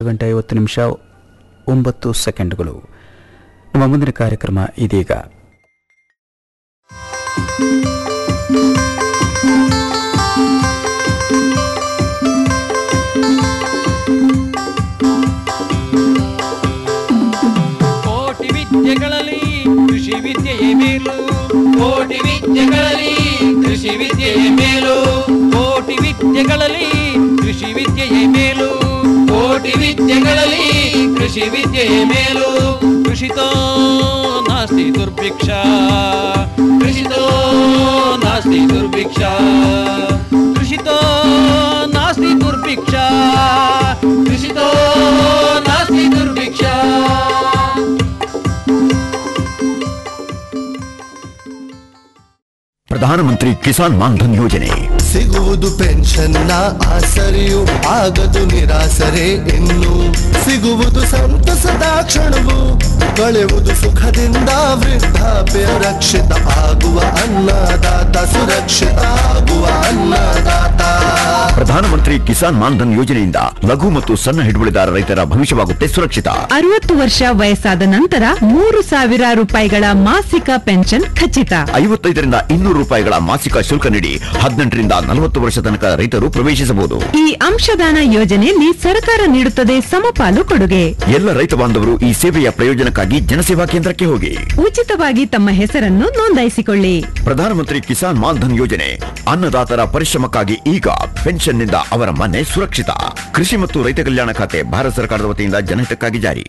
ಗಂಟೆ ಐವತ್ತು ನಿಮಿಷ ಒಂಬತ್ತು ಸೆಕೆಂಡ್ಗಳು ನಮ್ಮ ಮುಂದಿನ ಕಾರ್ಯಕ್ರಮ ಇದೀಗ ಕೋಟಿ ವಿದ್ಯೆಗಳಲ್ಲಿ ಕೃಷಿ ವಿದ್ಯೆಯೇ ಮೇಲು ಕೋಟಿ ವಿದ್ಯೆಗಳಲ್ಲಿ ಕೃಷಿ ವಿದ್ಯೆಯೇ ಮೇಲು ಕೋಟಿ ವಿದ್ಯೆಗಳಲ್ಲಿ ಕೃಷಿ ವಿದ್ಯೆಯೇ ಮೇಲು ಕೋಟಿ ವಿದ್ಯೆಗಳಲ್ಲಿ ಕೃಷಿ ವಿದ್ಯೆಯೇ ಮೇಲು ಕೃಷಿತೋ ನಾಸ್ತಿ ದುರ್ಭಿಕ್ಷ ಕೃಷಿತೋ ನಾಸ್ತಿ ದುರ್ಭಿಕ್ಷ ಕೃಷಿತೋ ನಾಸ್ತಿ ದುರ್ಭಿಕ್ಷ ಕೃಷಿತೋ ನಾಸ್ತಿ ದುರ್ಭಿಕ್ಷ ಪ್ರಧಾನಮಂತ್ರಿ ಕಿಸಾನ್ ಮಾನ್ಧನ್ ಯೋಜನೆ ಸಿಗುವುದು ಪೆನ್ಷನ್ನ ಆಸರೆಯು ಆಗದು ನಿರಾಸರೆ ಇನ್ನು ಸಿಗುವುದು ಸಂತಸದ ಕ್ಷಣವು ಕಳೆಯುವುದು ಸುಖದಿಂದ ವೃದ್ಧಾಪ್ಯ ರಕ್ಷಿತ ಆಗುವ ಅನ್ನದಾತ ಸುರಕ್ಷಿತ ಆಗುವ ಅನ್ನದಾತ ಪ್ರಧಾನಮಂತ್ರಿ ಕಿಸಾನ್ ಮಾನ್ಧನ್ ಯೋಜನೆಯಿಂದ ಲಘು ಮತ್ತು ಸಣ್ಣ ಹಿಡುವಳಿದಾರ ರೈತರ ಭವಿಷ್ಯವಾಗುತ್ತೆ ಸುರಕ್ಷಿತ ಅರವತ್ತು ವರ್ಷ ವಯಸ್ಸಾದ ನಂತರ ಮೂರು ಸಾವಿರ ರೂಪಾಯಿಗಳ ಮಾಸಿಕ ಪೆನ್ಷನ್ ಖಚಿತ ಐವತ್ತೈದರಿಂದ ಇನ್ನೂರು ರೂಪಾಯಿಗಳ ಮಾಸಿಕ ಶುಲ್ಕ ನೀಡಿ ಹದಿನೆಂಟರಿಂದ ನಲವತ್ತು ವರ್ಷ ತನಕ ರೈತರು ಪ್ರವೇಶಿಸಬಹುದು ಈ ಅಂಶದಾನ ಯೋಜನೆಯಲ್ಲಿ ಸರ್ಕಾರ ನೀಡುತ್ತದೆ ಸಮಪಾಲು ಕೊಡುಗೆ ಎಲ್ಲ ರೈತ ಬಾಂಧವರು ಈ ಸೇವೆಯ ಪ್ರಯೋಜನಕ್ಕಾಗಿ ಜನಸೇವಾ ಕೇಂದ್ರಕ್ಕೆ ಹೋಗಿ ಉಚಿತವಾಗಿ ತಮ್ಮ ಹೆಸರನ್ನು ನೋಂದಾಯಿಸಿಕೊಳ್ಳಿ ಪ್ರಧಾನಮಂತ್ರಿ ಕಿಸಾನ್ ಮಾನ್ಧನ್ ಯೋಜನೆ ಅನ್ನದಾತರ ಪರಿಶ್ರಮಕ್ಕಾಗಿ ಈಗ ಪೆನ್ಷನ್ನಿಂದ ಅವರ ಮನೆ ಸುರಕ್ಷಿತ ಕೃಷಿ ಮತ್ತು ರೈತ ಕಲ್ಯಾಣ ಖಾತೆ ಭಾರತ ಸರ್ಕಾರದ ವತಿಯಿಂದ ಜನಹಿತಕ್ಕಾಗಿ ಜಾರಿ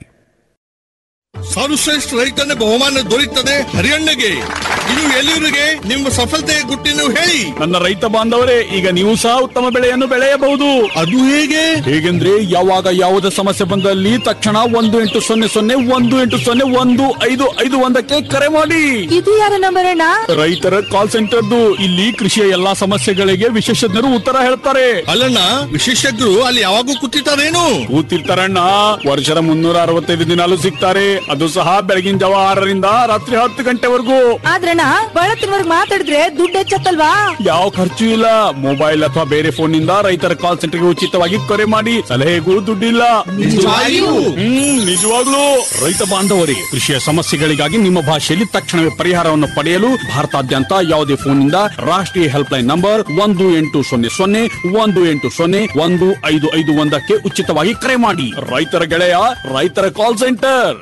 ಸರ್ವಶ್ರೇಷ್ಠ ರೈತನ ಬಹುಮಾನ ದೊರೆಯುತ್ತದೆ ಹರಿಯಣ್ಣಗೆ ಇದು ಎಲ್ಲಿವರಿಗೆ ನಿಮ್ಮ ಸಫಲತೆಯ ಗುಟ್ಟಿನ ಹೇಳಿ ನನ್ನ ರೈತ ಬಾಂಧವರೇ ಈಗ ನೀವು ಸಹ ಉತ್ತಮ ಬೆಳೆಯನ್ನು ಬೆಳೆಯಬಹುದು ಅದು ಹೇಗೆ ಹೇಗೆಂದ್ರೆ ಯಾವಾಗ ಯಾವುದೇ ಸಮಸ್ಯೆ ಬಂದಲ್ಲಿ ತಕ್ಷಣ ಒಂದು ಎಂಟು ಸೊನ್ನೆ ಸೊನ್ನೆ ಒಂದು ಎಂಟು ಸೊನ್ನೆ ಒಂದು ಐದು ಐದು ಒಂದಕ್ಕೆ ಕರೆ ಮಾಡಿ ಇದು ಯಾರ ನಂಬರ್ ಅಣ್ಣ ರೈತರ ಕಾಲ್ ಸೆಂಟರ್ದು ಇಲ್ಲಿ ಕೃಷಿಯ ಎಲ್ಲಾ ಸಮಸ್ಯೆಗಳಿಗೆ ವಿಶೇಷಜ್ಞರು ಉತ್ತರ ಹೇಳ್ತಾರೆ ಅಲ್ಲಣ್ಣ ವಿಶೇಷಜ್ಞರು ಅಲ್ಲಿ ಯಾವಾಗೂ ಕೂತಿರ್ತಾರೇನು ಕೂತಿರ್ತಾರಣ್ಣ ವರ್ಷದ ಮುನ್ನೂರ ಅರವತ್ತೈದು ದಿನಾಲು ಸಿಗ್ತಾರೆ ಅದು ಸಹ ಬೆಳಗಿನ ಜಾವ ಆರರಿಂದ ರಾತ್ರಿ ಹತ್ತು ಗಂಟೆವರೆಗೂ ಆದ್ರಣ್ಣ ಬಳತ್ತಿನವರ್ಗ್ ಮಾತಾಡಿದ್ರೆ ದುಡ್ಡು ಹೆಚ್ಚತ್ತಲ್ವಾ ಯಾವ ಖರ್ಚು ಇಲ್ಲ ಮೊಬೈಲ್ ಅಥವಾ ಬೇರೆ ಫೋನ್ ನಿಂದ ರೈತರ ಕಾಲ್ ಸೆಂಟರ್ಗೆ ಉಚಿತವಾಗಿ ಕರೆ ಮಾಡಿ ಸಲಹೆಗೂ ದುಡ್ಡಿಲ್ಲ ನಿಜವಾಗಿಯೂ? ಹ್ಮ್ ನಿಜವಾಗ್ಲೂ ರೈತ ಬಾಂಧವರಿಗೆ ಕೃಷಿಯ ಸಮಸ್ಯೆಗಳಿಗಾಗಿ ನಿಮ್ಮ ಭಾಷೆಯಲ್ಲಿ ತಕ್ಷಣವೇ ಪರಿಹಾರವನ್ನು ಪಡೆಯಲು ಭಾರತಾದ್ಯಂತ ಯಾವುದೇ ಫೋನ್ ನಿಂದ ರಾಷ್ಟ್ರೀಯ ಹೆಲ್ಪ್ ಲೈನ್ ನಂಬರ್ ಒಂದು ಎಂಟು ಸೊನ್ನೆ ಸೊನ್ನೆ ಒಂದು ಎಂಟು ಸೊನ್ನೆ ಒಂದು ಐದು ಐದು ಒಂದಕ್ಕೆ ಉಚಿತವಾಗಿ ಕರೆ ಮಾಡಿ ರೈತರ ಗೆಳೆಯ ರೈತರ ಕಾಲ್ ಸೆಂಟರ್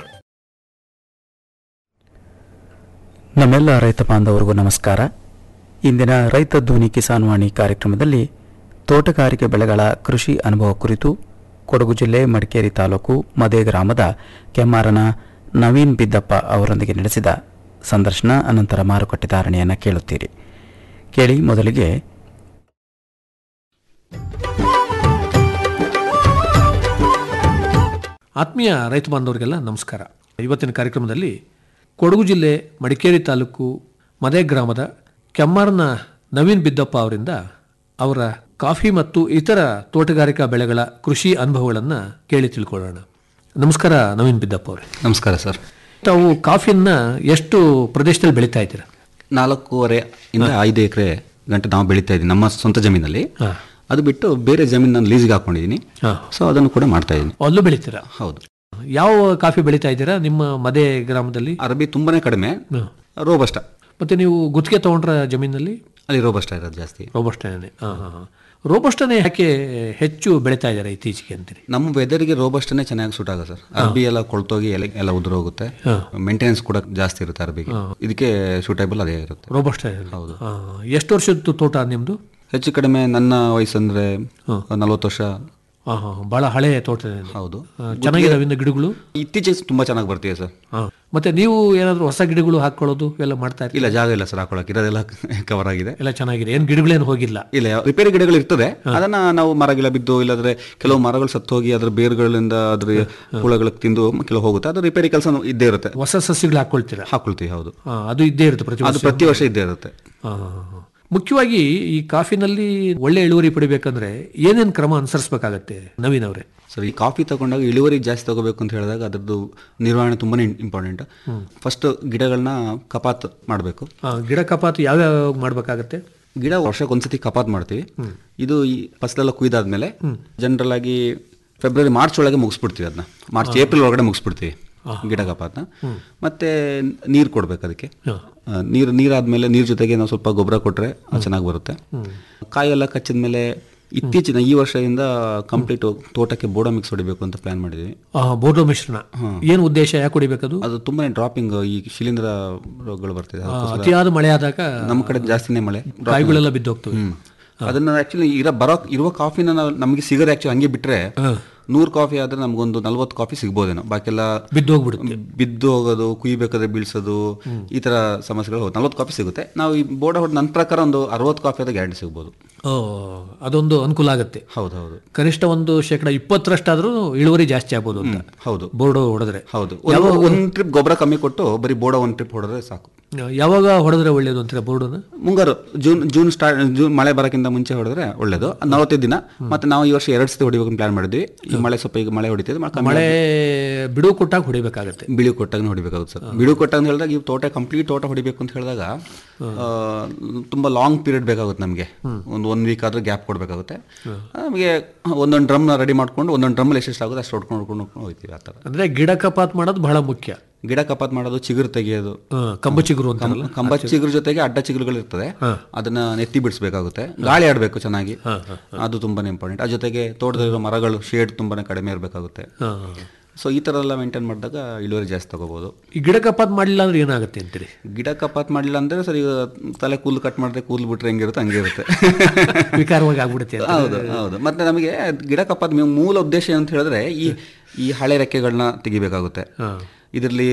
ನಮ್ಮೆಲ್ಲ ರೈತ ಬಾಂಧವರಿಗೂ ನಮಸ್ಕಾರ ಇಂದಿನ ರೈತ ಧ್ವನಿ ಕಿಸಾನ್ ವಾಣಿ ಕಾರ್ಯಕ್ರಮದಲ್ಲಿ ತೋಟಗಾರಿಕೆ ಬೆಳೆಗಳ ಕೃಷಿ ಅನುಭವ ಕುರಿತು ಕೊಡಗು ಜಿಲ್ಲೆ ಮಡಿಕೇರಿ ತಾಲೂಕು ಮದೇ ಗ್ರಾಮದ ಕೆಮ್ಮಾರನ ನವೀನ್ ಬಿದ್ದಪ್ಪ ಅವರೊಂದಿಗೆ ನಡೆಸಿದ ಸಂದರ್ಶನ ಅನಂತರ ಮಾರುಕಟ್ಟೆ ಧಾರಣೆಯನ್ನು ಕೇಳುತ್ತೀರಿ ಕೇಳಿ ಮೊದಲಿಗೆ ಆತ್ಮೀಯ ರೈತ ಬಾಂಧವರಿಗೆಲ್ಲ ನಮಸ್ಕಾರ ಇವತ್ತಿನ ಕಾರ್ಯಕ್ರಮದಲ್ಲಿ ಕೊಡಗು ಜಿಲ್ಲೆ ಮಡಿಕೇರಿ ತಾಲೂಕು ಮದೆ ಗ್ರಾಮದ ಕೆಮ್ಮಾರನ ನವೀನ್ ಬಿದ್ದಪ್ಪ ಅವರಿಂದ ಅವರ ಕಾಫಿ ಮತ್ತು ಇತರ ತೋಟಗಾರಿಕಾ ಬೆಳೆಗಳ ಕೃಷಿ ಅನುಭವಗಳನ್ನು ಕೇಳಿ ತಿಳ್ಕೊಳ್ಳೋಣ ನಮಸ್ಕಾರ ನವೀನ್ ಬಿದ್ದಪ್ಪ ಅವರೇ ನಮಸ್ಕಾರ ಸರ್ ತಾವು ಕಾಫಿಯನ್ನ ಎಷ್ಟು ಪ್ರದೇಶದಲ್ಲಿ ಬೆಳೀತಾ ಇದ್ದೀರಾ ನಾಲ್ಕೂವರೆ ಇಂದ ಐದು ಎಕರೆ ಗಂಟೆ ನಾವು ಬೆಳೀತಾ ಇದ್ದೀವಿ ನಮ್ಮ ಸ್ವಂತ ಜಮೀನಲ್ಲಿ ಹಾ. ಅದು ಬಿಟ್ಟು ಬೇರೆ ಜಮೀನು ನಾನು ಲೀಸ್ಗೆ ಹಾಕೊಂಡಿದ್ದೀನಿ ಹಾ. ಸೊ ಅದನ್ನು ಕೂಡ ಮಾಡ್ತಾ ಇದ್ದೀನಿ ಅಲ್ಲೂ ಬೆಳಿತೀರಾ ಹೌದು ಯಾವ ಕಾಫಿ ಬೆಳೀತಾ ಇದ್ದೀರಾ ನಿಮ್ಮ ಮದೆ ಗ್ರಾಮದಲ್ಲಿ ಅರಬಿ ತುಂಬಾನೇ ಕಡಿಮೆ ರೋಬಸ್ಟ ಮತ್ತೆ ನೀವು ಗುತ್ತಿಗೆ ತಗೊಂಡ್ರ ಜಮೀನಲ್ಲಿ ಅಲ್ಲಿ ರೋಬಸ್ಟ ಇರೋದು ಜಾಸ್ತಿ ರೋಬಸ್ಟನೇ ಹಾಂ ಹಾಂ ಹಾಂ ರೋಬಸ್ಟನೇ ಯಾಕೆ ಹೆಚ್ಚು ಬೆಳೀತಾ ಇದ್ದಾರೆ ಇತ್ತೀಚೆಗೆ ಅಂತೀರಿ ನಮ್ಮ ವೆದರ್ಗೆ ರೋಬಸ್ಟನೇ ಚೆನ್ನಾಗಿ ಸೂಟ್ ಆಗುತ್ತೆ ಸರ್ ಅರಬಿ ಎಲ್ಲ ಕೊಳ್ತೋಗಿ ಎಲೆ ಎಲ್ಲ ಉದುರೋಗುತ್ತೆ ಮೇಂಟೆನೆನ್ಸ್ ಕೂಡ ಜಾಸ್ತಿ ಇರುತ್ತೆ ಅರಬಿಗೆ ಇದಕ್ಕೆ ಸೂಟೇಬಲ್ ಅದೇ ಇರುತ್ತೆ ರೋಬಸ್ಟ ಹೌದು. ಎಷ್ಟು ವರ್ಷದ್ದು ತೋಟ ನಿಮ್ಮದು ಹೆಚ್ಚು ಕಡಿಮೆ ನನ್ನ ವಯಸ್ಸಂದ್ರೆ ನಲವತ್ತು ವರ್ಷ ಹಾಂ ಹಾಂ ಭಾಳ ಹಳೆ ತೋಟ ಹೌದು ಚೆನ್ನಾಗಿದಾವೆ ಇನ್ನು ಗಿಡಗಳು ಇತ್ತೀಚೆಗೆ ತುಂಬಾ ಚೆನ್ನಾಗಿ ಬರ್ತಿದೆ ಸರ್ ಹಾಂ ಮತ್ತೆ ನೀವು ಏನಾದರೂ ಹೊಸ ಗಿಡಗಳು ಹಾಕ್ಕೊಳ್ಳೋದು ಎಲ್ಲ ಮಾಡ್ತಾ ಇರ್ತೀರಿ ಇಲ್ಲ ಜಾಗ ಇಲ್ಲ ಸರ್ ಹಾಕೊಳಕ್ಕೆ ಇರೋದೆಲ್ಲ ಕವರ್ ಆಗಿದೆ ಎಲ್ಲ ಚೆನ್ನಾಗಿದೆ ಏನು ಗಿಡಗಳೇನು ಹೋಗಿಲ್ಲ ಇಲ್ಲ ಯಾವ- ರಿಪೇರಿ ಗಿಡಗಳು ಇರ್ತದೆ ಅದನ್ನ ನಾವು ಮರ ಗಿಡ ಬಿದ್ದು ಇಲ್ಲಾಂದ್ರೆ ಕೆಲವು ಮರಗಳು ಸತ್ತು ಹೋಗಿ ಅದ್ರ ಬೇರುಗಳಿಂದ ಅದ್ರ ಹುಳಗಳು ತಿಂದು ಕೆಲವು ಹೋಗುತ್ತೆ ಅದು ರಿಪೇರಿ ಕೆಲಸ ಇದ್ದೇ ಇರುತ್ತೆ ಹೊಸ ಸಸ್ಯಗಳು ಹಾಕ್ಕೊಳ್ತೀರಾ ಹಾಕೊಳ್ತೀವಿ ಹೌದು ಹಾಂ ಅದು ಇದ್ದೇ ಇರುತ್ತೆ ಪ್ರತಿ ಅದು ವರ್ಷ ಪ್ರತಿ ವರ್ಷ ಇದ್ದೇ ಇರುತ್ತೆ ಹಾಂ ಹಾಂ ಹಾಂ ಮುಖ್ಯವಾಗಿ ಈ ಕಾಫಿನಲ್ಲಿ ಒಳ್ಳೆ ಇಳುವರಿ ಪಡಿಬೇಕಂದ್ರೆ ಏನೇನು ಕ್ರಮ ಅನುಸರಿಸಬೇಕಾಗತ್ತೆ ನವೀನ್ ಅವರೇ ಸರ್ ಈ ಕಾಫಿ ತಗೊಂಡಾಗ ಇಳುವರಿ ಜಾಸ್ತಿ ತಗೋಬೇಕು ಅಂತ ಹೇಳಿದಾಗ ಅದ್ರದ್ದು ನಿರ್ವಹಣೆ ತುಂಬಾನೇ ಇಂಪಾರ್ಟೆಂಟ್ ಫಸ್ಟ್ ಗಿಡಗಳನ್ನ ಕಪಾತ್ ಮಾಡಬೇಕು ಆ, ಗಿಡ ಕಪಾತು ಯಾವ್ಯಾವ ಮಾಡಬೇಕಾಗತ್ತೆ ಗಿಡ ವರ್ಷಕ್ಕೆ ಒಂದ್ಸತಿ ಕಪಾತ್ ಮಾಡ್ತೀವಿ ಇದು ಈ ಫಸಲೆಲ್ಲ ಕುಯ್ದಾದ್ಮೇಲೆ ಜನರಲ್ ಆಗಿ ಫೆಬ್ರವರಿ ಮಾರ್ಚ್ ಒಳಗೆ ಮುಗಿಸ್ಬಿಡ್ತೀವಿ ಅದನ್ನ ಮಾರ್ಚ್ ಏಪ್ರಿಲ್ ಒಳಗಡೆ ಮುಗಿಸ್ಬಿಡ್ತೀವಿ ಗಿಡ ಕಪಾತ್ನ ಮತ್ತೆ ನೀರು ಕೊಡ್ಬೇಕು ಅದಕ್ಕೆ ಆ, ನೀರು ನೀರಾದ್ಮೇಲೆ ನೀರ್ ಜೊತೆಗೆ ನಾವು ಸ್ವಲ್ಪ ಗೊಬ್ಬರ ಕೊಟ್ರೆ ಅದು ಚೆನ್ನಾಗಿ ಬರುತ್ತೆ ಕಾಯೆಲ್ಲ ಕಚ್ಚಿದ ಮೇಲೆ ಇತ್ತೀಚಿನ ಈ ವರ್ಷದಿಂದ ಕಂಪ್ಲೀಟ್ ತೋಟಕ್ಕೆ ಬೋಡೋ ಮಿಕ್ಸ್ ಹೊಡಿಬೇಕು ಅಂತ ಪ್ಲಾನ್ ಮಾಡಿದ್ವಿ ಆ, ಬೋರ್ಡೋ ಮಿಶ್ರಣ ಏನು ಉದ್ದೇಶ ಯಾಕೆ ಹೊಡಿಬೇಕದು ಅದು ತುಂಬಾನೇ ಡ್ರಾಪಿಂಗ್ ಈ ಶಿಲೀಂಧ್ರ ರೋಗಗಳು ಬರ್ತಿದೆ ಆ, ಅದಕ್ಕೋಸ್ಕರ ಅತಿಯಾದ ಮಳೆ ಆದಾಗ ನಮ್ಮ ಕಡೆ ಜಾಸ್ತಿನೇ ಮಳೆ ಕಾಯಿಗಳೆಲ್ಲ ಬಿದ್ದೋಗ್ತವೆ ಹ್ಮ್. ಅದನ್ನ ಆಕ್ಚುಲಿ ಇರೋ ಬರೋ ಇರುವ ಕಾಫಿನ ನಾವು ನಮಗೆ ಸಿಗೋದು ಆಕ್ಚುಲಿ ಹಂಗೆ ಬಿಟ್ರೆ ನೂರು ಕಾಫಿ ಆದ್ರೆ ನಮ್ಗೊಂದು ನಲ್ವತ್ತು ಕಾಫಿ ಸಿಗ್ಬೋದೇನೋ ಬಾಕಿಲ್ಲ ಬಿದ್ದು ಹೋಗ್ಬಿಡುತ್ತೆ ಬಿದ್ದು ಹೋಗೋದು ಕುಯ್ಬೇಕಾದ್ರೆ ಬೀಳ್ಸೋದು ಈ ತರ ಸಮಸ್ಯೆಗಳು ನಲ್ವತ್ತು ಕಾಫಿ ಸಿಗುತ್ತೆ ನಾವು ಈ ಬೋರ್ಡ ಹೊಡೆದ ನನ್ನ ಪ್ರಕಾರ ಒಂದು ಅರವತ್ತು ಕಾಫಿ ಆದ ಗ್ಯಾರಂಟಿ ಸಿಗ್ಬೋದು ಓ ಅದೊಂದು ಅನುಕೂಲ ಆಗುತ್ತೆ ಹೌದು ಹೌದು ಕನಿಷ್ಠ ಒಂದು ಶೇಕಡ ಇಪ್ಪತ್ತರಷ್ಟಾದ್ರೂ ಇಳುವರಿ ಜಾಸ್ತಿ ಆಗ್ಬೋದು ಅಂತ ಹೌದು ಬೋರ್ಡು ಹೊಡೆದ್ರೆ ಹೌದು ಒಂದು ಒಂದು ಟ್ರಿಪ್ ಗೊಬ್ಬರ ಕಮ್ಮಿ ಕೊಟ್ಟು ಬರೀ ಬೋರ್ಡ ಒಂದು ಟ್ರಿಪ್ ಹೊಡೆದ್ರೆ ಸಾಕು ಯಾವಾಗ ಹೊಡೆದ್ರೆ ಒಳ್ಳೇದು ಅಂತೀರಾ ಬೋರ್ಡನ್ನ ಮುಂಗಾರು ಜೂನ್ ಜೂನ್ ಸ್ಟಾರ್ಟ್ ಜೂನ್ ಮಳೆ ಬರೋಕ್ಕಿಂತ ಮುಂಚೆ ಹೊಡೆದ್ರೆ ಒಳ್ಳೇದು ನಲವತ್ತೈದು ದಿನ ಮತ್ತೆ ನಾವು ಈ ವರ್ಷ ಎರಡು ಸತಿ ಹೊಡಿಬೇಕು ಪ್ಲಾನ್ ಮಾಡಿದ್ವಿ ಈ ಮಳೆ ಸ್ವಲ್ಪ ಈಗ ಮಳೆ ಹೊಡಿತಿದೆ ಮಳೆ ಕಮ್ಮಿ ಮಳೆ ಬಿಡುವು ಕೊಟ್ಟಾಗ ಹೊಡಿಬೇಕಾಗತ್ತೆ ಬಿಳಿ ಕೊಟ್ಟಾಗ ಹೊಡಿಬೇಕಾಗುತ್ತೆ ಸರ್ ಬಿಡು ಕೊಟ್ಟಾಗ ಅಂತ ಹೇಳಿದಾಗ ಈ ತೋಟ ಕಂಪ್ಲೀಟ್ ತೋಟ ಹೊಡಿಬೇಕು ಅಂತ ಹೇಳಿದಾಗ ಆ, ತುಂಬಾ ಲಾಂಗ್ ಪೀರಿಯಡ್ ಬೇಕಾಗುತ್ತೆ ನಮಗೆ ಒಂದು ಒನ್ ವೀಕ್ ಆದ್ರೆ ಗ್ಯಾಪ್ ಕೊಡಬೇಕಾಗುತ್ತೆ ನಮಗೆ ಒಂದೊಂದು ಡ್ರಮ್ನ ರೆಡಿ ಮಾಡ್ಕೊಂಡು ಒಂದೊಂದು ಡ್ರಮ್ಮಲ್ಲಿ ಎಷ್ಟೆಷ್ಟು ಆಗುತ್ತೆ ಅಷ್ಟು ಹೊಡ್ಕೊಂಡು ಹೊಡ್ಕೊಂಡು ಹೊಡ್ಕೊಂಡು ಹೋಗ್ತೀವಿ ಆ ಥರ ಅಂದ್ರೆ ಗಿಡ ಕಪಾತ್ ಮಾಡೋದು ಬಹಳ ಮುಖ್ಯ ಗಿಡ ಕಪಾತ್ ಮಾಡೋದು ಚಿಗುರು ತೆಗೆಯೋದು ಆ, ಕಂಬ ಚಿಗುರು ಅಂತಾರಲ್ಲ ಕಂಬ ಚಿಗುರು ಜೊತೆಗೆ ಅಡ್ಡ ಚಿಗುರುಗಳು ಇರ್ತದೆ ಅದನ್ನ ನೆತ್ತಿ ಬಿಡಿಸ್ಬೇಕಾಗುತ್ತೆ ಗಾಳಿ ಆಡಬೇಕು ಚೆನ್ನಾಗಿ ಅದು ತುಂಬಾನೇ ಇಂಪಾರ್ಟೆಂಟ್ ಅದ್ರ ಜೊತೆಗೆ ತೋಟದಲ್ಲಿರೋ ಮರಗಳು ಶೇಡ್ ತುಂಬಾನೇ ಕಡಿಮೆ ಇರಬೇಕಾಗುತ್ತೆ ಆ, ಸೊ ಈ ತರ ಎಲ್ಲ ಮೇಂಟೈನ್ ಮಾಡಿದಾಗ ಇಳುವರಿ ಜಾಸ್ತಿ ತಗೋಬಹುದು ಈ ಗಿಡ ಕಪಾತ್ ಮಾಡಲಿಲ್ಲ ಅಂದ್ರೆ ಏನಾಗುತ್ತೆ ಅಂತೀರಿ ಗಿಡ ಕಪಾತ್ ಮಾಡಿಲ್ಲ ಅಂದ್ರೆ ಸರ್ ಈಗ ತಲೆ ಕೂದಲು ಕಟ್ ಮಾಡಿದ್ರೆ ಕೂದಲು ಬಿಟ್ರೆ ಹೆಂಗಿರುತ್ತೆ ಹಂಗೆ ಇರುತ್ತೆ ವಿಕಾರವಾಗಿ ಆಗ್ಬಿಡುತ್ತೆ ಅಂತ. ಹೌದು ಹೌದು ಮತ್ತೆ ನಮಗೆ ಗಿಡ ಕಪಾತ್ ಮೇ- ಮೂಲ ಉದ್ದೇಶ ಅಂತ ಹೇಳಿದ್ರೆ ಈ ಈ ಹಳೆ ರೆಕ್ಕೆಗಳನ್ನ ತೆಗಿಬೇಕಾಗುತ್ತೆ ಇದರಲ್ಲಿ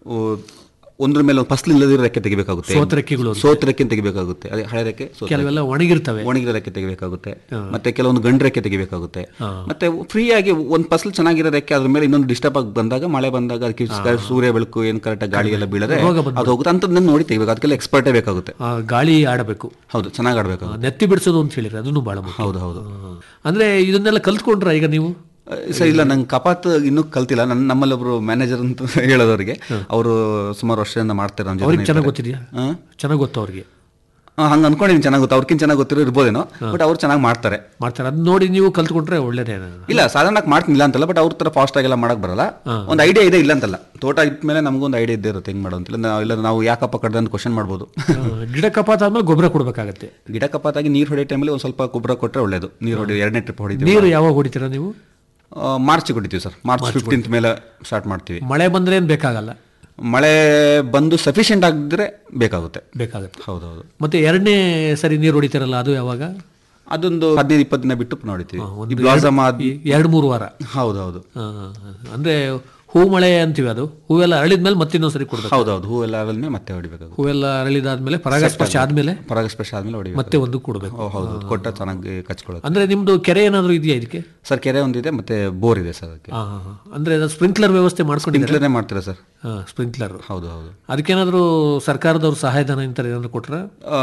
ಒಂದ್ರ ಮೇಲೆ ಒಂದು ಫಸಲು ಇಲ್ಲದಿರೋ ರೆಕ್ಕೆ ತೆಗಿಬೇಕಾಗುತ್ತೆ ಸೋತ ರೆಕ್ಕೆಗಳು ಅಂತ. ಸೋತ ರೆಕ್ಕೆ ತೆಗಿಬೇಕಾಗುತ್ತೆ ಅದೇ ಹಳೆ ರೆಕ್ಕೆ ಸೋತ ಕೆಲವೆಲ್ಲ ಒಣಗಿರ್ತವೆ ಒಣಗಿರೋ ರೆಕ್ಕೆ ತೆಗಿಬೇಕಾಗುತ್ತೆ ಮತ್ತೆ ಕೆಲವೊಂದು ಗಂಡು ರೆಕ್ಕೆ ತೆಗಿಬೇಕಾಗುತ್ತೆ ಮತ್ತೆ ಫ್ರೀ ಆಗಿ ಒಂದು ಫಸಲು ಚೆನ್ನಾಗಿರೋ ರೆಕ್ಕೆ ಅದ್ರ ಮೇಲೆ ಇನ್ನೊಂದು ಡಿಸ್ಟರ್ಬ್ ಆಗಿ ಬಂದಾಗ ಮಳೆ ಬಂದಾಗ ಅದಕ್ಕೆ ಸೂರ್ಯ ಬೆಳಕು ಏನು ಕರೆಕ್ಟ್ ಗಾಳಿ ಎಲ್ಲ ಬೀಳದೆ ಅದು ಹೋಗುತ್ತೆ ಅಂತದನ್ನ ನೋಡಿ ತೆಗಿಬೇಕು ಅದಕ್ಕೆಲ್ಲ ಎಕ್ಸ್ಪರ್ಟೇ ಬೇಕಾಗುತ್ತೆ ಆ, ಗಾಳಿ ಆಡಬೇಕು ಹೌದು ಚೆನ್ನಾಗಿ ಆಡ್ಬೇಕಾಗುತ್ತೆ ನೆತ್ತಿ ಬಿಡಿಸೋದು ಅಂತ ಹೇಳಿದ್ರೆ ಅದನ್ನು ಬಹಳ ಮುಖ್ಯ ಹೌದು ಹೌದು ಆ, ಅಂದ್ರೆ ಇದನ್ನೆಲ್ಲ ಕಲ್ತ್ಕೊಂಡ್ರ ಈಗ ನೀವು ಸರ್ ಇಲ್ಲ ನಂಗೆ ಕಪಾತ್ ಇನ್ನೂ ಕಲ್ತಿಲ್ಲ ನನ್ನ ನಮ್ಮಲ್ಲಿ ಒಬ್ರು ಮ್ಯಾನೇಜರ್ ಅಂತ ಹೇಳೋದವ್ರಿಗೆ ಅವರು ಸುಮಾರು ವರ್ಷದಿಂದ ಮಾಡ್ತಾರೆ ನಮ್ಮ ಅವ್ರಿಗೆ ಜೊತೆ ಚೆನ್ನಾಗಿ ಗೊತ್ತಿದೆಯಾ ಹಾ? ಚೆನ್ನಾಗಿ ಗೊತ್ತು ಅವ್ರಿಗೆ ಹಂಗೆ ಅನ್ಕೊಂಡಿದ್ದೀನಿ ಚೆನ್ನಾಗಿ ಗೊತ್ತು ಅವ್ರಿಗಿಂತ ಚೆನ್ನಾಗಿ ಗೊತ್ತಿರೋ ಇರ್ಬೋದೇನೋ ಬಟ್ ಅವ್ರು ಚೆನ್ನಾಗಿ ಮಾಡ್ತಾರೆ ಮಾಡ್ತಾರೆ ಅದ್ ನೋಡಿ ನೀವು ಕಲ್ತ್ಕೊಂಡ್ರೆ ಒಳ್ಳೇದೇ ಇಲ್ಲ ಸಾಧಾರಣಕ್ಕೆ ಮಾಡ್ತೀನಿ ಇಲ್ಲ ಅಂತಲ್ಲ ಬಟ್ ಅವ್ರ ತರ ಫಾಸ್ಟ್ ಆಗೆಲ್ಲ ಮಾಡಕ್ ಬರಲ್ಲ ಒಂದು ಐಡಿಯಾ ಇದೆ ಇಲ್ಲ ಅಂತಲ್ಲ ತೋಟ ಇದ್ಮೇಲೆ ನಮಗೊಂದು ಐಡಿಯಾ ಇದ್ದೇ ಇರುತ್ತೆ ಹೆಂಗ್ ಮಾಡೋ ಅಂತ ಇಲ್ಲ ನಾವು ಇಲ್ಲ ನಾವು ಯಾಕಪ್ಪ ಕಡ್ದೆ ಅಂತ ಕ್ವಶನ್ ಮಾಡ್ಬೋದು ಗಿಡ ಕಪಾತ್ ಆದ್ಮೇಲೆ ಗೊಬ್ಬರ ಕೊಡ್ಬೇಕಾಗತ್ತೆ ಗಿಡ ಕಪಾತಾಗಿ ನೀರು ಹೊಡೆಯೋ ಟೈಮಲ್ಲಿ ಒಂದು ಸ್ವಲ್ಪ ಗೊಬ್ಬರ ಕೊಟ್ಟರೆ ಒಳ್ಳೇದು ನೀರು ಹೊಡಿ ಎರಡನೇ ಟ್ರಿಪ್ ಹೊಡಿತೀವಿ ನೀರು ಯಾವಾಗ ಹೊಡಿತೀರಾ ನೀವು ಮಾರ್ಚ್ ಹೊಡಿತೀವಿ ಸರ್ ಮಾರ್ಚ್ ಫಿಫ್ಟೀನ್ತ್ ಮೇಲೆ ಸ್ಟಾರ್ಟ್ ಮಾಡ್ತೀವಿ ಮಳೆ ಬಂದ್ರೆ ಏನ್ ಬೇಕಾಗಲ್ಲ ಮಳೆ ಬಂದು ಸಫಿಷಿಯೆಂಟ್ ಆಗಿದ್ರೆ ಬೇಕಾಗುತ್ತೆ ಬೇಕಾಗತ್ತೆ ಹೌದೌದು ಮತ್ತೆ ಎರಡನೇ ಸರಿ ನೀರು ಹೊಡಿತಾರಲ್ಲ ಅದು ಯಾವಾಗ ಅದೊಂದು ಹದಿನೈದು ಇಪ್ಪತ್ತು ದಿನ ಬಿಟ್ಟು ಪುನಃ ಹೊಡಿತೀವಿ ಒಂದು ಈ ಬ್ಲಾಸಮ್ ಆದ್ ಈ ಎರಡು ಮೂರು ವಾರ ಹೌದೌದು ಆ, ಅಂದ್ರೆ ಹೂ ಮಳೆ ಅಂತೀವಿ ಅದು ಹೂವೆಲ್ಲ ಅರಳಿದ್ಮೇಲೆ ಮತ್ತೆ ಇನ್ನೊಂದ್ಸರಿ ಕೊಡ್ಬೇಕು ಹೌದೌದು ಹೂವೆಲ್ಲ ಆದ್ಮೇಲೆ ಮತ್ತೆ ಹೊಡಿಬೇಕಾಗುತ್ತೆ ಹೂವೆಲ್ಲ ಅರಳಿದಾದ್ಮೇಲೆ ಪರಾಗಸ್ಪರ್ಶ ಆದ್ಮೇಲೆ ಪರಾಗಸ್ಪರ್ಶ ಆದ್ಮೇಲೆ ಹೊಡಿಬೇಕು ಮತ್ತೆ ಒಂದು ಕೊಡ್ಬೇಕು ಓ, ಹೌದು ಕೊಟ್ಟ ಚೆನ್ನಾಗಿ ಕಚ್ಕೊಳ್ಳೋದು ಅಂದ್ರೆ ನಿಮ್ದು ಕೆರೆ ಏನಾದ್ರು ಇದೆಯಾ ಇದಕ್ಕೆ ಸರ್ ಕೆರೆ ಒಂದಿದೆ ಮತ್ತೆ ಬೋರ್ ಇದೆ ಸರ್ ಅದಕ್ಕೆ ಆ, ಆ, ಆ. ಅಂದ್ರೆ ಸ್ಪ್ರಿಂಕ್ಲರ್ ವ್ಯವಸ್ಥೆ ಮಾಡ್ಕೊಂಡಿದ್ದಾರೆ ಸ್ಪ್ರಿಂಕ್ಲರ್ನೇ ಮಾಡ್ತೀರಾ ಸರ್ ಸ್ಪ್ರಿಂಕ್ಲರ್ ಹೌದು ಹೌದು ಅದಕ್ಕೇನಾದ್ರು ಸರ್ಕಾರದವ್ರು ಸಹಾಯಧನ ಇಂತ ಏನಾದ್ರು ಕೊಟ್ರ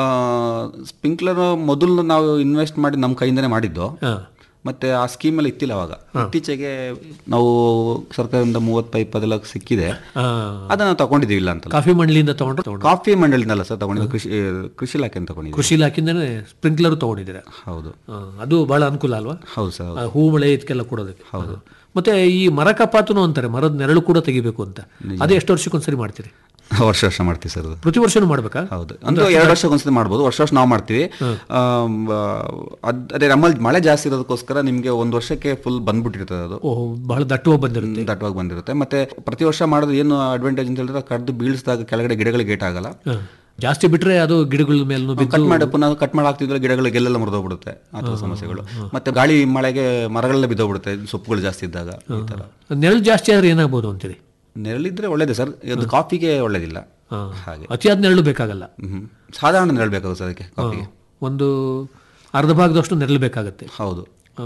ಸ್ಪ್ರಿಂಕ್ಲರ್ ಮೊದಲು ನಾವು ಇನ್ವೆಸ್ಟ್ ಮಾಡಿ ನಮ್ಮ ಕೈಯಿಂದನೇ ಮಾಡಿದ್ದು ಹಾ. ಮತ್ತೆ ಆ ಸ್ಕೀಮಲ್ಲಿ ಇತ್ತಿಲ್ಲ ಅವಾಗ ಇತ್ತೀಚೆಗೆ ನಾವು ಸರ್ಕಾರದಿಂದ ಮೂವತ್ತು ಪೈಪ್ ಅದೆಲ್ಲ ಸಿಕ್ಕಿದೆ ಆ, ಅದನ್ನ ತಗೊಂಡಿದ್ದೀವಿ ಇಲ್ಲ ಅಂತಲ್ಲ ಕಾಫಿ ಮಂಡಳಿಯಿಂದ ತಗೊಂಡ್ರೆ ತಗೊಂಡ್ರು ಕಾಫಿ ಮಂಡಳಿನಲ್ಲ ಸರ್ ತಗೊಂಡಿದ್ದು ಕೃಷಿ ಕೃಷಿ ಇಲಾಖೆ ಅಂತ ತಗೊಂಡಿದ್ದೀವಿ ಕೃಷಿ ಇಲಾಖೆಯಿಂದನೇ ಸ್ಪ್ರಿಂಕ್ಲರ್ ತಗೊಂಡಿದ್ದೀರಾ ಹೌದು ಆ, ಅದು ಬಹಳ ಅನುಕೂಲ ಅಲ್ವಾ ಹೌದು ಸರ್ ಆ, ಹೂ ಮಳೆ ಇದಕ್ಕೆಲ್ಲ ಕೊಡೋದಕ್ಕೆ ಹೌದು ಮತ್ತೆ ಈ ಮರ ಕಪಾತುನು ಅಂತಾರೆ ಮರದ ನೆರಳು ಕೂಡ ತೆಗಿಬೇಕು ಅಂತ ಅದೇ ಎಷ್ಟು ವರ್ಷಕ್ಕೊಂದ್ಸರಿ ಮಾಡ್ತೀರಿ ವರ್ಷ ವರ್ಷ ಮಾಡ್ತೀವಿ ಸರ್ ಅದು ಪ್ರತಿ ವರ್ಷನೂ ಮಾಡ್ಬೇಕಾ ಹೌದು ಅಂದ್ರೆ ಎರಡು ವರ್ಷಕ್ಕೆ ಒಂದ್ಸತಿ ಮಾಡ್ಬೋದು ವರ್ಷ ವರ್ಷ ನಾವು ಮಾಡ್ತೀವಿ ಆಮ್, ಆ, ಅದ್- ಅದೇ ನಮ್ಮಲ್ಲಿ ಮಳೆ ಜಾಸ್ತಿ ಇರೋದಕ್ಕೋಸ್ಕರ ನಿಮಗೆ ಒಂದು ವರ್ಷಕ್ಕೆ ಫುಲ್ ಬಂದ್ಬಿಟ್ಟಿರ್ತದೆ ಅದು ಓಹ್ ಬಹಳ ದಟ್ಟವಾಗಿ ಬಂದಿರುತ್ತೆ ದಟ್ಟವಾಗಿ ಬಂದಿರುತ್ತೆ ಮತ್ತೆ ಪ್ರತಿ ವರ್ಷ ಮಾಡೋದು ಏನು ಅಡ್ವಾಂಟೇಜ್ ಅಂತ ಹೇಳಿದ್ರೆ ಕಡ್ದು ಬೀಳಿಸಿದಾಗ ಕೆಳಗಡೆ ಗಿಡಗಳಿಗೆ ಗೇಟ್ ಆಗಲ್ಲ ಹ. ಜಾಸ್ತಿ ಬಿಟ್ರೆ ಅದು ಗಿಡಗಳ ಮೇಲೂ ಬಿದ್ದು ಕಟ್ ಮಾಡಿ ಪುನಃ ಕಟ್ ಮಾಡಿ ಹಾಕ್ತಿದ್ರೆ ಗಿಡಗಳು ಗೆಲ್ಲೆಲ್ಲ ಮುರಿದೋಗ್ಬಿಡುತ್ತೆ ಆ ಥರ ಸಮಸ್ಯೆಗಳು ಮತ್ತೆ ಗಾಳಿ ಮಳೆಗೆ ಮರಗಳೆಲ್ಲ ಬಿದ್ದೋಗ್ಬಿಡುತ್ತೆ ಸೊಪ್ಪುಗಳು ಜಾಸ್ತಿ ಇದ್ದಾಗ ಈ ಥರ ನೆರಳು ಜಾಸ್ತಿ ಆದ್ರೆ ಏನಾಗ್ಬೋದು ಅಂತೀರಿ ನೆರಳಿದ್ರೆ ಒಳ್ಳೇದೇ ಸರ್ ಇದು ಕಾಫಿಗೆ ಒಳ್ಳೇದಿಲ್ಲ ಹಾ. ಹಾಗೆ ಅತಿಯಾದ ನೆರಳು ಬೇಕಾಗಲ್ಲ ಹ್ಮ್ ಸಾಧಾರಣ ನೆರಳು ಬೇಕಾಗುತ್ತೆ ಅದಕ್ಕೆ ಕಾಫಿಗೆ ಒಂದು ಅರ್ಧ ಭಾಗದಷ್ಟು ನೆರಳು ಬೇಕಾಗುತ್ತೆ ಹೌದು ಆ,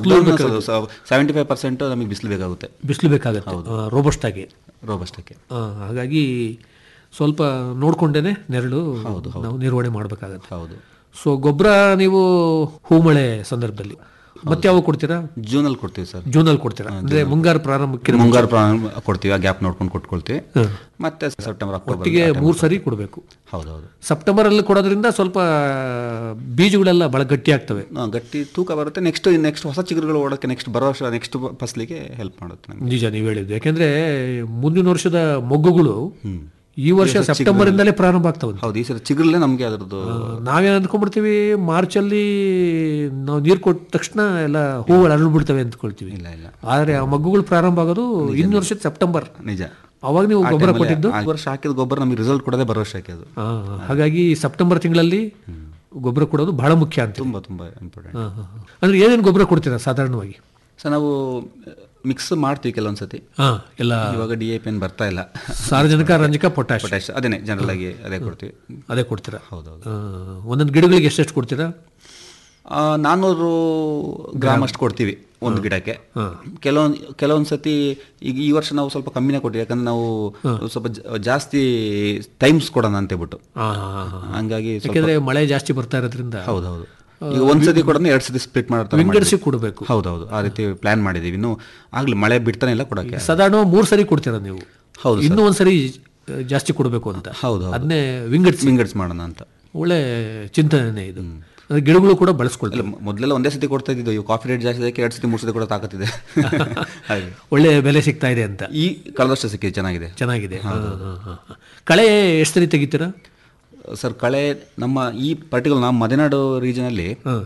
ಸೆವೆಂಟಿ ಫೈವ್ ಪರ್ಸೆಂಟ್ ನಮಗೆ ಬಿಸಿಲು ಬೇಕಾಗುತ್ತೆ ಬಿಸಿಲು ಬೇಕಾಗುತ್ತೆ ರೋಬಸ್ಟ್ ಆಗಿ ರೋಬಸ್ಟಕ್ಕೆ ಆ, ಹಾಗಾಗಿ ಸ್ವಲ್ಪ ನೋಡ್ಕೊಂಡೇನೆ ನೆರಳು ನಾವು ನಿರ್ವಹಣೆ ಮಾಡಬೇಕಾಗತ್ತೆ ಹೌದು ಸೊ ಗೊಬ್ಬರ ನೀವು ಹೂ ಮಳೆ ಸಂದರ್ಭದಲ್ಲಿ ಮತ್ತೆ ಯಾವಾಗ ಕೊಡ್ತೀರಾ ಜೂನಲ್ಲಿ ಕೊಡ್ತೀವಿ ಸರ್ ಜೂನಲ್ಲಿ ಕೊಡ್ತೀರಾ ಅಂದ್ರೆ ಮುಂಗಾರು ಪ್ರಾರಂಭಕ್ಕೆ ಮುಂಗಾರು ಪ್ರಾರಂಭ ಕೊಡ್ತೀವಿ ಆ ಗ್ಯಾಪ್ ನೋಡ್ಕೊಂಡು ಕೊಟ್ಕೊಳ್ತೀವಿ ಮತ್ತೆ ಸೆಪ್ಟೆಂಬರ್ ಅಕ್ಟೋಬರ್ ಒಟ್ಟಿಗೆ ಮೂರು ಸರಿ ಕೊಡಬೇಕು ಹೌದೌದು ಸೆಪ್ಟೆಂಬರ್ ಅಲ್ಲಿ ಕೊಡೋದ್ರಿಂದ ಸ್ವಲ್ಪ ಬೀಜಗಳೆಲ್ಲ ಬಹಳ ಗಟ್ಟಿ ಆಗ್ತವೆ ಆ, ಗಟ್ಟಿ ತೂಕ ಬರುತ್ತೆ ನೆಕ್ಸ್ಟ್ ನೆಕ್ಸ್ಟ್ ಹೊಸ ಚಿಗುರುಗಳು ಓಡೋಕ್ಕೆ ನೆಕ್ಸ್ಟ್ ಬರೋ ವರ್ಷ ನೆಕ್ಸ್ಟ್ ಫಸಲಿಗೆ ಹೆಲ್ಪ್ ಮಾಡುತ್ತೆ ನಮ್ಗೆ ನಿಜ ನೀವು ಹೇಳಿದ್ದು ಯಾಕೆಂದ್ರೆ ಮುಂದಿನ ವರ್ಷದ ಮೊಗ್ಗುಗಳು ಈ ವರ್ಷ ಸೆಪ್ಟೆಂಬರ್ ಇಂದಲೇ ಪ್ರಾರಂಭ ಆಗ್ತವೆ ಹೌದು ಈ ಸಲ ಚಿಗುರಲ್ಲೇ ನಮಗೆ ಅದರದ್ದು ನಾವೇನ್ ಅಂದ್ಕೊಂಡ್ಬಿಡ್ತೀವಿ ಮಾರ್ಚ್ ಅಲ್ಲಿ ನಾವು ನೀರು ಕೊಟ್ಟ ತಕ್ಷಣ ಎಲ್ಲ ಹೂಗಳು ಅರಳ್ಬಿಡ್ತವೆ ಅಂದ್ಕೊಳ್ತೀವಿ ಇಲ್ಲ ಇಲ್ಲ ಆದ್ರೆ ಆ ಮಗ್ಗುಗಳು ಪ್ರಾರಂಭ ಆಗೋದು ಇನ್ನು ವರ್ಷದ ಸೆಪ್ಟೆಂಬರ್ ನಿಜ ಅವಾಗ ನೀವು ಆ ಗೊಬ್ಬರ time ಅಲ್ಲಿ ಕೊಟ್ಟಿದ್ದು ಆ ವರ್ಷ ಹಾಕಿದ ಗೊಬ್ಬರ ನಮಗೆ ರಿಸಲ್ಟ್ ಕೊಡೋದೇ ಬರೋ ವರ್ಷಕ್ಕೆ ಅದು ಆ, ಹಾಗಾಗಿ ಸೆಪ್ಟೆಂಬರ್ ತಿಂಗಳಲ್ಲಿ ಗೊಬ್ಬರ ಕೊಡೋದು ಬಹಳ ಮುಖ್ಯ ಅಂತ ತುಂಬಾ ತುಂಬಾ ಇಂಪಾರ್ಟೆಂಟ್ ಅಂದ್ರೆ ಏನೇನು ಗೊಬ್ಬರ ಕೊಡ್ತೀರಾ ಸಾಧಾರಣವಾಗಿ ಸೊ ನಾವು ಮಿಕ್ಸ್ ಮಾಡ್ತೀವಿ ಕೆಲವೊಂದ್ಸತಿ ಹಾ ಎಲ್ಲ ಇವಾಗ ಡಿ ಎ ಪಿ ಏನ್ ಬರ್ತಾ ಇಲ್ಲ ಸಾರಜನಕ ರಂಜಕ ಪೊಟ್ಯಾಶ್ ಪೊಟ್ಯಾಶ್ ಅದೇನೆ ಜನರಲ್ ಆಗಿ ಅದೇ ಕೊಡ್ತೀವಿ ಅದೇ ಕೊಡ್ತೀರಾ ಹೌದೌದು ಆ, ಒಂದೊಂದು ಗಿಡಗಳಿಗೆ ಎಷ್ಟೆಷ್ಟು ಕೊಡ್ತೀರಾ ಆ, ನಾನ್ನೂರು ಗ್ರಾಮ್ ಅಷ್ಟು ಕೊಡ್ತೀವಿ ಒಂದು ಗಿಡಕ್ಕೆ ಕೆಲವೊಂದು ಕೆಲವೊಂದು ಸತಿ ಈಗ ಈ ವರ್ಷ ನಾವು ಸ್ವಲ್ಪ ಕಮ್ಮಿನೇ ಕೊಟ್ಟಿವಿ ಯಾಕಂದ್ರೆ ನಾವು ಸ್ವಲ್ಪ ಜ- ಜಾಸ್ತಿ ಟೈಮ್ಸ್ ಕೊಡೋಣ ಅಂತ ಹೇಳ್ಬಿಟ್ಟು ಆ, ಆ, ಆ. ಹಂಗಾಗಿ ಸ್ವಲ್ಪ ಯಾಕೆಂದ್ರೆ ಮಳೆ ಜಾಸ್ತಿ ಬರ್ತಾ ಇರೋದ್ರಿಂದ ಹೌದೌದು ಈಗ ಒಂದ್ಸತಿ ಕೂಡ ಎರಡ್ ಸತಿ ಸ್ಪ್ಲಿಟ್ ಮಾಡ್ತಾರೆ ವಿಂಗಡಿಸಿ ಕೊಡಬೇಕು ಹೌದೌದು ಆ ರೀತಿ ಪ್ಲಾನ್ ಮಾಡಿದೀವಿ ಇನ್ನು ಆಗ್ಲಿ ಮಳೆ ಬಿಡ್ತಾನೆ ಇಲ್ಲ ಕೊಡಕ್ಕೆ ಸಾಧಾರಣ ಮೂರು ಸರಿ ಕೊಡ್ತೀರಾ ನೀವು ಹೌದು ಇನ್ನೂ ಒಂದ್ಸರಿ ಆ, ಜಾಸ್ತಿ ಕೊಡಬೇಕು ಅಂತ ಹೌದು ಹೌದು ಅದನ್ನೇ ವಿಂಗಡಿಸಿ ವಿಂಗಡ್ಸ್ ಮಾಡೋಣ ಅಂತ ಒಳ್ಳೆ ಚಿಂತನೆ ಇದು ಅಂದ್ರೆ ಗಿಡಗಳು ಕೂಡ ಬಳಸ್ಕೊಳ್ತಾರೆ ಇಲ್ಲ ಮೊದಲೆಲ್ಲ ಒಂದೇ ಸತಿ ಕೊಡ್ತಾ ಇದ್ದಿದ್ದು ಇವಾಗ ಕಾಫಿ ರೇಟ್ ಜಾಸ್ತಿ ಅದಕ್ಕೆ ಎರಡು ಸತಿ ಮೂರು ಸತಿ ಕೂಡ ತಾಕತ್ತಿದೆ ಹಾಗೆ ಒಳ್ಳೆ ಬೆಲೆ ಸಿಗ್ತಾ ಇದೆ ಅಂತ ಈ ಕಳೆದ ವರ್ಷ ಸಿಕ್ಕಿದೆ ಚೆನ್ನಾಗಿದೆ ಚೆನ್ನಾಗಿದೆ ಹಾ, ಹಾ, ಹಾ, ಹಾ. ಕಳೆ ಎಷ್ಟು ಸರಿ ತೆಗಿತೀರಾ ಸರ್ ಕಳೆ ನಮ್ಮ ಈ ಪರ್ಟಿಕ್ಯುಲರ್ ನಮ್ಮ ಮಲೆನಾಡು ರೀಜನಲ್ಲಿ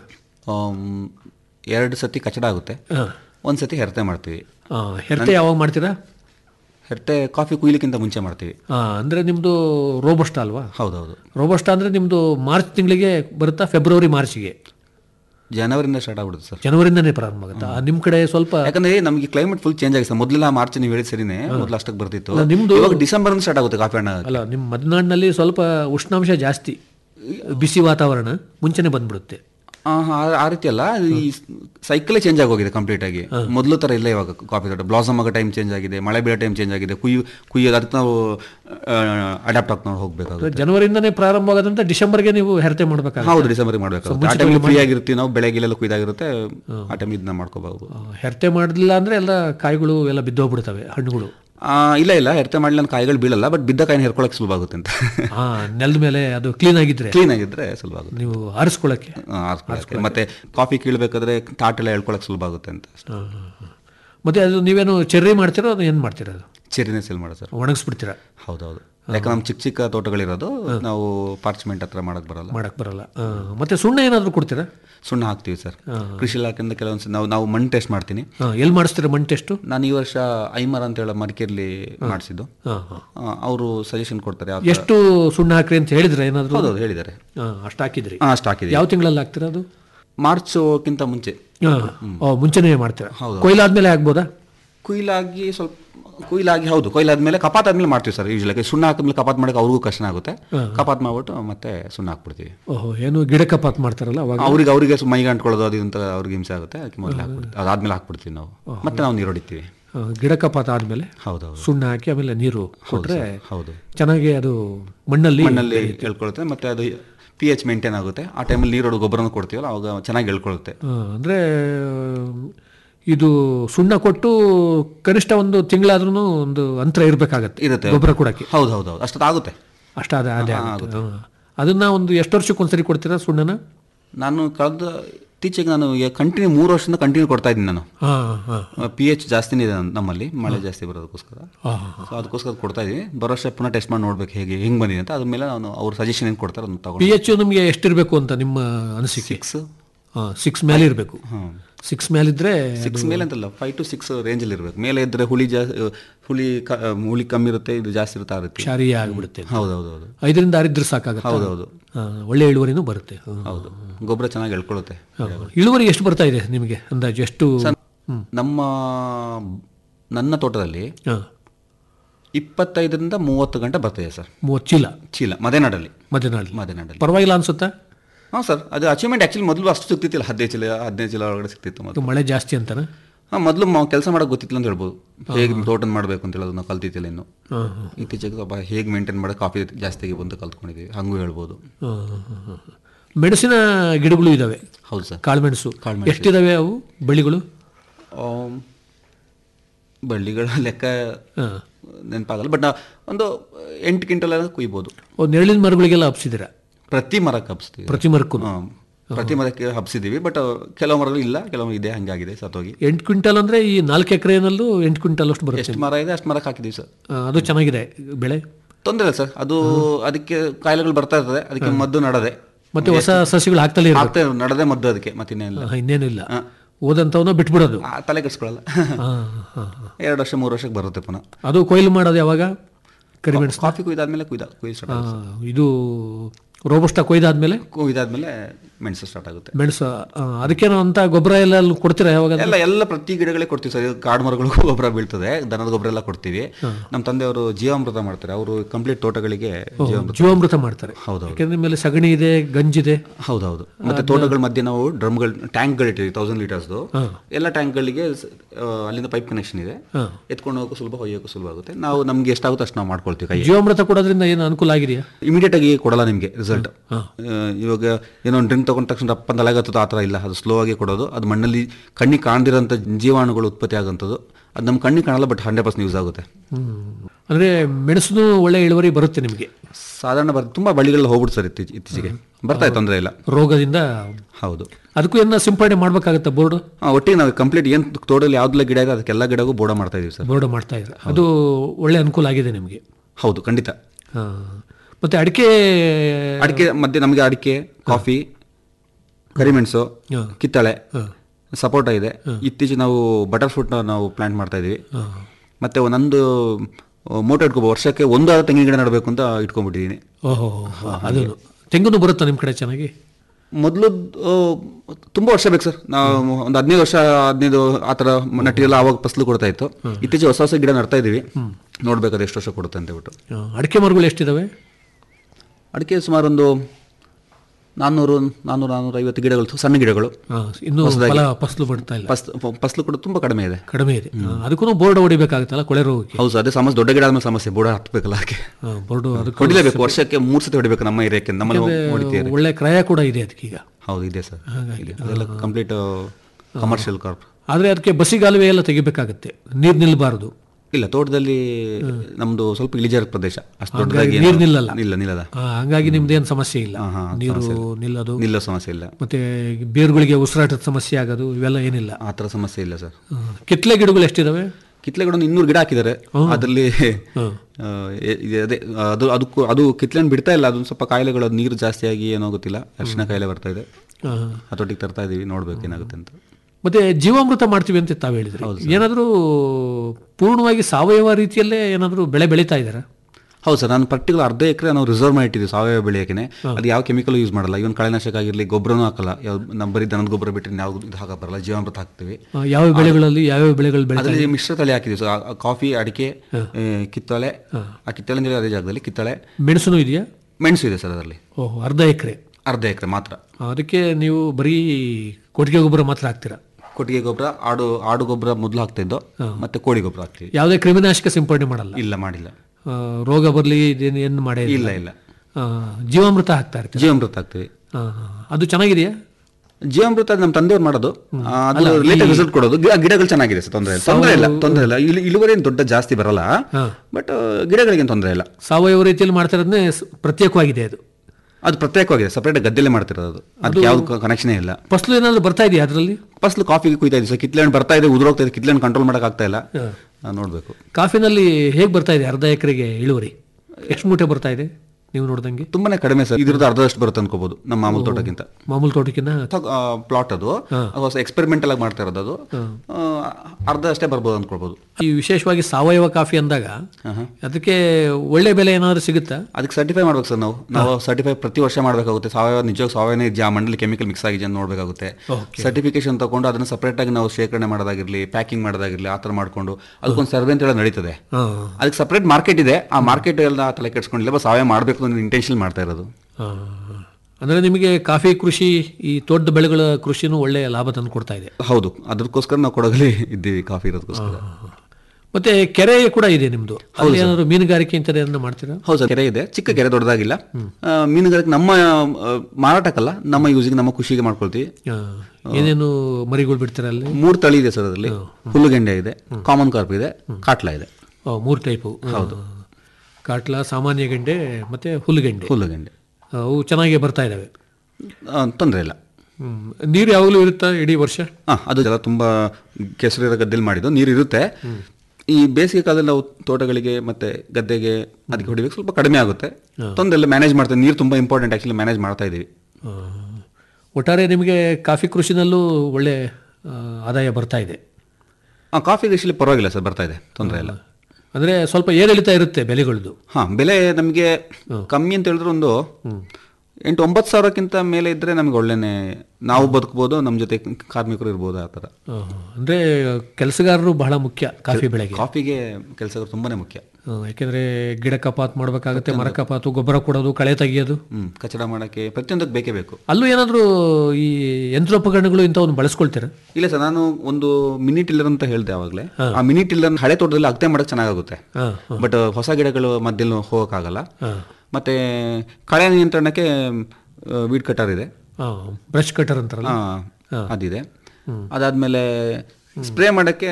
ಎರಡು ಸತಿ ಕಚಡ ಆಗುತ್ತೆ ಹಾ. ಒಂದು ಸತಿ ಹೆರತೆ ಮಾಡ್ತೀವಿ ಆ, ಹೆರ್ತೆ ಯಾವಾಗ ಮಾಡ್ತೀರಾ ಹೆರತೆ ಕಾಫಿ ಕುಯ್ಲಿಕ್ಕಿಂತ ಮುಂಚೆ ಮಾಡ್ತೀವಿ ಆ, ಅಂದ್ರೆ ನಿಮ್ದು ರೋಬಸ್ಟ ಅಲ್ವಾ ಹೌದೌದು ರೋಬಸ್ಟ ಅಂದ್ರೆ ನಿಮ್ದು ಮಾರ್ಚ್ ತಿಂಗಳಿಗೆ ಬರುತ್ತಾ ಫೆಬ್ರವರಿ ಮಾರ್ಚ್ಗೆ ಜನವರಿಂದ ಸ್ಟಾರ್ಟ್ ಆಗ್ಬಿಡುತ್ತೆ ಸರ್ ಜನವರಿಂದನೇ ಪ್ರಾರಂಭ ಆಗುತ್ತಾ ಆ, ನಿಮ್ ಕಡೆ ಸ್ವಲ್ಪ ಯಾಕಂದ್ರೆ ನಮಗೆ ಕ್ಲೈಮೇಟ್ ಫುಲ್ ಚೇಂಜ್ ಆಗಿದೆ ಸರ್ ಮೊದಲೆಲ್ಲ ಮಾರ್ಚ್ ನೀವು ಹೇಳಿದ ಸರಿನೇ ಮೊದಲು ಅಷ್ಟಕ್ಕೆ ಬರ್ತಿತ್ತು ಅಲ್ಲ, ನಿಮ್ದು- ಇವಾಗ ಡಿಸೆಂಬರ್ ಸ್ಟಾರ್ಟ್ ಆಗುತ್ತೆ ಕಾಫಿ ಹಣ್ಣು ಅಲ್ಲ ನಿಮ್ಮ ಮಲೆನಾಡಿನಲ್ಲಿ ಸ್ವಲ್ಪ ಉಷ್ಣಾಂಶ ಜಾಸ್ತಿ ಬಿಸಿ ವಾತಾವರಣ ಮುಂಚೆನೆ ಬಂದ್ಬಿಡುತ್ತೆ ಆ, ಆ- ಆ ರೀತಿ ಅಲ್ಲ ಈ ಸೈಕಲೇ ಚೇಂಜ್ ಆಗೋಗಿದೆ ಕಂಪ್ಲೀಟ್ ಆಗಿ ಮೊದಲು ತರ ಇಲ್ಲ ಇವಾಗ ಕಾಫಿ ತೋಟ ಬ್ಲಾಸಮ್ ಆಗೋ ಟೈಮ್ ಚೇಂಜ್ ಆಗಿದೆ ಮಳೆ ಬೀಳೋ ಟೈಮ್ ಚೇಂಜ್ ಆಗಿದೆ ಕುಯ್ಯು ಕುಯ್ಯೋದು ಅದಕ್ಕೆ ನಾವು ಅಡಾಪ್ಟ್ ಆಗ್ತಾ ಹೋಗ್ಬೇಕಾಗುತ್ತೆ ಜನವರಿಂದನೇ ಪ್ರಾರಂಭ ಆಗೋದಂತ ಡಿಸೆಂಬರ್ಗೆ ನೀವು ಹೆರತೆ ಮಾಡ್ಬೇಕಾಗುತ್ತೆ ಹೌದು ಡಿಸೆಂಬರ್ ಮಾಡಬೇಕಾಗುತ್ತೆ ಆ ಟೈಮ್ ಫ್ರೀ ಆಗಿರ್ತೀವಿ ನಾವು ಬೆಳಗ್ಗೆಲ್ಲ ಕುಯ್ದಾಗಿರುತ್ತೆ ಆ ಟೈಮ್ ಇದನ್ನ ಮಾಡ್ಕೋಬಹುದು ಆ, ಹೆರತೆ ಮಾಡಲಿಲ್ಲ ಅಂದ್ರೆ ಎಲ್ಲ ಕಾಯಿಗಳು ಎಲ್ಲ ಬಿದ್ದೋಗ್ಬಿಡ್ತವೆ ಹಣ್ಣುಗಳು ಆ, ಇಲ್ಲ ಇಲ್ಲ ಹೆರ್ತೆ ಮಾಡಲಿ ನನ್ನ ಕಾಯಿಗಳು ಬೀಳಲ್ಲ ಬಟ್ ಬಿದ್ದ ಕಾಯಿನ ಹೆರ್ಕೊಳಕ್ಕೆ ಸುಲಭ ಆಗುತ್ತೆ ಅಂತ ಆ ನೆಲದ ಮೇಲೆ ಅದು ಕ್ಲೀನ್ ಆಗಿದ್ರೆ ಕ್ಲೀನ್ ಆಗಿದ್ರೆ ಸುಲಭ ಆಗುತ್ತೆ ನೀವು ಆರಿಸ್ಕೊಳ್ಳಕ್ಕೆ ಆ, ಆರಿಸ್ಕೊಳಕ್ಕೆ. ಮತ್ತೆ ಕಾಫಿ ಕೀಳ್ಬೇಕಾದ್ರೆ ತಾಟೆಲ್ಲ ಹೇಳ್ಕೊಳಕ್ಕೆ ಸುಲಭ ಆಗುತ್ತೆ ಅಂತ ಆ, ಆ, ಆ. ಮತ್ತೆ ಅದು ನೀವೇನು ಚೆರ್ರಿ ಮಾಡ್ತೀರೋ ಅದು ಏನು ಮಾಡ್ತೀರಾ ಅದು ಚೆರಿನೇ ಸೇಲ್ ಮಾಡೋದು ಸರ್ ಒಣಗಿಸ್ಬಿಡ್ತೀರಾ ಹೌದೌದು ಯಾಕಂದ್ರೆ ನಮ್ಮ ಚಿಕ್ಕ ಚಿಕ್ಕ ತೋಟಗಳಿರೋದು ನಾವು ಪಾರ್ಚ್ಮೆಂಟ್ ಹತ್ರ ಮಾಡಕ್ ಬರಲ್ಲ ಮಾಡಕ್ ಬರಲ್ಲ ಆ, ಮತ್ತೆ ಸುಣ್ಣ ಏನಾದರೂ ಕೊಡ್ತೀರಾ ಸುಣ್ಣ ಹಾಕ್ತೀವಿ ಸರ್ ಕೃಷಿ ಇಲಾಖೆಯಿಂದ ಕೆಲವೊಂದು ನಾವು ನಾವು ಮಣ್ಣು ಟೆಸ್ಟ್ ಮಾಡ್ತೀನಿ ಎಲ್ಲಿ ಮಾಡಿಸ್ತೀರಾ ಮಣ್ಣು ಟೆಸ್ಟು ನಾನು ಈ ವರ್ಷ ಐಮರ್ ಅಂತ ಹೇಳೋ ಮಡಿಕೇರಿಲಿ ಮಾಡಿಸಿದ್ದು ಹಾಂ ಹಾಂ ಅವರು ಸಜೆಷನ್ ಕೊಡ್ತಾರೆ ಯಾವ ಥರ- ಎಷ್ಟು ಸುಣ್ಣ ಹಾಕ್ರಿ ಅಂತ ಹೇಳಿದ್ರೆ ಏನಾದರೂ ಹೌದೌದು ಹೇಳಿದ್ದಾರೆ ಅಷ್ಟು ಹಾಕಿದ್ರಿ ಹಾಂ ಅಷ್ಟು ಹಾಕಿದೆ ಯಾವ ತಿಂಗಳಲ್ಲಿ ಹಾಕ್ತೀರಾ ಅದು ಮಾರ್ಚ್ಕ್ಕಿಂತ ಮುಂಚೆ ಆ, ಓ, ಮುಂಚೆನೇ ಮಾಡ್ತೀರಾ ಹೌದು. ಕೊಯ್ಲಾದ್ಮೇಲೆ ಆಗ್ಬೋದಾ ಕುಯ್ಲಾಗಿ ಸ್ವಲ್ಪ ಕುಯ್ಲಾಗಿ ಹೌದು ಕೊಯ್ಲಾದ್ಮೇಲೆ ಕಪಾತ್ ಆದ್ಮೇಲೆ ಮಾಡ್ತೀವಿ ಸರ್ ಯೂಶಲಾಗಿ ಸುಣ್ಣ ಹಾಕಿದ್ಮೇಲೆ ಕಪಾತ್ ಮಾಡಕ್ಕೆ ಅವ್ರಿಗೂ ಕಷ್ಟ ಆಗುತ್ತೆ ಕಪಾತ್ ಮಾಡ್ಬಿಟ್ಟು ಮತ್ತೆ ಸುಣ್ಣ ಹಾಕ್ಬಿಡ್ತೀವಿ ಓಹೋ ಏನು ಗಿಡ ಕಪಾತ್ ಮಾಡ್ತಾರಲ್ಲ ಅವಾಗ ಅವ್ರಿಗೆ ಅವರಿಗೆ ಮೈಗೆ ಅಂಟ್ಕೊಳ್ಳೋದು ಅದು ಅಂತ ಅವ್ರಿಗೆ ಹಿಂಸೆ ಆಗುತ್ತೆ ಅದಕ್ಕೆ ಮೊದಲು ಹಾಕ್ಬಿಡ್ತೀವಿ ಅದಾದ್ಮೇಲೆ ಹಾಕ್ಬಿಡ್ತೀವಿ ನಾವು ಮತ್ತೆ ನಾವು ನೀರು ಹೊಡಿತೀವಿ ಆ, ಗಿಡ ಕಪಾತ್ ಆದ್ಮೇಲೆ ಹೌದೌದು ಸುಣ್ಣ ಹಾಕಿ ಆಮೇಲೆ ನೀರು ಕೊಟ್ರೆ ಹೌದು ಚೆನ್ನಾಗಿ ಅದು ಮಣ್ಣಲ್ಲಿ ಮಣ್ಣಲ್ಲಿ ಹೇಳ್ಕೊಳುತ್ತೆ ಮತ್ತೆ ಅದು ಪಿ ಎಚ್ ಮೇಂಟೈನ್ ಆಗುತ್ತೆ ಆ ಟೈಮಲ್ಲಿ ನೀರು ಗೊಬ್ಬರನ ಕೊಡ್ತೀವಲ್ಲ ಅವಾಗ ಚೆನ್ನಾಗಿ ಹೇಳ್ಕೊಳುತ್ತೆ ಆ, ಅಂದ್ರೆ ಇದು ಸುಣ್ಣ ಕೊಟ್ಟು ಕನಿಷ್ಠ ಒಂದು ತಿಂಗಳಾದ್ರೂ ಒಂದು ಅಂತರ ಇರಬೇಕಾಗತ್ತೆ ಇರುತ್ತೆ ಗೊಬ್ಬರ ಕೊಡಕ್ಕೆ ಹೌದು ಹೌದು ಹೌದು ಅಷ್ಟೊತ್ತಾಗುತ್ತೆ ಅಷ್ಟಾದ ಅದೇ ಆಗುತ್ತೆ. ಆ. ಅದನ್ನ ಒಂದು ಎಷ್ಟು ವರ್ಷಕ್ಕೆ ಒಂದ್ಸರಿ ಕೊಡ್ತೀರಾ ಸುಣ್ಣನ ನಾನು ಕಳೆದ ಇತ್ತೀಚೆಗೆ ನಾನು ಕಂಟಿನ್ಯೂ ಮೂರು ವರ್ಷದಿಂದ ಕಂಟಿನ್ಯೂ ಕೊಡ್ತಾ ಇದ್ದೀನಿ ನಾನು ಹಾ ಹಾ ಪಿ ಎಚ್ ಜಾಸ್ತಿನೇ ಇದೆ ನಮ್ಮಲ್ಲಿ ಮಳೆ ಜಾಸ್ತಿ ಬರೋದಕ್ಕೋಸ್ಕರ ಹಾ ಸೊ ಅದಕ್ಕೋಸ್ಕರ ಕೊಡ್ತಾ ಇದೀವಿ ಬರೋ ವರ್ಷ ಪುನಃ ಟೆಸ್ಟ್ ಮಾಡಿ ನೋಡ್ಬೇಕು ಹೇಗೆ ಹೆಂಗೆ ಬಂದಿದೆ ಅಂತ ಅದ್ರ ಮೇಲೆ ನಾನು ಅವ್ರ ಸಜೆಷನ್ ಏನು ಕೊಡ್ತಾರೆ ಅದನ್ನ ಪಿ ತಗೊಂಡು ಎಚ್ ನಿಮಗೆ ಎಷ್ಟಿರಬೇಕು ಅಂತ ನಿಮ್ಮ ಅನಿಸಿಕೆ ಸಿಕ್ಸ್ ಸಿಕ್ಸ್ ಮೇಲೆ ಇರಬೇಕು ಸಿಕ್ಸ್ ಮೇಲಿದ್ರೆ ಸಿಕ್ಸ್ ಮೇಲೆ ಅಂತಲ್ಲ ಫೈವ್ ಟು ಸಿಕ್ಸ್ ರೇಂಜಲ್ಲಿ ಇರಬೇಕು ಮೇಲೆ ಇದ್ರೆ ಹುಳಿ ಜಾಸ್ತಿ ಹುಳಿ ಕ- ಹುಳಿ ಕಮ್ಮಿ ಇರುತ್ತೆ ಇದು ಜಾಸ್ತಿ ಇರುತ್ತೆ ಆ ರೀತಿ ಕ್ಷಾರೀಯ ಆಗಿಬಿಡುತ್ತೆ ಹೌದು ಹೌದು ಹೌದು ಐದರಿಂದ ಆರಿದ್ರೆ ಸಾಕಾಗುತ್ತೆ ಹೌದೌದು ಒಳ್ಳೆ ಇಳುವರಿನೂ ಬರುತ್ತೆ ಹಾ. ಹೌದು ಗೊಬ್ಬರ ಚೆನ್ನಾಗಿ ಎಳ್ಕೊಳ್ಳುತ್ತೆ ಹಾ. ಇಳುವರಿ ಎಷ್ಟು ಬರ್ತಾ ಇದೆ ನಿಮಗೆ ಅಂದಾಜು ಎಷ್ಟು ನಮ್ಮ ನನ್ನ ತೋಟದಲ್ಲಿ ಹಾ. ಇಪ್ಪತ್ತೈದರಿಂದ ಮೂವತ್ತು ಗಂಟೆ ಬರ್ತಿದೆ ಸರ್ ಮೂವತ್ತು ಚೀಲ ಚೀಲ ಮದೆನಾಡಲ್ಲಿ ಮಧ್ಯನಾಡಿ ಮದೆನಾಡಲ್ಲಿ ಪರವಾಗಿಲ್ಲ ಅನ್ಸುತ್ತಾ ಹಾಂ ಸರ್ ಅದು ಅಚೀವ್ಮೆಂಟ್ ಆ್ಯಕ್ಚುಲಿ ಮೊದಲು ಅಷ್ಟು ಸಿಗ್ತಿತ್ತಿಲ್ಲ ಹದಿನೈದು ಚೀಲ ಹದಿನೈದು ಚೀಲ ಒಳಗಡೆ ಸಿಗ್ತಿತ್ತು ಮೊದಲು ಇದು ಮಳೆ ಜಾಸ್ತಿ ಅಂತಾನ ಹಾಂ ಮೊದಲು ಕೆಲಸ ಮಾಡೋಕೆ ಗೊತ್ತಿಲ್ಲ ಅಂತ ಹೇಳ್ಬೋದು ಹೇಗೆ ತೋಟನ ಮಾಡಬೇಕು ಅಂತ ಹೇಳೋದು ನಾವು ಕಲ್ತಿದ್ದಿಲ್ಲ ಇನ್ನು ಹಾಂ ಹಾಂ ಇತ್ತೀಚೆಗೆ ಸ್ವಲ್ಪ ಹೇಗೆ ಮೇಂಟೈನ್ ಮಾಡೋಕೆ ಕಾಫಿ ಜಾಸ್ತಿ ಬಂದು ಕಲ್ತ್ಕೊಂಡಿದ್ದೀವಿ ಹಂಗೂ ಹೇಳ್ಬೋದು ಮೆಣಸಿನ ಗಿಡಗಳು ಇದಾವೆ ಹೌದು ಸರ್ ಕಾಳುಮೆಣಸು ಕಾಳುಮೆಣಸು. ಎಷ್ಟಿದಾವೆ ಅವು ಬಳ್ಳಿಗಳು ಆಮ್, ಬಳ್ಳಿಗಳ ಲೆಕ್ಕ ಹಾ. ನೆನಪಾಗಲ್ಲ ಬಟ್ ಒಂದು ಎಂಟು ಕ್ವಿಂಟಲ್ ಎಲ್ಲ ಕುಯ್ಬೋದು ಓ, ನೆರಳಿನ ಮರಗಳಿಗೆಲ್ಲ ಹಬ್ಸಿದ್ದೀರಾ ಪ್ರತಿ ಮರಕ್ಕೆ ಹಬ್ಸ್ತೀವಿ ಪ್ರತಿ ಮರಕ್ಕೂ ಹಾಂ. ಪ್ರತಿ ಮರಕ್ಕೆ ಹಬ್ಸಿದೀವಿ ಬಟ್ ಕೆಲವು ಮರಗಳು ಇಲ್ಲ ಕೆಲವು ಇದೆ ಹಂಗಾಗಿದೆ ಸತ್ತೋಗಿ ಎಂಟು ಕ್ವಿಂಟಲ್ ಅಂದ್ರೆ ಈ ನಾಲ್ಕು ಎಕರೆನಲ್ಲೂ ಎಂಟು ಕ್ವಿಂಟಲ್ ಅಷ್ಟು ಬರುತ್ತೆ ಎಷ್ಟು ಮರ ಇದೆ ಅಷ್ಟು ಮರಕ್ಕೆ ಹಾಕಿದೀವಿ ಸರ್ ಆ, ಅದು ಚೆನ್ನಾಗಿದೆ ಬೆಳೆ ತೊಂದರೆ ಇಲ್ಲ ಸರ್ ಅದು ಅದಕ್ಕೆ ಕಾಯಿಲೆಗಳು ಬರ್ತಾ ಇರ್ತದೆ ಅದಕ್ಕೆ ಮದ್ದು ನಡದೆ ಮತ್ತೆ ಹೊಸ ಸಸಿಗಳು ಹಾಕ್ತಲೇ ಇರ್ಬೇಕು. ಆಗ್ತಾ ಇರೋದು, ನಡದೆ ಮದ್ದು ಅದಕ್ಕೆ ಮತ್ತಿನ್ನೇನಿಲ್ಲ ಆ, ಇನ್ನೇನು ಇಲ್ಲ ಓದಂತವನ್ನ ಬಿಟ್ಬಿಡೋದು ಆ, ತಲೆ ಕೆಡಿಸ್ಕೊಳ್ಳಲ್ಲ ಆ, ಆ, ಆ. ಎರಡು ವರ್ಷ ಮೂರು ವರ್ಷಕ್ಕೆ ಬರುತ್ತೆ ಪುನಃ ಅದು ಕೊಯ್ಲು ಮಾಡೋದು ಯಾವಾಗ ಕರಿಮೆಣಸು ಕಾಫಿ ಕುಯ್ದಾದ್ಮೇಲೆ ಕುಯ್ದ ಕುಯ್ದು ಸ್ಟಾರ್ಟ್ ಆಗುತ್ತೆ ಇದು ರೋಬಸ್ಟ ಕೊಯ್ದಾದ್ಮೇಲೆ ಕುಯ್ದಾದ್ಮೇಲೆ ಮೆಣಸು ಸ್ಟಾರ್ಟ್ ಆಗುತ್ತೆ ಮೆಣಸು ಆ, ಅದಕ್ಕೇನೋ ಅಂತ ಗೊಬ್ಬರ ಎಲ್ಲ ಅಲ್ಲಿ ಕೊಡ್ತೀರಾ ಯಾವಾಗ ಎಲ್ಲ ಎಲ್ಲ ಪ್ರತಿ ಗಿಡಗಳೇ ಕೊಡ್ತೀವಿ ಸರ್ ಇದು ಕಾಡು ಮರಗಳು ಗೊಬ್ಬರ ಬೀಳ್ತದೆ ದನದ ಗೊಬ್ಬರ ಎಲ್ಲ ಕೊಡ್ತೀವಿ ನಮ್ಮ ತಂದೆಯವರು ಜೀವಾಮೃತ ಮಾಡ್ತಾರೆ ಅವರು ಕಂಪ್ಲೀಟ್ ತೋಟಗಳಿಗೆ ಜೀವಾಮೃತ ಜೀವಾಮೃತ ಮಾಡ್ತಾರೆ ಹೌದೌದು ಯಾಕಂದ್ರೆ ಮೇಲೆ ಸಗಣಿ ಇದೆ ಗಂಜಿದೆ ಹೌದೌದು ಮತ್ತೆ ತೋಟಗಳ ಮಧ್ಯೆ ನಾವು ಡ್ರಮ್ಗಳು ಟ್ಯಾಂಕ್ಗಳು ಇಟ್ಟಿವಿ ತೌಸಂಡ್ ಲೀಟರ್ಸ್ದು ಎಲ್ಲ ಟ್ಯಾಂಕ್ಗಳಿಗೆ ಅಲ್ಲಿಂದ ಪೈಪ್ ಕನೆಕ್ಷನ್ ಇದೆ ಹಾ. ಎತ್ಕೊಂಡು ಹೋಗೋಕೆ ಸುಲಭ ಒಯ್ಯೋಕೆ ಸುಲಭ ಆಗುತ್ತೆ ನಾವು ನಮ್ಗೆ ಎಷ್ಟಾಗುತ್ತೆ ಅಷ್ಟು ನಾವು ಮಾಡ್ಕೊಳ್ತೀವಿ ಕೈ ಜೀವಾಮೃತ ಕೊಡೋದ್ರಿಂದ ಏನು ಅನುಕೂಲ ಆಗಿದೆಯಾ ಇಮಿಡಿಯೇಟ್ ಆಗಿ ಕೊಡಲ್ಲ ನಿಮಗೆ ರಿಸಲ್ಟ್ ಇವಾಗ ಏನೋ ಒಂದು ಡ್ರಿಂಕ್ ತಗೊಂಡ ತಕ್ಷಣ ಅಪ್ಪ ತಲೆಗತ್ತದ ಆ ಥರ ಇಲ್ಲ ಅದು ಸ್ಲೋ ಆಗಿ ಕೊಡೋದು ಅದು ಮಣ್ಣಲ್ಲಿ ಕಣ್ಣಿಗೆ ಕಾಣದಿರೋಂಥ ಜೀವಾಣುಗಳು ಉತ್ಪತ್ತಿ ಆಗೋಂಥದ್ದು ಅದು ನಮ್ಮ ಕಣ್ಣಿಗೆ ಕಾಣಲ್ಲ ಬಟ್ ಹಂಡ್ರೆಡ್ ಪರ್ಸೆಂಟ್ ಯೂಸ್ ಆಗುತ್ತೆ ಹ್ಮ್. ಅಂದ್ರೆ ಮೆಣಸು ಒಳ್ಳೆ ಇಳುವರಿ ಬರುತ್ತೆ ನಿಮಗೆ ಸಾಧಾರಣ ಬರ್ ತುಂಬ ಬಳ್ಳಿಗಳು ಹೋಗ್ಬಿಟ್ಟು ಸರ್ ಇತ್ತೀಚೆ ಇತ್ತೀಚೆಗೆ ಬರ್ತಾ ಇದೆ ತೊಂದರೆ ಇಲ್ಲ ರೋಗದಿಂದ ಹೌದು ಅದಕ್ಕೂ ಏನ ಸಿಂಪಡಣೆ ಮಾಡ್ಬೇಕಾಗತ್ತೆ ಬೋರ್ಡ್ ಹಾಂ ಒಟ್ಟಿಗೆ ನಾವು ಕಂಪ್ಲೀಟ್ ಏನು ತೋಟದಲ್ಲಿ ಯಾವ್ದೆಲ್ಲ ಗಿಡ ಇದೆ ಅದಕ್ಕೆಲ್ಲ ಗಿಡಗೂ ಬೋಡ ಮಾಡ್ತಾ ಇದೀವಿ ಸರ್ ಬೋರ್ಡ್ ಮಾಡ್ತಾ ಇದ್ರೆ ಅದು ಒಳ್ಳೆ ಅನುಕೂಲ ಆಗಿದೆ ನಿಮಗೆ ಹೌದು ಖಂಡಿತ ಹಾ. ಮತ್ತೆ ಅಡಿಕೆ ಅಡಿಕೆ ಮಧ್ಯೆ ನಮಗೆ ಅಡಿಕೆ ಕಾಫಿ ಕರಿಮೆಣಸು ಹಾ. ಕಿತ್ತಳೆ ಸಪೋಟ ಇದೆ ಇತ್ತೀಚೆಗೆ ನಾವು ಬಟರ್ ಫ್ರೂಟ್ನ ನಾವು ಪ್ಲಾಂಟ್ ಮಾಡ್ತಾ ಇದೀವಿ ಮತ್ತೆ ಒಂದೊಂದು ಮೋಟೋ ಇಟ್ಕೊ ವರ್ಷಕ್ಕೆ ಒಂದು ತೆಂಗಿನ ಗಿಡ ನೆಡಬೇಕು ಅಂತ ಇಟ್ಕೊಂಡ್ಬಿಟ್ಟಿದ್ದೀನಿ ಓಹೋ ಅದು ತೆಂಗುನು ಬರುತ್ತಾ ನಿಮ್ಮ ಕಡೆ ಚೆನ್ನಾಗಿ ಮೊದಲು ತುಂಬ ವರ್ಷ ಬೇಕು ಸರ್ ನಾವು ಒಂದು ಹದಿನೈದು ವರ್ಷ ಹದಿನೈದು ಆ ಥರ ನಟ್ಟಿಗೆಲ್ಲ ಆವಾಗ ಫಸಲು ಕೊಡ್ತಾ ಇತ್ತು ಇತ್ತೀಚೆಗೆ ಹೊಸ ಹೊಸ ಗಿಡ ನಡ್ತಾ ಇದೀವಿ ನೋಡ್ಬೇಕು ಅದು ಎಷ್ಟು ವರ್ಷ ಕೊಡುತ್ತೆ ಅಂತ ಹೇಳ್ಬಿಟ್ಟು ಆ, ಅಡಿಕೆ ಮರಗಳು ಎಷ್ಟಿದಾವೆ ಅಡಿಕೆ ಸುಮಾರು ಒಂದು ನಾನ್ನೂರು ನಾನ್ನೂರು ನಾನ್ನೂರ ಐವತ್ತು ಗಿಡಗಳು ಸಣ್ಣ ಗಿಡಗಳು ಆ, ಇನ್ನೂ ಹೊಸದಾಗಿ. ಫಲ ಫಸಲು ಬರ್ತಾ ಇಲ್ಲ ಫಸ್ ಫಸಲು ಕೂಡ ತುಂಬ ಕಡಿಮೆ ಇದೆ ಕಡಿಮೆ ಇದೆ ಆ, ಅದಕ್ಕೂ ಬೋರ್ಡ್ ಹೊಡಿಬೇಕಾಗುತ್ತಲ್ಲ ಕೊಳೆ ರೋಗಕ್ಕೆ ಹೌದು ಅದೇ ಸಮಸ್ಯೆ ದೊಡ್ಡ ಗಿಡ ಆದ್ಮೇಲೆ ಸಮಸ್ಯೆ ಬುಡ ಹತ್ಬೇಕಲ್ಲ ಅದಕ್ಕೆ ಬೋರ್ಡ್ ಅದಕ್ಕೆ ಹೊಡಿಲೇಬೇಕು ವರ್ಷಕ್ಕೆ ಮೂರು ಸತಿ ಹೊಡಿಬೇಕು ನಮ್ಮ ಏರಿಯಾಕ್ಕೆ ನಮ್ಮಲ್ಲಿ ಹೊಡಿತೀರಿ ಒಳ್ಳೆ ಕ್ರಯ ಕೂಡ ಇದೆ ಅದಕ್ಕೀಗ ಹೌದು ಇದೆ ಸರ್ ಇದೆ ಅದೆಲ್ಲ ಕಂಪ್ಲೀಟ್ ಕಮರ್ಷಿಯಲ್ ಕಾರ್ಪ್ ಆದರೆ ಅದಕ್ಕೆ ಬಸಿಗಾಲುವೆ ಎಲ್ಲ ತೆಗಿಬೇಕಾಗುತ್ತೆ ನೀರು ನಿಲ್ಲಬಾರದು ಇಲ್ಲ ತೋಟದಲ್ಲಿ ನಮ್ದು ಸ್ವಲ್ಪ ಇಳಿಜಾರ ಪ್ರದೇಶ ಅಷ್ಟು ದೊಡ್ಡದಾಗಿ ಹಾಗಾಗಿ ಏನು- ನೀರು ನಿಲ್ಲಲ್ಲ. ಇಲ್ಲ ನಿಲ್ಲದ ಆ, ಹಂಗಾಗಿ ನಿಮ್ದೇನು ಸಮಸ್ಯೆ ಇಲ್ಲ ಹಾ, ಹಾ, ನೀರು ಸಮಸ್ಯೆ ಇಲ್ಲ. ನಿಲ್ಲೋದು ನಿಲ್ಲೋ ಸಮಸ್ಯೆ ಇಲ್ಲ ಮತ್ತೆ ಬೇರುಗಳಿಗೆ ಉಸಿರಾಟದ ಸಮಸ್ಯೆ ಆಗೋದು ಇವೆಲ್ಲ ಏನಿಲ್ಲ ಆ ಥರ ಸಮಸ್ಯೆ ಇಲ್ಲ ಸರ್ ಆ, ಕಿತ್ಲೆ ಗಿಡಗಳು ಎಷ್ಟಿದಾವೆ ಕಿತ್ಲೆಗಳು ಇನ್ನೂರು ಗಿಡ ಹಾಕಿದ್ದಾರೆ ಅದರಲ್ಲಿ ಆ, ಎ- ಇದೆ ಅದೇ ಅದು ಅದಕ್ಕೂ ಅದು ಕಿತ್ಲೆನ್ ಬಿಡ್ತಾ ಇಲ್ಲ ಅದೊಂದು ಸ್ವಲ್ಪ ಕಾಯಿಲೆಗಳು ಅದು ನೀರು ಜಾಸ್ತಿ ಆಗಿ ಏನೋ ಗೊತ್ತಿಲ್ಲ ಅರಿಶಿನ ಕಾಯಿಲೆ ಬರ್ತಾ ಇದೆ ಆ, ಹತೋಟಿಗೆ ತರ್ತಾ ಇದೀವಿ ನೋಡ್ಬೇಕು ಏನಾಗುತ್ತೆ ಅಂತ ಮತ್ತೆ ಜೀವಾಮೃತ ಮಾಡ್ತೀವಿ ಅಂತ ತಾವು ಹೇಳಿದ್ರಿ ಏನಾದರೂ ಪೂರ್ಣವಾಗಿ ಸಾವಯವ ರೀತಿಯಲ್ಲೇ ಏನಾದರೂ ಬೆಳೆ ಬೆಳೀತಾ ಇದ್ದಾರಾ ಹೌದು ಸರ್ ನಾನು ಪರ್ಟಿಕ್ಯುಲರ್ ಅರ್ಧ ಎಕರೆ ನಾವು ರಿಸರ್ವ್ ಮಾಡಿಟ್ಟಿದ್ದೀವಿ ಸಾವಯವ ಬೆಳೆಯೋಕೆ ಅದು ಯಾವ ಕೆಮಿಕಲ್ ಯೂಸ್ ಮಾಡಲ್ಲ ಇವನ್ ಕಳೆನಾಶಕ ಆಗಿರಲಿ ಗೊಬ್ಬರನೂ ಹಾಕಲ್ಲ ಯಾವ ನಮ್ಮ ಬರೀ ದನದ ಗೊಬ್ಬರ ಬಿಟ್ಟರೆ ನಾವು ಇದು ಹಾಕಕ್ ಬರಲ್ಲ ಜೀವಾಮೃತ ಹಾಕ್ತೀವಿ ಆ, ಯಾವ ಬೆಳೆಗಳಲ್ಲಿ ಯಾವ್ಯಾವ ಬೆಳೆಗಳು ಬೆಳೆ ಅದರಲ್ಲಿ ಮಿಶ್ರ ತಳಿ ಹಾಕಿದ್ದೀವಿ ಸರ್ ಆ- ಆ ಕಾಫಿ ಅಡಿಕೆ ಏ, ಕಿತ್ತಳೆ ಆ ಕಿತ್ತಳೆ ಅಂದ್ರೆ ಅದೇ ಜಾಗದಲ್ಲಿ ಕಿತ್ತಳೆ ಮೆಣಸು ಇದೆಯಾ ಮೆಣಸು ಇದೆ ಸರ್ ಅದರಲ್ಲಿ ಓಹ್ ಅರ್ಧ ಎಕರೆ ಅರ್ಧ ಎಕರೆ ಮಾತ್ರ ಅದಕ್ಕೆ ನೀವು ಬರೀ ಕೊಟ್ಟಿಗೆ ಗೊಬ್ಬರ ಮಾತ್ರ ಹಾಕ್ತೀರಾ ಕೊಟ್ಟಿಗೆ ಗೊಬ್ಬರ ಆಡು ಆಡು ಗೊಬ್ಬರ ಮೊದಲು ಹಾಕ್ತಾ ಇದ್ದೋ ಮತ್ತೆ ಕೋಳಿ ಗೊಬ್ಬರ ಹಾಕ್ತೀವಿ ಯಾವುದೇ ಕ್ರಿಮಿನಾಶಕ ಸಿಂಪಡಣೆ ಮಾಡಲ್ಲ ಇಲ್ಲ ಮಾಡಿಲ್ಲ ಆ, ರೋಗ ಬರಲಿ ಇದೇನು ಏನು ಮಾಡೇ ಇಲ್ಲ ಇಲ್ಲ ಆ, ಜೀವಾಮೃತ ಹಾಕ್ತಾ ಇರ್ತೀರಾ ಜೀವಾಮೃತ ಹಾಕ್ತೀವಿ ಆ, ಅದು ಚೆನ್ನಾಗಿದೆಯಾ ಜೀವಾಮೃತ ಅದು ನಮ್ಮ ತಂದೆಯವ್ರು ಮಾಡೋದು ಆ, ಅದು ಲೇಟರ್ ರಿಸಲ್ಟ್ ಕೊಡೋದು ಗಿ- ಗಿಡಗಳು ಚೆನ್ನಾಗಿದೆ ಸರ್ ತೊಂದರೆ ಇಲ್ಲ ತೊಂದರೆ ಇಲ್ಲ ತೊಂದರೆ ಇಲ್ಲ ಇಳು- ಇಳುವರಿ ಏನು ದೊಡ್ಡ ಜಾಸ್ತಿ ಬರಲ್ಲ ಬಟ್ ಗಿಡಗಳಿಗೆ ತೊಂದರೆ ಇಲ್ಲ ಸಾವಯವ ರೀತಿಯಲ್ಲಿ ಮಾಡ್ತಾ ಇರೋದನ್ನೇ ಸ್- ಪ್ರತ್ಯೇಕವಾಗಿದೆ ಅದು ಅದು ಪ್ರತ್ಯೇಕವಾಗಿದೆ ಸಪ್ರೇಟ್ ಗದ್ದೆಲ್ಲೇ ಮಾಡ್ತಿರೋದು ಅದು ಅದಕ್ಕೆ ಯಾವ್ದು ಕನೆಕ್ಷನೇ ಇಲ್ಲ ಫಸಲು ಏನಾದರೂ ಬರ್ತಾ ಇದೆಯಾ ಅದರಲ್ಲಿ ಫಸ್ಲು ಕಾಫಿಗೆ ಕುಯ್ತಾ ಇದೆ ಸರ್ ಕಿತ್ಲೆ ಹಣ್ಣು ಬರ್ತಾ ಇದೆ ಉದುರೋಗ್ತಾ ಇದೆ ಕಿತ್ಲೆ ಹಣ್ಣು ಕಂಟ್ರೋಲ್ ಮಾಡಕ್ ಆಗ್ತಾ ಇಲ್ಲ ಆ, ನೋಡ್ಬೇಕು ಕಾಫಿನಲ್ಲಿ ಹೇಗೆ ಬರ್ತಾ ಇದೆ ಅರ್ಧ ಎಕರೆಗೆ ಇಳುವರಿ ಎಷ್ಟು ಮೂಟೆ ಬರ್ತಾ ಇದೆ ನೀವು ನೋಡ್ದಂಗೆ ತುಂಬಾನೇ ಕಡಿಮೆ ಸರ್ ಇದ್ರದ್ದು ಅರ್ಧದಷ್ಟು ಬರುತ್ತೆ ಅನ್ಕೋಬಹುದು ನಮ್ಮ ಮಾಮೂಲು ತೋಟಕ್ಕಿಂತ ಮಾಮೂಲು ತೋಟಕ್ಕಿಂತ ಪ್ಲಾಟ್ ಅದು ಅದು ಎಕ್ಸ್ಪೆರಿಮೆಂಟಲ್ ಆಗಿ ಮಾಡ್ತಾ ಇರೋದು ಅದು ಆ, ಅರ್ಧ ಅಷ್ಟೇ ಬರ್ಬೋದು ಅನ್ಕೊಳ್ಬೋದು ಈ ವಿಶೇಷವಾಗಿ ಸಾವಯವ ಕಾಫಿ ಅಂದಾಗ ಅದಕ್ಕೆ ಒಳ್ಳೆ ಬೆಲೆ ಏನಾದರೂ ಸಿಗುತ್ತಾ ಅದಕ್ಕೆ ಸರ್ಟಿಫೈ ಮಾಡ್ಬೇಕು ಸರ್ ನಾವು ನಾವು ಸರ್ಟಿಫೈ ಪ್ರತಿ ವರ್ಷ ಮಾಡಬೇಕಾಗುತ್ತೆ ಸಾವಯವ ನಿಜವಾಗ ಸಾವಯವ ಇದೆಯಾ ಮಣ್ಣಲ್ಲಿ ಕೆಮಿಕಲ್ ಮಿಕ್ಸ್ ಆಗಿದೆ ಅಂತ ನೋಡಬೇಕಾಗುತ್ತೆ ಸರ್ಟಿಫಿಕೇಶನ್ ತಗೊಂಡು ಅದನ್ನ ಸಪ್ರೇಟ್ ಆಗಿ ನಾವು ಶೇಖರಣೆ ಮಾಡೋದಾಗಿರ್ಲಿ ಪ್ಯಾಕಿಂಗ್ ಮಾಡೋದಾಗಿರ್ಲಿ ಆ ಥರ ಮಾಡ್ಕೊಂಡು ಅದಕ್ಕೊಂದು ಸರ್ವೆ ಅಂತ ಹೇಳಿ ನಡೀತದೆ ಹಾ. ಅದಕ್ಕೆ ಸಪ್ರೇಟ್ ಮಾರ್ಕೆಟ್ ಇದೆ ಆ ಮಾರ್ಕೆಟ್ ಎಲ್ಲ ತಲೆ ಕೆಡ್ಸ್ಕೊಂಡಿಲ್ಲ ಬಸ್ ಸಾವಯವ ಮಾಡಬೇಕು ಅನ್ನೋ ಇಂಟೆನ್ಷನ್ ಮಾಡ್ತಾ ಇರೋದು ಆ, ಅಂದ್ರೆ ನಿಮಗೆ ಕಾಫಿ ಕೃಷಿ ಈ ದೊಡ್ಡ ಬೆಳೆಗಳ ಕೃಷಿನೂ ಒಳ್ಳೆ ಲಾಭ ತಂದು ಕೊಡ್ತಾ ಇದೆ ಹೌದು ಅದಕ್ಕೋಸ್ಕರ ನಾವು ಕೊಡಗಲಿ ಇದ್ದೀವಿ ಕಾಫಿ ಇರೋದಕ್ಕೋಸ್ಕರ ಮತ್ತೆ ಕೆರೆ ಕೂಡ ಇದೆ ನಿಮ್ದು ಅಲ್ಲಿ ಏನಾದ್ರು ಮೀನುಗಾರಿಕೆ ಇಂಥದ್ದು ಏನಾದ್ರು ಮಾಡ್ತೀರಾ ಹೌದು ಸರ್ ಕೆರೆ ಇದೆ ಚಿಕ್ಕ ಕೆರೆ ದೊಡ್ಡದಾಗಿಲ್ಲ ಆ, ಮೀನುಗಾರಿಕೆ ನಮ್ಮ ಆ, ಮಾರಾಟಕ್ಕಲ್ಲ ನಮ್ಮ ಯೂಸಿಗೆ ನಮ್ಮ ಖುಷಿಗೆ ಮಾಡ್ಕೊಳ್ತೀವಿ ಆ, ಏನೇನು ಮರಿಗಳು ಬಿಡ್ತೀರಾ ಅಲ್ಲಿ ಮೂರು ತಳಿ ಇದೆ ಸರ್ ಅದರಲ್ಲಿ ಹುಲ್ಲುಗೆಂಡೆ ಇದೆ ಕಾಮನ್ ಕಾರ್ಪ್ ಇದೆ ಕಾಟ್ಲ ಇದೆ ಆ, ಮೂರು ಟೈಪು ಹೌದು ಕಾಟ್ಲ ಸಾಮಾನ್ಯ ಗೆಂಡೆ ಮತ್ತೆ ಹುಲ್ಲುಗೆಂಡೆ ಹುಲ್ಲುಗೆಂಡೆ ಅವು ಚೆನ್ನಾಗಿ ಬರ್ತಾ ಇದ್ದಾವೆ ತೊಂದರೆ ಇಲ್ಲ ಹ್ಮ್. ನೀರು ಯಾವಾಗಲೂ ಇರುತ್ತಾ ಇಡೀ ವರ್ಷ ಹಾ ಅದು ಎಲ್ಲ ತುಂಬಾ ಕೆಸರಿರೋ ಗದ್ದೆಲಿ ಮಾಡಿದ್ದು ನೀರು ಇರುತ್ತೆ ಈ ಬೇಸಿಗೆ ಕಾಲದಲ್ಲಿ ನಾವು ತೋಟಗಳಿಗೆ ಮತ್ತೆ ಗದ್ದೆಗೆ ಅದಕ್ಕೆ ಹೊಡಿಬೇಕು ಸ್ವಲ್ಪ ಕಡಿಮೆ ಆಗುತ್ತೆ ತೊಂದರೆ ಇಲ್ಲ ಮ್ಯಾನೇಜ್ ಮಾಡ್ತೇವೆ ನೀರು ತುಂಬಾ ಇಂಪಾರ್ಟೆಂಟ್ ಆಕ್ಚುಲಿ ಮ್ಯಾನೇಜ್ ಮಾಡ್ತಾ ಇದೀವಿ ಆ, ಒಟ್ಟಾರೆ ನಿಮಗೆ ಕಾಫಿ ಕೃಷಿನಲ್ಲೂ ಒಳ್ಳೆ ಆ, ಆದಾಯ ಬರ್ತಾ ಇದೆ ಆ ಕಾಫಿ ಕೃಷಿಲಿ ಪರವಾಗಿಲ್ಲ ಸರ್ ಬರ್ತಾ ಇದೆ ತೊಂದರೆ ಇಲ್ಲ ಅಂದ್ರೆ ಸ್ವಲ್ಪ ಏರಿಳಿತ ಇರುತ್ತೆ ಬೆಲೆಗಳದ್ದು ಹಾ ಬೆಲೆ ನಮಗೆ ಕಮ್ಮಿ ಅಂತ ಹೇಳಿದ್ರೆ ಒಂದು ಎಂಟು ಒಂಬತ್ತು ಸಾವಿರಕ್ಕಿಂತ ಮೇಲೆ ಇದ್ರೆ ನಮ್ಗೆ ಒಳ್ಳೆನೆ ನಾವು ಬದುಕಬಹುದು ನಮ್ಮ ಜೊತೆ ಕಾರ್ಮಿಕರು ಇರ್ಬೋದು ಆ ಥರ ಆ, ಅಂದ್ರೆ ಕೆಲಸಗಾರರು ಬಹಳ ಮುಖ್ಯ ಕಾಫಿ ಬೆಳೆಗೆ ಕಾಫಿಗೆ ಕೆಲಸಗಳು ತುಂಬಾನೇ ಮುಖ್ಯ ಆ, ಯಾಕೆಂದ್ರೆ ಗಿಡ ಕಪಾತ್ ಮಾಡ್ಬೇಕಾಗುತ್ತೆ ಮರ ಕಪಾತು ಗೊಬ್ಬರ ಕೊಡೋದು ಕಳೆ ತೆಗಿಯೋದು ಹ್ಮ್ ಕಚಡ ಮಾಡಕ್ಕೆ ಪ್ರತಿಯೊಂದಕ್ಕೆ ಬೇಕೇ ಬೇಕು ಅಲ್ಲೂ ಏನಾದರೂ ಈ ಯಂತ್ರೋಪಕರಣಗಳು ಇಂಥವನ್ನು ಬಳಸ್ಕೊಳ್ತೀರಾ ಇಲ್ಲ ಸರ್ ನಾನು ಒಂದು ಮಿನಿ ಟಿಲ್ಲರ್ ಅಂತ ಹೇಳ್ದೆ ಅವಾಗಲೇ ಆ ಮಿನಿ ಟಿಲ್ಲರ್ ಹಳೆ ತೋಟದಲ್ಲಿ ಅಗತೆ ಮಾಡಕ್ ಚೆನ್ನಾಗುತ್ತೆ ಹಾ, ಬಟ್ ಹೊಸ ಗಿಡಗಳು ಮಧ್ಯದಲ್ಲಿ ಹೋಗಕ್ಕಾಗಲ್ಲ ಮತ್ತೆ ಕಳೆ ನಿಯಂತ್ರಣಕ್ಕೆ ವೀಡ್ ಕಟರ್ ಇದೆ ಬ್ರಷ್ ಕಟರ್ ಅಂತಾರಲ್ಲ ಆ, ಅದಿದೆ ಅದಾದ್ಮೇಲೆ ಸ್ಪ್ರೇ ಮಾಡಕ್ಕೆ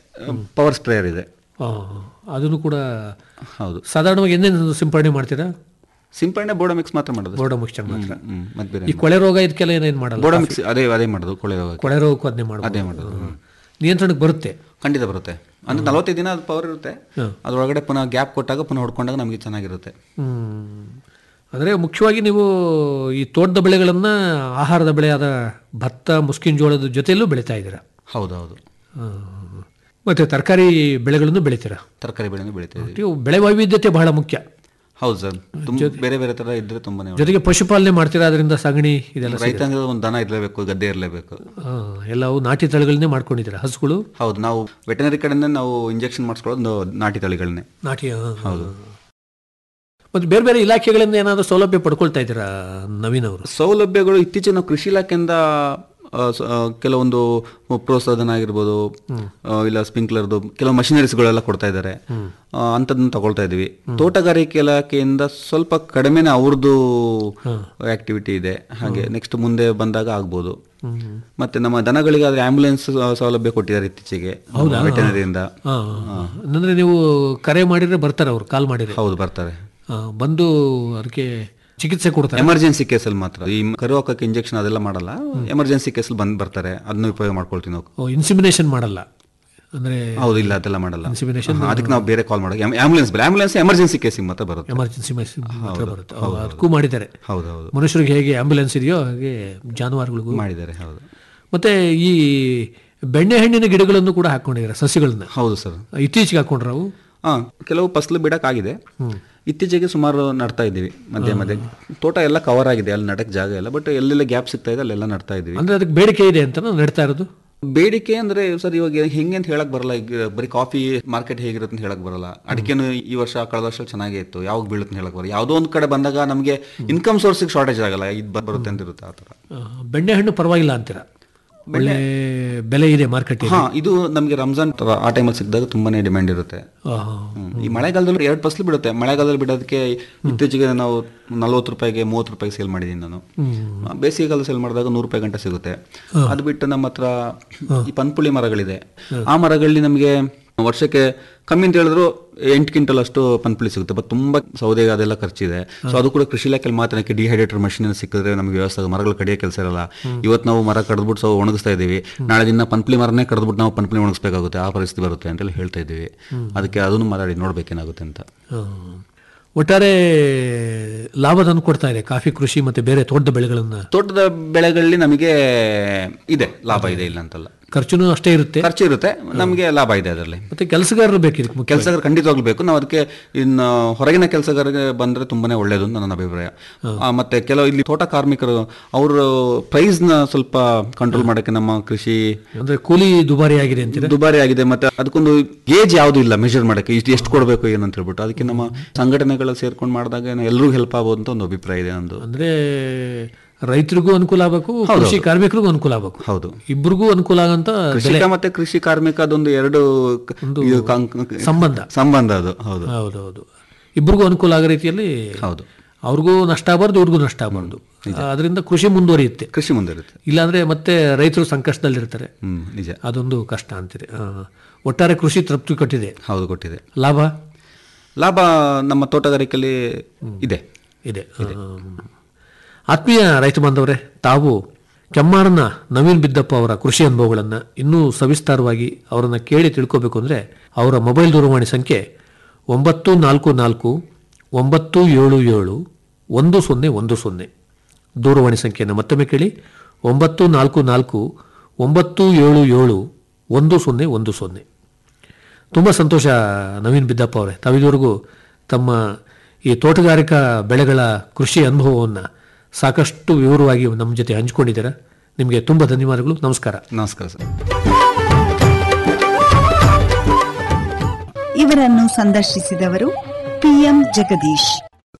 ಪವರ್ ಸ್ಪ್ರೇಯರ್ ಇದೆ ಆ, ಅದನ್ನು ಕೂಡ ಹೌದು ಸಾಧಾರಣವಾಗಿ ಏನೇನು ಸಿಂಪಡಣೆ ಮಾಡ್ತೀರಾ ಸಿಂಪಡಣೆ ಬೋಡ ಮಿಕ್ಸ್ ಮಾತ್ರ ಮಾಡೋದು ಬೋರ್ಡ ಮಿಕ್ಸ್ಚರ್ ಮಾತ್ರ ಹ್ಮ್, ಮತ್ತೆ ಬೇರೆ ಈ ಕೊಳೆ ರೋಗ ಇದಕ್ಕೆಲ್ಲ ಏನೇನು ಮಾಡಲ್ಲ ಬೋಡ ಮಿಕ್ಸ್ ಅದೇ ಅದೇ ಮಾಡೋದು ಕೊಳೆ ರೋಗಕ್ಕೆ. ಕೊಳೆ ರೋಗಕ್ಕೂ ಅದನ್ನೇ ಮಾಡೋದು ಅದೇ ಮಾಡೋದು ಹ್ಮ್. ನಿಯಂತ್ರಣಕ್ಕೆ ಬರುತ್ತೆ ಖಂಡಿತ ಬರುತ್ತೆ ಅಂದ್ರೆ ನಲವತ್ತೈದು ದಿನ ಅದು ಪವರ್ ಇರುತ್ತೆ ಅದ್ರೊಳಗಡೆ ಪುನಃ ಗ್ಯಾಪ್ ಕೊಟ್ಟಾಗ ಪುನಃ ಹೊಡ್ಕೊಂಡಾಗ ನಮಗೆ ಚೆನ್ನಾಗಿರುತ್ತೆ ಹ್ಮ್. ಅಂದರೆ ಮುಖ್ಯವಾಗಿ ನೀವು ಈ ತೋಟದ ಬೆಳೆಗಳನ್ನ ಆಹಾರದ ಬೆಳೆಯಾದ ಭತ್ತ ಮುಸ್ಕಿನ ಜೋಳದ ಜೊತೆಯಲ್ಲೂ ಬೆಳೀತಾ ಇದ್ದೀರಾ ಹೌದೌದು ಆ, ಮತ್ತೆ ತರಕಾರಿ ಬೆಳೆಗಳನ್ನು ಬೆಳಿತೀರಾ ತರಕಾರಿ ಬೆಳೆನೂ ಬೆಳಿತಾ ಇದೀವಿ ಇವು ಬೆಳೆ ವೈವಿಧ್ಯತೆ ಬಹಳ ಮುಖ್ಯ ಹೌದು ಸರ್ ತುಂಬ ಬೇರೆ ಬೇರೆ ತರ ಇದ್ರೆ ತುಂಬಾನೇ ಒಳ್ಳೆದು. ಜೊತೆಗೆ ಪಶುಪಾಲನೆ ಮಾಡ್ತೀರಾ ಅದರಿಂದ ಸಗಣಿ ಇದೆಲ್ಲ ರೈತ ಅಂದ್ರೆ ಒಂದು ದನ ಇರಲೇಬೇಕು ಗದ್ದೆ ಇರಲೇಬೇಕು ಆ, ಎಲ್ಲವೂ ನಾಟಿ ತಳಿಗಳನ್ನೇ ಮಾಡ್ಕೊಂಡಿದ್ದೀರಾ ಹಸುಗಳು ಹೌದು ನಾವು ವೆಟನರಿ ಕಡೆಯಿಂದ ನಾವು ಇಂಜೆಕ್ಷನ್ ಮಾಡಿಸ್ಕೊಳ್ಳೋದು ನಾಟಿ ತಳಿಗಳನ್ನೇ ನಾಟಿ ಆ, ಆ. ಹೌದು ಮತ್ತೆ ಬೇರೆ ಬೇರೆ ಇಲಾಖೆಗಳಿಂದ ಏನಾದರೂ ಸೌಲಭ್ಯ ಪಡ್ಕೊಳ್ತಾ ಇದ್ದೀರಾ ನವೀನ್ ಅವರು ಸೌಲಭ್ಯಗಳು ಇತ್ತೀಚೆಗೆ ನಾವು ಕೃಷಿ ಇಲಾಖೆಯಿಂದ ಆ, ಸ- ಆ, ಕೆಲವೊಂದು ಪ್ರೋತ್ಸಾಹನ ಆಗಿರ್ಬೋದು ಆ, ಇಲ್ಲ ಸ್ಪ್ರಿಂಕ್ಲರ್ದು ಕೆಲವು ಮಷಿನರೀಸ್ಗಳೆಲ್ಲ ಕೊಡ್ತಾ ಇದ್ದಾರೆ ಅಂಥದ್ದನ್ನ ತಗೊಳ್ತಾ ಇದೀವಿ ತೋಟಗಾರಿಕೆ ಇಲಾಖೆಯಿಂದ ಸ್ವಲ್ಪ ಕಡಿಮೆನೇ ಅವ್ರದ್ದು ಆಕ್ಟಿವಿಟಿ ಇದೆ ಹಾಗೆ ನೆಕ್ಸ್ಟ್ ಮುಂದೆ ಬಂದಾಗ ಆಗ್ಬೋದು ಮತ್ತೆ ನಮ್ಮ ದನಗಳಿಗಾದ್ರೆ ಆಂಬ್ಯುಲೆನ್ಸ್ ಸೌಲಭ್ಯ ಕೊಟ್ಟಿದ್ದಾರೆ ಇತ್ತೀಚೆಗೆ ವೆಟನರಿಯಿಂದ ಆ, ಅಂದ್ರೆ ನೀವು ಕರೆ ಮಾಡಿದ್ರೆ ಬರ್ತಾರೆ ಅವರು ಕಾಲ್ ಮಾಡಿದ್ರೆ ಹೌದು ಬರ್ತಾರೆ ಆ, ಬಂದು ಅದಕ್ಕೆ ಚಿಕಿತ್ಸೆ ಕೊಡ್ತಾರೆ ಎಮರ್ಜೆನ್ಸಿ ಕೇಸಲ್ಲಿ ಮಾತ್ರ ಈ ಕರು ಹಾಕಕ್ಕೆ ಇಂಜೆಕ್ಷನ್ ಅದೆಲ್ಲ ಮಾಡಲ್ಲ ಎಮರ್ಜೆನ್ಸಿ ಕೇಸಲ್ಲಿ ಬಂದ್ ಬರ್ತಾರೆ ಅದನ್ನ ಉಪಯೋಗ ಮಾಡ್ಕೊಳ್ತೀವಿ ನಾವು ಇನ್ಸಿಮಿನೇಷನ್ ಮಾಡಲ್ಲ ಅಂದ್ರೆ ಹೌದು ಇಲ್ಲ ಅದೆಲ್ಲ ಮಾಡಲ್ಲ Insemination ಹಾ, ಅದಕ್ಕೆ ನಾವು ಬೇರೆ ಕಾಲ್ ಮಾಡೋದು ಆಂಬುಲೆನ್ಸ್ ಬೇರೆ ಆಂಬುಲೆನ್ಸ್ ಎಮರ್ಜೆನ್ಸಿ ಕೇಸಿಗೆ ಮಾತ್ರ ಬರುತ್ತೆ ಎಮರ್ಜೆನ್ಸಿ ಮಾತ್ರ ಬರುತ್ತೆ ಹೌದು, ಅದಕ್ಕೂ ಮಾಡಿದ್ದಾರೆ ಹೌದು ಹೌದು ಮನುಷ್ಯರಿಗೆ ಹೇಗೆ ಆಂಬ್ಯುಲೆನ್ಸ್ ಇದೆಯೋ ಹಾಗೆ ಜಾನುವಾರುಗಳಿಗೂ ಮಾಡಿದ್ದಾರೆ ಹೌದು ಮತ್ತೆ ಈ ಬೆಣ್ಣೆಹಣ್ಣಿನ ಗಿಡಗಳನ್ನು ಕೂಡ ಹಾಕೊಂಡಿದ್ದಾರೆ ಸಸ್ಯಗಳನ್ನ ಹೌದು ಸರ್ ಇತ್ತೀಚೆಗೆ ಹಾಕೊಂಡ್ರ ಅವು ಹಾ ಕೆಲವು ಫಸಲು ಬಿಡಕ್ಕಾಗಿದೆ ಇತ್ತೀಚೆಗೆ ಸುಮಾರು ನಡ್ತಾ ಇದ್ದೀವಿ ಮಧ್ಯೆ ಮಧ್ಯೆ ತೋಟ ಎಲ್ಲ ಕವರ್ ಆಗಿದೆ ಅಲ್ಲಿ ನಡಕ್ ಜಾಗ ಇಲ್ಲ ಬಟ್ ಎಲ್ಲೆಲ್ಲ ಗ್ಯಾಪ್ ಸಿಗ್ತಾ ಇದೆ ಅಲ್ಲೆಲ್ಲ ನಡ್ತಾ ಇದೀವಿ ಅಂದ್ರೆ ಅದಕ್ಕೆ ಬೇಡಿಕೆ ಇದೆ ಅಂತ ನೆಡ್ತಾ ಇರೋದು ಬೇಡಿಕೆ ಅಂದ್ರೆ ಸರ್ ಇವಾಗ ಹೆಂಗೆ ಅಂತ ಹೇಳಕ್ ಬರಲ್ಲ ಈಗ ಬರೀ ಕಾಫಿ ಮಾರ್ಕೆಟ್ ಹೇಗಿರುತ್ತೆ ಅಂತ ಹೇಳಕ್ ಬರಲ್ಲ ಅಡಿಕೆನು ಈ ವರ್ಷ ಕಳೆದ ವರ್ಷ ಚೆನ್ನಾಗೇ ಇತ್ತು ಯಾವಾಗ ಬೀಳುತ್ತೆ ಅಂತ ಹೇಳಕ್ ಬರಲ್ಲ ಯಾವುದೋ ಒಂದ್ ಕಡೆ ಬಂದಾಗ ನಮಗೆ ಇನ್ಕಮ್ ಸೋರ್ಸಿಗೆ ಶಾರ್ಟೇಜ್ ಆಗಲ್ಲ ಇದು ಬರುತ್ತೆ ಅಂತ ಇರುತ್ತೆ ಆ ಥರ ಆ, ಬೆಣ್ಣೆಹಣ್ಣು ಪರವಾಗಿಲ್ಲ ಅಂತೀರಾ ಒಳ್ಳೆ ಬೆಲೆ ಇದೆ ಮಾರ್ಕೆಟ್ ಹಾ ಇದು ನಮಗೆ ರಂಜಾನ್ ತರ ಆ ಟೈಮಲ್ಲಿ ಸಿಕ್ಕಿದಾಗ ತುಂಬಾನೇ ಡಿಮ್ಯಾಂಡ್ ಇರುತ್ತೆ ಹ್ಮ್. ಈ ಮಳೆಗಾಲದಲ್ಲಿ ಎರಡು ಫಸಲು ಬಿಡುತ್ತೆ ಮಳೆಗಾಲದಲ್ಲಿ ಬಿಡೋದಕ್ಕೆ ಇತ್ತೀಚೆಗೆ ನಾವು ನಲ್ವತ್ತು ರೂಪಾಯಿಗೆ ಮೂವತ್ತು ರೂಪಾಯಿಗೆ ಸೇಲ್ ಮಾಡಿದ್ದೀನಿ ನಾನು ಆ, ಬೇಸಿಗೆಗಾಲ ಸೇಲ್ ಮಾಡಿದಾಗ ನೂರು ರೂಪಾಯಿ ಗಂಟೆ ಸಿಗುತ್ತೆ ಅದು ಬಿಟ್ಟು ನಮ್ಮ ಹತ್ರ ಈ ಪನ್ಪುಳಿ ಮರಗಳಿದೆ ಆ ಮರಗಳಲ್ಲಿ ನಮಗೆ ವರ್ಷಕ್ಕೆ ಕಮ್ಮಿ ಅಂತ ಹೇಳಿದ್ರು ಎಂಟು ಕ್ವಿಂಟಲ್ ಅಷ್ಟು ಪನ್ಪುಳಿ ಸಿಗುತ್ತೆ ಬಟ್ ತುಂಬಾ ಸೌದೆಗೆ ಅದೆಲ್ಲ ಖರ್ಚಿದೆ ಸೊ ಅದು ಕೂಡ ಕೃಷಿ ಇಲಾಖೆಯಲ್ಲಿ ಮಾತ್ರ ಡಿಹೈಡ್ರೇಟರ್ ಮಷಿನ್ ಸಿಕ್ಕಿದ್ರೆ ನಮಗೆ ವ್ಯವಸ್ಥೆ ಮರಗಳು ಕಡಿಯೋ ಕೆಲಸ ಇರಲ್ಲ ಇವತ್ತು ನಾವು ಮರ ಕಡ್ದ್ಬಿಟ್ಟು ಸೊ ಒಣಗಿಸ್ತಾ ಇದೀವಿ ನಾಳೆ ದಿನ ಪನ್ಪುಳಿ ಮರನೇ ಕಡ್ದ್ಬಿಟ್ಟು ನಾವು ಪನ್ಪುಳಿ ಒಣಗಿಸ್ಬೇಕಾಗುತ್ತೆ ಆ ಪರಿಸ್ಥಿತಿ ಬರುತ್ತೆ ಅಂತೆಲ್ಲ ಹೇಳ್ತಾ ಇದ್ದೀವಿ ಅದಕ್ಕೆ ಅದನ್ನು ಮಾತಾಡಿ ನೋಡ್ಬೇಕೇನಾಗುತ್ತೆ ಅಂತ ಆ, ಒಟ್ಟಾರೆ ಲಾಭ ತಂದು ಕೊಡ್ತಾ ಇದೆ ಕಾಫಿ ಕೃಷಿ ಮತ್ತೆ ಬೇರೆ ತೋಟದ ಬೆಳೆಗಳನ್ನ ತೋಟದ ಬೆಳೆಗಳಲ್ಲಿ ನಮಗೆ ಇದೆ ಲಾಭ ಇದೆ ಇಲ್ಲ ಅಂತಲ್ಲ ಖರ್ಚುನು ಅಷ್ಟೇ ಇರುತ್ತೆ ಖರ್ಚು ಇರುತ್ತೆ ನಮಗೆ ಲಾಭ ಇದೆ ಅದರಲ್ಲಿ ಮತ್ತೆ ಕೆಲಸಗಾರರು ಬೇಕು ಇದಕ್ಕೆ ಮುಖ್ಯ ಕೆಲಸಗಾರ ಖಂಡಿತವಾಗ್ಲೂ ಬೇಕು ನಾವು ಅದಕ್ಕೆ ಇನ್ನು ಹೊರಗಿನ ಕೆಲಸಗಾರರಿಗೆ ಬಂದ್ರೆ ತುಂಬಾನೇ ಒಳ್ಳೇದು ಅಂತ ನನ್ನ ಅಭಿಪ್ರಾಯ ಆ, ಮತ್ತೆ ಕೆಲವು ಇಲ್ಲಿ ತೋಟ ಕಾರ್ಮಿಕರು ಅವರು ಪ್ರೈಸ್ ನ ಸ್ವಲ್ಪ ಕಂಟ್ರೋಲ್ ಮಾಡಕ್ಕೆ ನಮ್ಮ ಕೃಷಿ ಅಂದ್ರೆ ಕೂಲಿ ದುಬಾರಿ ಆಗಿದೆ ಅಂತೀರಾ ದುಬಾರಿ ಆಗಿದೆ ಮತ್ತೆ ಅದಕ್ಕೊಂದು ಗೇಜ್ ಯಾವ್ದು ಇಲ್ಲ ಮೆಷರ್ ಮಾಡಕ್ಕೆ ಇಷ್ಟು ಎಷ್ಟು ಕೊಡಬೇಕು ಏನು ಅಂತ ಹೇಳ್ಬಿಟ್ಟು ಅದಕ್ಕೆ ನಮ್ಮ ಸಂಘಟನೆಗಳು ಸೇರ್ಕೊಂಡು ಮಾಡಿದಾಗ ಎಲ್ಲರಿಗೂ ಹೆಲ್ಪ್ ಆಗ್ಬೋದು ಅಂತ ಒಂದು ಅಭಿಪ್ರಾಯ ಇದೆ ನಂದು ಅಂದ್ರೆ ರೈತರಿಗೂ ಅನುಕೂಲ ಆಗಬೇಕು ಹೌದು, ಕೃಷಿ ಹೌದು. ಕಾರ್ಮಿಕರಿಗೂ ಅನುಕೂಲ ಆಗಬೇಕು ಹೌದು ಇಬ್ಬರಿಗೂ ಅನುಕೂಲ ಆಗಂತ ಕೃಷಿಕ ಮತ್ತೆ ಕೃಷಿ ಕಾರ್ಮಿಕ ಅದೊಂದು ಎರಡು ಕ- ಇದು ಕಾಂಕ್- ಸಂಬಂಧ. ಸಂಬಂಧ ಅದು ಹೌದು ಹೌದೌದು ಇಬ್ಬರಿಗೂ ಅನುಕೂಲ ಆಗೋ ರೀತಿಯಲ್ಲಿ ಹೌದು ಅವ್ರಿಗೂ ನಷ್ಟ ಆಗಬಾರ್ದು ಇವ್ರಿಗೂ ನಷ್ಟ ಆಗಬಾರ್ದು ಅದರಿಂದ ಕೃಷಿ ಮುಂದುವರಿಯುತ್ತೆ ಕೃಷಿ ಮುಂದಿರುತ್ತೆ ಇಲ್ಲಾಂದ್ರೆ ಮತ್ತೆ ರೈತರು ಸಂಕಷ್ಟದಲ್ಲಿರ್ತಾರೆ ಹ್ಮ್ ನಿಜ ಅದೊಂದು ಕಷ್ಟ ಅಂತೀರಿ ಆ. ಒಟ್ಟಾರೆ ಕೃಷಿ ತೃಪ್ತಿ ಕೊಟ್ಟಿದೆ ಹೌದು ಕೊಟ್ಟಿದೆ ಲಾಭ ಲಾಭ ನಮ್ಮ ತೋಟಗಾರಿಕೆಯಲ್ಲಿ ಇದೆ ಇದೆ ಆ. ಆತ್ಮೀಯ ರೈತ ಬಾಂಧವರೇ ತಾವು ಕೆಮ್ಮಾರನ ನವೀನ್ ಬಿದ್ದಪ್ಪ ಅವರ ಕೃಷಿ ಅನುಭವಗಳನ್ನು ಇನ್ನೂ ಸವಿಸ್ತಾರವಾಗಿ ಅವರನ್ನು ಕೇಳಿ ತಿಳ್ಕೋಬೇಕು ಅಂದರೆ ಅವರ ಮೊಬೈಲ್ ದೂರವಾಣಿ ಸಂಖ್ಯೆ ಒಂಬತ್ತು ನಾಲ್ಕು ನಾಲ್ಕು ಒಂಬತ್ತು ಏಳು ಏಳು ಒಂದು ಸೊನ್ನೆ ಒಂದು ಸೊನ್ನೆ ದೂರವಾಣಿ ಸಂಖ್ಯೆಯನ್ನು ಮತ್ತೊಮ್ಮೆ ಕೇಳಿ ಒಂಬತ್ತು ನಾಲ್ಕು ನಾಲ್ಕು ಒಂಬತ್ತು ಏಳು ಏಳು ಒಂದು ಸೊನ್ನೆ ಒಂದು ಸೊನ್ನೆ ತುಂಬ ಸಂತೋಷ ನವೀನ್ ಬಿದ್ದಪ್ಪ ಅವರೇ ತಾವಿದುವರೆಗೂ ತಮ್ಮ ಈ ತೋಟಗಾರಿಕಾ ಬೆಳೆಗಳ ಕೃಷಿ ಅನುಭವವನ್ನು ಸಾಕಷ್ಟು ವಿವರವಾಗಿ ನಮ್ಮ ಜೊತೆ ಹಂಚಿಕೊಂಡಿದ್ದೀರಾ ನಿಮಗೆ ತುಂಬ ಧನ್ಯವಾದಗಳು ನಮಸ್ಕಾರ ನಮಸ್ಕಾರ ಸರ್ ಇವರನ್ನು ಸಂದರ್ಶಿಸಿದವರು ಪಿಎಂ ಜಗದೀಶ್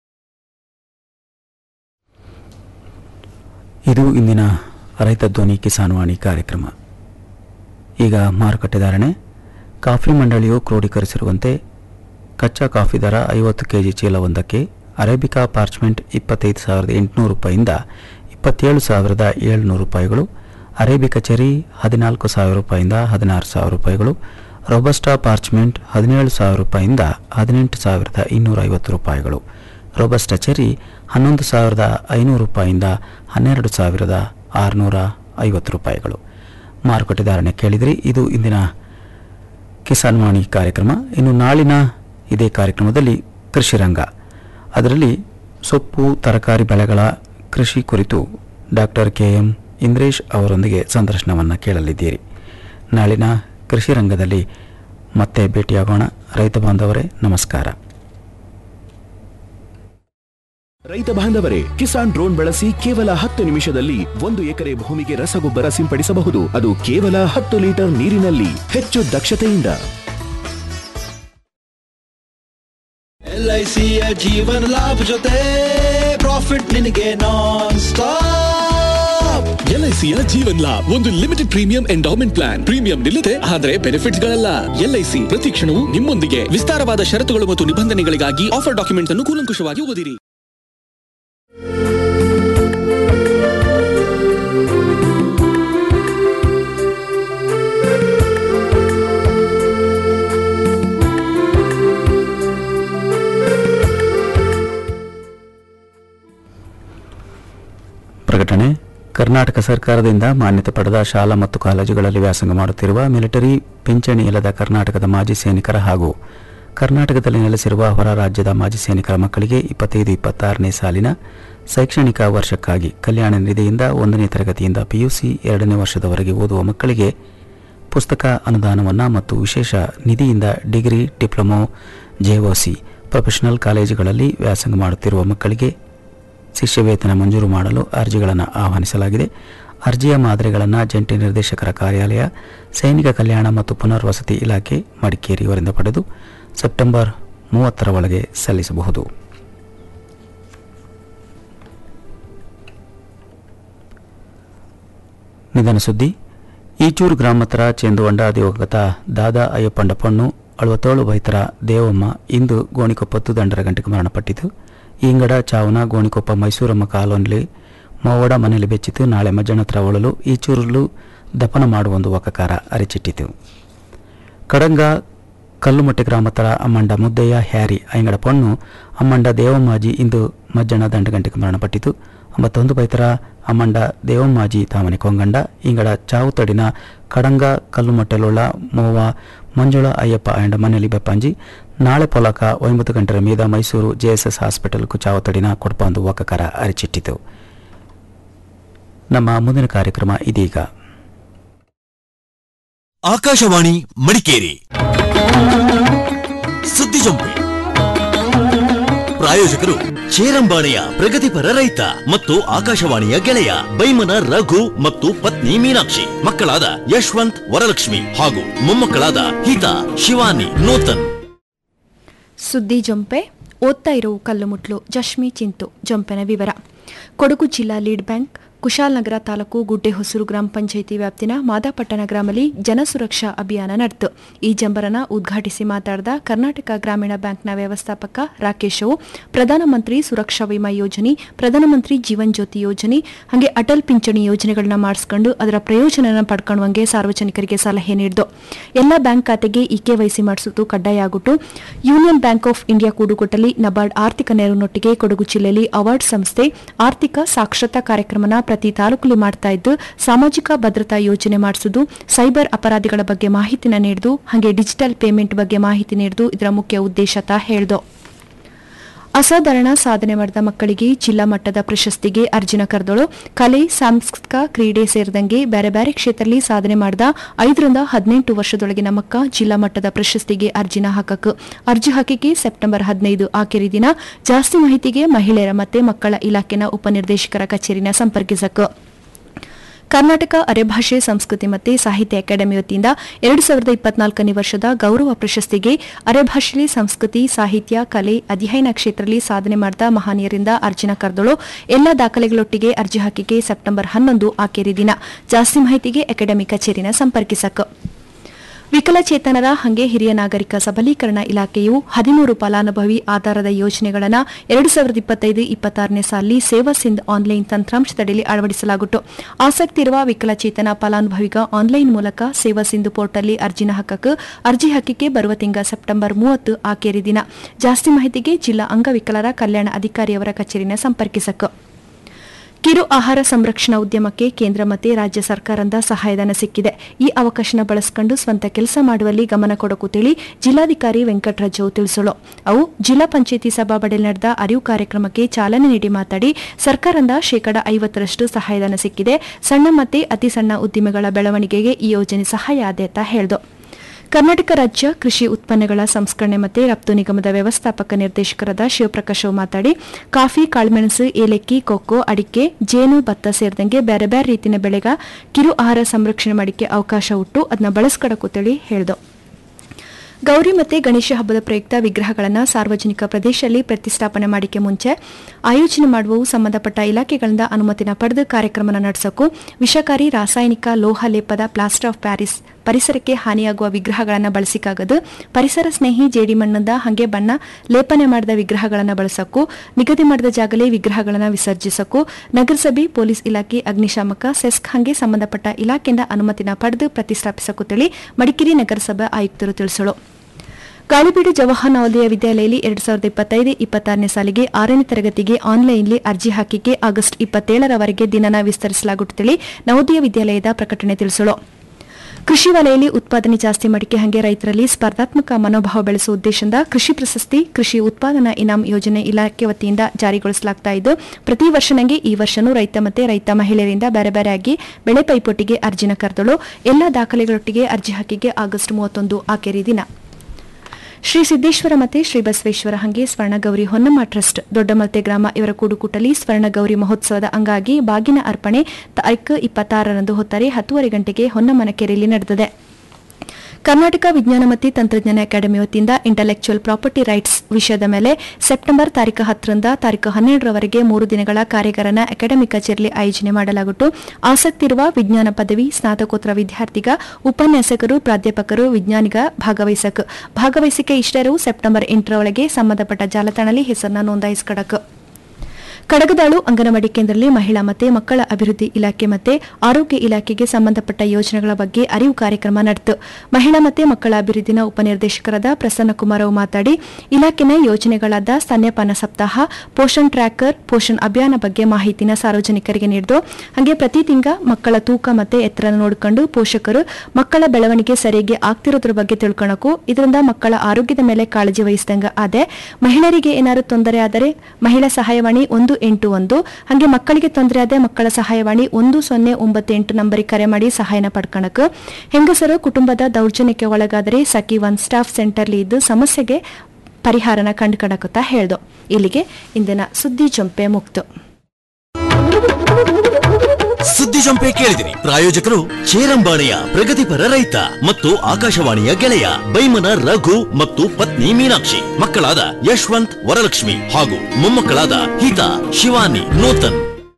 ಇದು ಇಂದಿನ ರೈತ ಧ್ವನಿ ಕಿಸಾನ್ ವಾಣಿ ಕಾರ್ಯಕ್ರಮ ಈಗ ಮಾರುಕಟ್ಟೆ ಧಾರಣೆ ಕಾಫಿ ಮಂಡಳಿಯು ಕ್ರೋಢೀಕರಿಸಿರುವಂತೆ ಕಚ್ಚಾ ಕಾಫಿ ದರ ಐವತ್ತು ಕೆಜಿ ಚೀಲವೊಂದಕ್ಕೆ ಅರೇಬಿಕಾ ಪಾರ್ಚ್ಮೆಂಟ್ ಇಪ್ಪತ್ತೈದು ಸಾವಿರದ ಎಂಟುನೂರು ರೂಪಾಯಿಂದ ಇಪ್ಪತ್ತೇಳು ಸಾವಿರದ ಏಳುನೂರು ರೂಪಾಯಿಗಳು ಅರೇಬಿಕಾ ಚೆರಿ ಹದಿನಾಲ್ಕು ಸಾವಿರ ರೂಪಾಯಿಂದ ಹದಿನಾರು ಸಾವಿರ ರೂಪಾಯಿಗಳು ರೊಬಸ್ಟಾ ಪಾರ್ಚ್ಮೆಂಟ್ ಹದಿನೇಳು ಸಾವಿರ ರೂಪಾಯಿಂದ ಹದಿನೆಂಟು ಸಾವಿರದ ಇನ್ನೂರ ಐವತ್ತು ರೂಪಾಯಿಗಳು ರೋಬಸ್ಟ ಚೆರಿ ಹನ್ನೊಂದು ಸಾವಿರದ ಐನೂರು ರೂಪಾಯಿಂದ ಹನ್ನೆರಡು ಸಾವಿರದ ಆರುನೂರ ಐವತ್ತು ರೂಪಾಯಿಗಳು ಮಾರುಕಟ್ಟೆ ಧಾರಣೆ ಕೇಳಿದ್ರಿ ಇದು ಇಂದಿನ ಕಿಸಾನ್ ವಾಣಿ ಕಾರ್ಯಕ್ರಮ ಇನ್ನು ನಾಳಿನ ಇದೇ ಕಾರ್ಯಕ್ರಮದಲ್ಲಿ ಕೃಷಿ ರಂಗ ಅದರಲ್ಲಿ ಸೊಪ್ಪು ತರಕಾರಿ ಬೆಳೆಗಳ ಕೃಷಿ ಕುರಿತು ಡಾಕ್ಟರ್ ಕೆ ಎಂ ಇಂದ್ರೇಶ್ ಅವರೊಂದಿಗೆ ಸಂದರ್ಶನವನ್ನು ಕೇಳಲಿದ್ದೀರಿ ನಾಳಿನ ಕೃಷಿ ರಂಗದಲ್ಲಿ ಮತ್ತೆ ಭೇಟಿಯಾಗೋಣ ರೈತ ಬಾಂಧವರೇ ನಮಸ್ಕಾರ ರೈತ ಬಾಂಧವರೇ ಕಿಸಾನ್ ಡ್ರೋನ್ ಬಳಸಿ ಕೇವಲ ಹತ್ತು ನಿಮಿಷದಲ್ಲಿ ಒಂದು ಎಕರೆ ಭೂಮಿಗೆ ರಸಗೊಬ್ಬರ ಸಿಂಪಡಿಸಬಹುದು ಅದು ಕೇವಲ ಹತ್ತು ಲೀಟರ್ ನೀರಿನಲ್ಲಿ ಹೆಚ್ಚು ದಕ್ಷತೆಯಿಂದ ಎಲ್ಐಸಿಯ ಜೀವನ ಲಾಭ ಜೊತೆ ಪ್ರಾಫಿಟ್ ನಿನಗೆ ನಾನ್ ಸ್ಟಾಪ್ ಎಲ್ಐಸಿಯ ಜೀವನ್ ಲಾಭ್ ಒಂದು limited premium endowment plan premium ನಿಲ್ಲದೆ ಆದರೆ ಬೆನಿಫಿಟ್ಸ್ ಗಳಲ್ಲ ಎಲ್ಐಸಿ ಪ್ರತಿ ಕ್ಷಣವೂ ನಿಮ್ಮೊಂದಿಗೆ ವಿಸ್ತಾರವಾದ ಷರತ್ತುಗಳು ಮತ್ತು ನಿಬಂಧನೆಗಳಿಗಾಗಿ ಆಫರ್ ಡಾಕ್ಯುಮೆಂಟ್ಸ್ ಅನ್ನು ಕೂಲಂಕುಷವಾಗಿ ಓದಿರಿ ಪ್ರಕಟಣೆ ಕರ್ನಾಟಕ ಸರ್ಕಾರದಿಂದ ಮಾನ್ಯತೆ ಪಡೆದ ಶಾಲಾ ಮತ್ತು ಕಾಲೇಜುಗಳಲ್ಲಿ ವ್ಯಾಸಂಗ ಮಾಡುತ್ತಿರುವ ಮಿಲಿಟರಿ ಪಿಂಚಣಿ ಇಲ್ಲದ ಕರ್ನಾಟಕದ ಮಾಜಿ ಸೈನಿಕರ ಹಾಗೂ ಕರ್ನಾಟಕದಲ್ಲಿ ನೆಲೆಸಿರುವ ಹೊರ ರಾಜ್ಯದ ಮಾಜಿ ಸೈನಿಕರ ಮಕ್ಕಳಿಗೆ ಇಪ್ಪತ್ತೈದು ಇಪ್ಪತ್ತಾರನೇ ಸಾಲಿನ ಶೈಕ್ಷಣಿಕ ವರ್ಷಕ್ಕಾಗಿ ಕಲ್ಯಾಣ ನಿಧಿಯಿಂದ ಒಂದನೇ ತರಗತಿಯಿಂದ ಪಿಯುಸಿ ಎರಡನೇ ವರ್ಷದವರೆಗೆ ಓದುವ ಮಕ್ಕಳಿಗೆ ಪುಸ್ತಕ ಅನುದಾನವನ್ನು ಮತ್ತು ವಿಶೇಷ ನಿಧಿಯಿಂದ ಡಿಗ್ರಿ ಡಿಪ್ಲೊಮೊ ಜೆಒಸಿ ಪ್ರೊಫೆಷನಲ್ ಕಾಲೇಜುಗಳಲ್ಲಿ ವ್ಯಾಸಂಗ ಮಾಡುತ್ತಿರುವ ಮಕ್ಕಳಿಗೆ ಶಿಷ್ಯವೇತನ ಮಂಜೂರು ಮಾಡಲು ಅರ್ಜಿಗಳನ್ನು ಆಹ್ವಾನಿಸಲಾಗಿದೆ ಅರ್ಜಿಯ ಮಾದರಿಗಳನ್ನು ಜಂಟಿ ನಿರ್ದೇಶಕರ ಕಾರ್ಯಾಲಯ ಸೈನಿಕ ಕಲ್ಯಾಣ ಮತ್ತು ಪುನರ್ವಸತಿ ಇಲಾಖೆ ಮಡಿಕೇರಿ ಇವರಿಂದ ಪಡೆದು ಸೆಪ್ಟೆಂಬರ್ ಮೂವತ್ತರ ಒಳಗೆ ಸಲ್ಲಿಸಬಹುದು ನಿಧನ ಸುದ್ದಿ ಈಚೂರು ಗ್ರಾಮತ್ರ ಚೇಂದುವಂಡ ದಿವಂಗತ ದಾದಾ ಅಯ್ಯಪ್ಪಂಡ ಪಣ್ಣು ಅಳುವತ್ತೇಳು ಬೈತರ ದೇವಮ್ಮ ಇಂದು ಗೋಣಿಕೊಪ್ಪತ್ತು ದಂಡರ ಗಂಟೆಗೆ ಮರಣಪಟ್ಟಿತು ಇಂಗಡ ಚಾವನ ಗೋಣಿಕೊಪ್ಪ ಮೈಸೂರಮ್ಮ ಕಾಲೋನ್ಲಿ ಮೋವಡ ಮನೆಯಲ್ಲಿ ಬೆಚ್ಚಿತು ನಾಳೆ ಮಧ್ಯಾಹ್ನತ್ರ ಒಳಲು ಈಚೂರಲು ದಫನ ಮಾಡುವೊಂದು ಒಕ್ಕಕಾರ ಅರಿಚಿಟ್ಟಿತು ಕಡಂಗ ಕಲ್ಲುಮಟ್ಟೆ ಗ್ರಾಮತರ ಅಮ್ಮಂಡ ಮುದ್ದಯ್ಯ ಹ್ಯಾರಿ ಐಂಗಡ ಪೊಣ್ಣು ಅಮ್ಮಂಡ ದೇವಮ್ಮಾಜಿ ಇಂದು ಮಧ್ಯಾಹ್ನ ದಂಡ ಗಂಟೆಗೆ ಮರಣಪಟ್ಟಿತು ಒಂಬತ್ತೊಂದು ಬೈತರ ಅಮ್ಮಂಡ ದೇವಮ್ಮಾಜಿ ತಾಮನೆ ಕೊಂಗಂಡ ಇಂಗಡ ಚಾವುತಡಿನ ಕಡಂಗ ಕಲ್ಲುಮಟ್ಟೆಲುಳ್ಳ ಮೋವ ಮಂಜುಳ ಅಯ್ಯಪ್ಪ ಆಂಡ ಮನೆಯಲ್ಲಿ ಬೆಪ್ಪಂಜಿ ನಾಳೆ ಪೊಲಕ ಒಂಬತ್ತು ಗಂಟೆರ ಮೀದ ಮೈಸೂರು ಜೆಎಸ್ಎಸ್ ಹಾಸ್ಪಿಟಲ್ಕು ಚಾವುತಡಿನ ಕೊಡ್ಪಂದು ಒಕ್ಕಕಾರ ಅರಿಚಿಟ್ಟಿತು ನಮ್ಮ ಮುಂದಿನ ಕಾರ್ಯಕ್ರಮ ಇದೀಗ ಆಕಾಶವಾಣಿ ಮಡಿಕೇರಿ ಸುದ್ದಿ ಜಂಪೆ ಪ್ರಾಯೋಜಕರು ಚೇರಂಬಾಣೆಯ ಪ್ರಗತಿಪರ ರೈತ ಮತ್ತು ಆಕಾಶವಾಣಿಯ ಗೆಳೆಯ ಬೈಮನ ರಘು ಮತ್ತು ಪತ್ನಿ ಮೀನಾಕ್ಷಿ ಮಕ್ಕಳಾದ ಯಶವಂತ್ ವರಲಕ್ಷ್ಮಿ ಹಾಗೂ ಮೊಮ್ಮಕ್ಕಳಾದ ಹಿತಾ ಶಿವಾನಿ ನೂತನ್ ಸುದ್ದಿ ಜಂಪೆ ಓದ್ತಾ ಇರೋ ಕಲ್ಲುಮುಟ್ಲು ಜಶ್ಮಿ ಚಿಂತು ಜಂಪೆನ ವಿವರ ಕೊಡಗು ಜಿಲ್ಲಾ ಲೀಡ್ ಬ್ಯಾಂಕ್ ಕುಶಾಲನಗರ ತಾಲೂಕು ಗುಡ್ಡೆಹೊಸೂರು ಗ್ರಾಮ ಪಂಚಾಯಿತಿ ವ್ಯಾಪ್ತಿನ ಮಾದಾಪಟ್ಟಣ ಗ್ರಾಮದಲ್ಲಿ ಜನಸುರಕ್ಷಾ ಅಭಿಯಾನ ನಡೆಯಿತು ಈ ಜಂಬರನ ಉದ್ಘಾಟಿಸಿ ಮಾತಾಡಿದ ಕರ್ನಾಟಕ ಗ್ರಾಮೀಣ ಬ್ಯಾಂಕ್ನ ವ್ಯವಸ್ಥಾಪಕ ರಾಕೇಶವು ಪ್ರಧಾನಮಂತ್ರಿ ಸುರಕ್ಷಾ ವಿಮಾ ಯೋಜನೆ ಪ್ರಧಾನಮಂತ್ರಿ ಜೀವನ್ ಜ್ಯೋತಿ ಯೋಜನೆ ಹಾಗೆ ಅಟಲ್ ಪಿಂಚಣಿ ಯೋಜನೆಗಳನ್ನ ಮಾಡಿಸ್ಕೊಂಡು ಅದರ ಪ್ರಯೋಜನ ಪಡ್ಕೊಳ್ಳುವಂಗೆ ಸಾರ್ವಜನಿಕರಿಗೆ ಸಲಹೆ ನೀಡಿತು ಎಲ್ಲ ಬ್ಯಾಂಕ್ ಖಾತೆಗೆ ಇ ಕೆವೈಸಿ ಮಾಡಿಸುವುದು ಕಡ್ಡಾಯ ಆಗಿಟ್ಟು ಯೂನಿಯನ್ ಬ್ಯಾಂಕ್ ಆಫ್ ಇಂಡಿಯಾ ಕೂಡುಕೊಟ್ಟಲ್ಲಿ ನಬಾರ್ಡ್ ಆರ್ಥಿಕ ನೆರವಿನೊಟ್ಟಿಗೆ ಕೊಡಗು ಜಿಲ್ಲೆಯಲ್ಲಿ ಅವಾರ್ಡ್ ಸಂಸ್ಥೆ ಆರ್ಥಿಕ ಸಾಕ್ಷರತಾ ಕಾರ್ಯಕ್ರಮನ ಪ್ರತಿ ತಾಲೂಕಲ್ಲಿ ಮಾಡ್ತಾ ಇದ್ದು ಸಾಮಾಜಿಕ ಭದ್ರತಾ ಯೋಜನೆ ಮಾಡಿಸುವುದು ಸೈಬರ್ ಅಪರಾಧಿಗಳ ಬಗ್ಗೆ ಮಾಹಿತಿನ ನೀಡಿದು ಹಾಗೆ ಡಿಜಿಟಲ್ ಪೇಮೆಂಟ್ ಬಗ್ಗೆ ಮಾಹಿತಿ ನೀಡಿದು ಇದರ ಮುಖ್ಯ ಉದ್ದೇಶ ಅಂತ ಹೇಳಿದು ಅಸಾಧಾರಣ ಸಾಧನೆ ಮಾಡಿದ ಮಕ್ಕಳಿಗೆ ಜಿಲ್ಲಾ ಮಟ್ಟದ ಪ್ರಶಸ್ತಿಗೆ ಅರ್ಜಿನ ಕರೆದಳು ಕಲೆ ಸಾಂಸ್ಕೃತಿಕ ಕ್ರೀಡೆ ಸೇರಿದಂಗೆ ಬೇರೆ ಬೇರೆ ಕ್ಷೇತ್ರದಲ್ಲಿ ಸಾಧನೆ ಮಾಡಿದ ಐದರಿಂದ ಹದಿನೆಂಟು ವರ್ಷದೊಳಗಿನ ಮಕ್ಕ ಜಿಲ್ಲಾ ಮಟ್ಟದ ಪ್ರಶಸ್ತಿಗೆ ಅರ್ಜಿನ ಹಾಕಕ್ ಅರ್ಜಿ ಹಾಕಿಕೆ ಸೆಪ್ಟೆಂಬರ್ ಹದಿನೈದು ಆಖರಿ ದಿನ ಜಾಸ್ತಿ ಮಾಹಿತಿಗೆ ಮಹಿಳೆಯರ ಮತ್ತೆ ಮಕ್ಕಳ ಇಲಾಖೆನ ಉಪನಿರ್ದೇಶಕರ ಕಚೇರಿನ ಸಂಪರ್ಕಿಸಕ್ ಕರ್ನಾಟಕ ಅರೆಭಾಷೆ ಸಂಸ್ಕೃತಿ ಮತ್ತು ಸಾಹಿತ್ಯ ಅಕಾಡೆಮಿ ವತಿಯಿಂದ ಎರಡು ಸಾವಿರದ ಇಪ್ಪತ್ನಾಲ್ಕನೇ ವರ್ಷದ ಗೌರವ ಪ್ರಶಸ್ತಿಗೆ ಅರೆಭಾಷೆ ಸಂಸ್ಕೃತಿ ಸಾಹಿತ್ಯ ಕಲೆ ಅಧ್ಯಯನ ಕ್ಷೇತ್ರದಲ್ಲಿ ಸಾಧನೆ ಮಾಡಿದ ಮಹನೀಯರಿಂದ ಅರ್ಜಿನ ಕರೆದಳು ಎಲ್ಲ ದಾಖಲೆಗಳೊಟ್ಟಿಗೆ ಅರ್ಜಿ ಹಾಕಿಕೆ ಸೆಪ್ಟೆಂಬರ್ ಹನ್ನೊಂದು ಆಖರಿ ದಿನ ಜಾಸ್ತಿ ಮಾಹಿತಿಗೆ ಅಕಾಡೆಮಿ ಕಚೇರಿನ ಸಂಪರ್ಕಿಸಕ್ ವಿಕಲಚೇತನರ ಹಂಗೆ ಹಿರಿಯ ನಾಗರಿಕ ಸಬಲೀಕರಣ ಇಲಾಖೆಯು ಹದಿಮೂರು ಫಲಾನುಭವಿ ಆಧಾರದ ಯೋಜನೆಗಳನ್ನು ಎರಡು ಸಾವಿರದ ಇಪ್ಪತ್ತೈದು ಇಪ್ಪತ್ತಾರನೇ ಸಾಲಿ ಸೇವಾ ಸಿಂಧ್ ಆನ್ಲೈನ್ ತಂತ್ರಾಂಶದಡಿಯಲ್ಲಿ ಅಳವಡಿಸಲಾಗುತ್ತು ಆಸಕ್ತಿ ಇರುವ ವಿಕಲಚೇತನ ಫಲಾನುಭವಿಗ ಆನ್ಲೈನ್ ಮೂಲಕ ಸೇವಾ ಸಿಂಧು ಪೋರ್ಟಲ್ಲಿ ಅರ್ಜಿನ ಹಾಕಕ್ಕೆ ಅರ್ಜಿ ಹಾಕಿಕೆ ಬರುವ ತಿಂಗ ಸೆಪ್ಟೆಂಬರ್ ಮೂವತ್ತು ಆಖೇರಿ ದಿನ ಜಾಸ್ತಿ ಮಾಹಿತಿಗೆ ಜಿಲ್ಲಾ ಅಂಗವಿಕಲರ ಕಲ್ಯಾಣ ಅಧಿಕಾರಿಯವರ ಕಚೇರಿನ ಸಂಪರ್ಕಿಸಕ್ಕೆ ಕಿರು ಆಹಾರ ಸಂರಕ್ಷಣಾ ಉದ್ಯಮಕ್ಕೆ ಕೇಂದ್ರ ಮತ್ತು ರಾಜ್ಯ ಸರ್ಕಾರದಿಂದ ಸಹಾಯಧನ ಸಿಕ್ಕಿದೆ ಈ ಅವಕಾಶನ ಬಳಸಿಕೊಂಡು ಸ್ವಂತ ಕೆಲಸ ಮಾಡುವಲ್ಲಿ ಗಮನ ಕೊಡಕು ತಿಳಿ ಜಿಲ್ಲಾಧಿಕಾರಿ ವೆಂಕಟರಾಜು ತಿಳಿಸಲು ಅವು ಜಿಲ್ಲಾ ಪಂಚಾಯಿತಿ ಸಭಾಬಡಿಯಲ್ಲಿ ನಡೆದ ಅರಿವು ಕಾರ್ಯಕ್ರಮಕ್ಕೆ ಚಾಲನೆ ನೀಡಿ ಮಾತಾಡಿ ಸರ್ಕಾರದಿಂದ ಶೇಕಡ ಐವತ್ತರಷ್ಟು ಸಹಾಯಧನ ಸಿಕ್ಕಿದೆ ಸಣ್ಣ ಮತ್ತು ಅತಿ ಸಣ್ಣ ಉದ್ದಿಮೆಗಳ ಬೆಳವಣಿಗೆಗೆ ಈ ಯೋಜನೆ ಸಹಾಯ ಆದೆ ಅಂತ ಹೇಳಿದು ಕರ್ನಾಟಕ ರಾಜ್ಯ ಕೃಷಿ ಉತ್ಪನ್ನಗಳ ಸಂಸ್ಕರಣೆ ಮತ್ತು ರಫ್ತು ನಿಗಮದ ವ್ಯವಸ್ಥಾಪಕ ನಿರ್ದೇಶಕರಾದ ಶಿವಪ್ರಕಾಶ್ ಮಾತಾಡಿ ಕಾಫಿ ಕಾಳುಮೆಣಸು ಏಲಕ್ಕಿ ಕೊಕ್ಕೋ ಅಡಿಕೆ ಜೇನು ಭತ್ತ ಸೇರಿದಂಗೆ ಬೇರೆ ಬೇರೆ ರೀತಿಯ ಬೆಳೆಗ ಕಿರು ಆಹಾರ ಸಂರಕ್ಷಣೆ ಮಾಡಿಕೆ ಅವಕಾಶ ಉಟ್ಟು ಅದನ್ನ ಬಳಸ್ಕೊಡಕು ತಿಳಿ ಹೇಳಿದು ಗೌರಿ ಮತ್ತು ಗಣೇಶ ಹಬ್ಬದ ಪ್ರಯುಕ್ತ ವಿಗ್ರಹಗಳನ್ನು ಸಾರ್ವಜನಿಕ ಪ್ರದೇಶದಲ್ಲಿ ಪ್ರತಿಷ್ಠಾಪನೆ ಮಾಡಿಕೆ ಮುಂಚೆ ಆಯೋಜನೆ ಮಾಡುವವು ಸಂಬಂಧಪಟ್ಟ ಇಲಾಖೆಗಳಿಂದ ಅನುಮತಿನ ಪಡೆದು ಕಾರ್ಯಕ್ರಮ ನಡೆಸೋಕು ವಿಷಕಾರಿ ರಾಸಾಯನಿಕ ಲೋಹ ಲೇಪದ ಪ್ಲಾಸ್ಟರ್ ಆಫ್ ಪ್ಯಾರಿಸ್ ಪರಿಸರಕ್ಕೆ ಹಾನಿಯಾಗುವ ವಿಗ್ರಹಗಳನ್ನು ಬಳಸಿಕಾಗದು ಪರಿಸರ ಸ್ನೇಹಿ ಜೇಡಿಮಣ್ಣಿಂದ ಹಾಗೆ ಬಣ್ಣ ಲೇಪನೆ ಮಾಡಿದ ವಿಗ್ರಹಗಳನ್ನು ಬಳಸಕ್ಕೂ ನಿಗದಿ ಮಾಡಿದ ಜಾಗಲೇ ವಿಗ್ರಹಗಳನ್ನು ವಿಸರ್ಜಿಸಕ್ಕೂ ನಗರಸಭೆ ಪೊಲೀಸ್ ಇಲಾಖೆ ಅಗ್ನಿಶಾಮಕ ಸೆಸ್ಕ್ ಹಾಗೆ ಸಂಬಂಧಪಟ್ಟ ಇಲಾಖೆಯಿಂದ ಅನುಮತಿನ ಪಡೆದು ಪ್ರತಿಷ್ಠಾಪಿಸಕ್ಕೂ ತಿಳಿ ಮಡಿಕೇರಿ ನಗರಸಭಾ ಆಯುಕ್ತರು ತಿಳಿಸಲು ಗಾಳಿಬೀಡು ಜವಾಹರ್ ನವೋದಯ ವಿದ್ಯಾಲಯದಲ್ಲಿ ಎರಡು ಸಾವಿರದ ಇಪ್ಪತ್ತೈದು ಇಪ್ಪತ್ತಾರನೇ ಸಾಲಿಗೆ ಆರನೇ ತರಗತಿಗೆ ಆನ್ಲೈನ್ಲಿ ಅರ್ಜಿ ಹಾಕಿಕೆ ಆಗಸ್ಟ್ ಇಪ್ಪತ್ತೇಳರವರೆಗೆ ದಿನನ ವಿಸ್ತರಿಸಲಾಗುತ್ತದೆ ನವೋದಯ ವಿದ್ಯಾಲಯದ ಪ್ರಕಟಣೆ ತಿಳಿಸಲು ಕೃಷಿ ವಲಯದಲ್ಲಿ ಉತ್ಪಾದನೆ ಜಾಸ್ತಿ ಮಾಡಿಕೆ ಹಂಗೆ ರೈತರಲ್ಲಿ ಸ್ಪರ್ಧಾತ್ಮಕ ಮನೋಭಾವ ಬೆಳೆಸುವ ಉದ್ದೇಶದಿಂದ ಕೃಷಿ ಪ್ರಶಸ್ತಿ ಕೃಷಿ ಉತ್ಪಾದನಾ ಇನಾಮ್ ಯೋಜನೆ ಇಲಾಖೆ ವತಿಯಿಂದ ಜಾರಿಗೊಳಿಸಲಾಗ್ತಾ ಇದ್ದು ಪ್ರತಿ ವರ್ಷನಂಗೆ ಈ ವರ್ಷನೂ ರೈತ ಮತ್ತೆ ರೈತ ಮಹಿಳೆಯರಿಂದ ಬೇರೆ ಬೇರೆಯಾಗಿ ಬೆಳೆ ಪೈಪೋಟಿಗೆ ಅರ್ಜಿನ ಕರೆದಳು ಎಲ್ಲ ದಾಖಲೆಗಳೊಟ್ಟಿಗೆ ಅರ್ಜಿ ಹಾಕಿಗೆ ಆಗಸ್ಟ್ ಮೂವತ್ತೊಂದು ಆಖರಿ ದಿನ ಶ್ರೀ ಸಿದ್ದೇಶ್ವರ ಮತ್ತು ಶ್ರೀ ಬಸವೇಶ್ವರ ಹಂಗೆ ಸ್ವರ್ಣಗೌರಿ ಹೊನ್ನಮ್ಮ ಟ್ರಸ್ಟ್ ದೊಡ್ಡಮಲ್ತೆ ಗ್ರಾಮ ಇವರ ಕೂಡುಕೂಟಲಿ ಸ್ವರ್ಣಗೌರಿ ಮಹೋತ್ಸವದ ಅಂಗಾಗಿ ಬಾಗಿನ ಅರ್ಪಣೆ ತಾರೀಕು ಇಪ್ಪತ್ತಾರರಂದು ಹೊತ್ತಾರೆ ಹತ್ತುವರೆ ಗಂಟೆಗೆ ಹೊನ್ನಮ್ಮನ ಕೆರೆಯಲ್ಲಿ ನಡೆದಿದೆ ಕರ್ನಾಟಕ ವಿಜ್ಞಾನ ಮತ್ತು ತಂತ್ರಜ್ಞಾನ ಅಕಾಡೆಮಿ ವತಿಯಿಂದ ಇಂಟಲೆಕ್ಚುಯಲ್ ಪ್ರಾಪರ್ಟಿ ರೈಟ್ಸ್ ವಿಷಯದ ಮೇಲೆ ಸೆಪ್ಟೆಂಬರ್ ತಾರೀಕು ಹತ್ತರಿಂದ ತಾರೀಕು ಹನ್ನೆರಡರವರೆಗೆ ಮೂರು ದಿನಗಳ ಕಾರ್ಯಾಗಾರನ ಅಕಾಡೆಮಿ ಕಚೇರಿಯಲ್ಲಿ ಆಯೋಜನೆ ಮಾಡಲಾಗುತ್ತು ಆಸಕ್ತಿ ಇರುವ ವಿಜ್ಞಾನ ಪದವಿ ಸ್ನಾತಕೋತ್ತರ ವಿದ್ಯಾರ್ಥಿಗ ಉಪನ್ಯಾಸಕರು ಪ್ರಾಧ್ಯಾಪಕರು ವಿಜ್ಞಾನಿಗ ಭಾಗವಹಿಸಕ್ ಭಾಗವಹಿಸಿಕೆ ಇಷ್ಟರು ಸೆಪ್ಟೆಂಬರ್ ಎಂಟರೊಳಗೆ ಸಂಬಂಧಪಟ್ಟ ಜಾಲತಾಣದಲ್ಲಿ ಹೆಸರನ್ನ ನೋಂದಾಯಿಸಿಕೊಡಕ್ ಕಡಗದಾಳು ಅಂಗನವಾಡಿ ಕೇಂದ್ರದಲ್ಲಿ ಮಹಿಳಾ ಮತ್ತು ಮಕ್ಕಳ ಅಭಿವೃದ್ಧಿ ಇಲಾಖೆ ಮತ್ತು ಆರೋಗ್ಯ ಇಲಾಖೆಗೆ ಸಂಬಂಧಪಟ್ಟ ಯೋಜನೆಗಳ ಬಗ್ಗೆ ಅರಿವು ಕಾರ್ಯಕ್ರಮ ನಡೆಯಿತು ಮಹಿಳಾ ಮತ್ತು ಮಕ್ಕಳ ಅಭಿವೃದ್ಧಿನ ಉಪನಿರ್ದೇಶಕರಾದ ಪ್ರಸನ್ನ ಕುಮಾರ್ ಅವರು ಮಾತಾಡಿ ಇಲಾಖೆನ ಯೋಜನೆಗಳಾದ ಸ್ತನ್ಯಪಾನ ಸಪ್ತಾಹ ಪೋಷಣ್ ಟ್ರ್ಯಾಕರ್ ಪೋಷಣ್ ಅಭಿಯಾನ ಬಗ್ಗೆ ಮಾಹಿತಿನ ಸಾರ್ವಜನಿಕರಿಗೆ ನೀಡಿದು ಹಾಗೆ ಪ್ರತಿ ತಿಂಗ ಮಕ್ಕಳ ತೂಕ ಮತ್ತು ಎತ್ತರ ನೋಡಿಕೊಂಡು ಪೋಷಕರು ಮಕ್ಕಳ ಬೆಳವಣಿಗೆ ಸರಿಯಾಗಿ ಆಗ್ತಿರೋದ್ರ ಬಗ್ಗೆ ತಿಳ್ಕೊಳಕು ಇದರಿಂದ ಮಕ್ಕಳ ಆರೋಗ್ಯದ ಮೇಲೆ ಕಾಳಜಿ ವಹಿಸಿದಂಗ ಆದೆ ಮಹಿಳೆಯರಿಗೆ ಏನಾದ್ರು ತೊಂದರೆ ಆದರೆ ಮಹಿಳಾ ಸಹಾಯವಾಣಿ ಒಂದು ಎಂಟು ಒಂದು ಹಾಗೆ ಮಕ್ಕಳಿಗೆ ತೊಂದರೆ ಆದ ಮಕ್ಕಳ ಸಹಾಯವಾಣಿ ಒಂದು ಸೊನ್ನೆ ಒಂಬತ್ತು ಎಂಟು ನಂಬರಿಗೆ ಕರೆ ಮಾಡಿ ಸಹಾಯನ ಪಡ್ಕಣಕ್ ಹೆಂಗಸರು ಕುಟುಂಬದ ದೌರ್ಜನ್ಯಕ್ಕೆ ಒಳಗಾದರೆ ಸಖಿ ಒನ್ ಸ್ಟಾಫ್ ಸೆಂಟರ್ಲಿ ಇದ್ದು ಸಮಸ್ಯೆಗೆ ಪರಿಹಾರನ ಕಂಡುಕಣಕುತ್ತಾ ಹೇಳ್ದು ಇಲ್ಲಿಗೆ ಇಂದಿನ ಸುದ್ದಿ ಚೊಂಪೆ ಮುಕ್ತು ಸುದ್ದಿ ಜಂಪೆ ಕೇಳಿದಿರಿ ಪ್ರಾಯೋಜಕರು ಚೇರಂಬಾಣಿಯ ಪ್ರಗತಿಪರ ರೈತ ಮತ್ತು ಆಕಾಶವಾಣಿಯ ಗೆಳೆಯ ಬೈಮನ ರಘು ಮತ್ತು ಪತ್ನಿ ಮೀನಾಕ್ಷಿ ಮಕ್ಕಳಾದ ಯಶವಂತ್ ವರಲಕ್ಷ್ಮಿ ಹಾಗೂ ಮೊಮ್ಮಕ್ಕಳಾದ ಹಿತಾ ಶಿವಾನಿ ನೂತನ್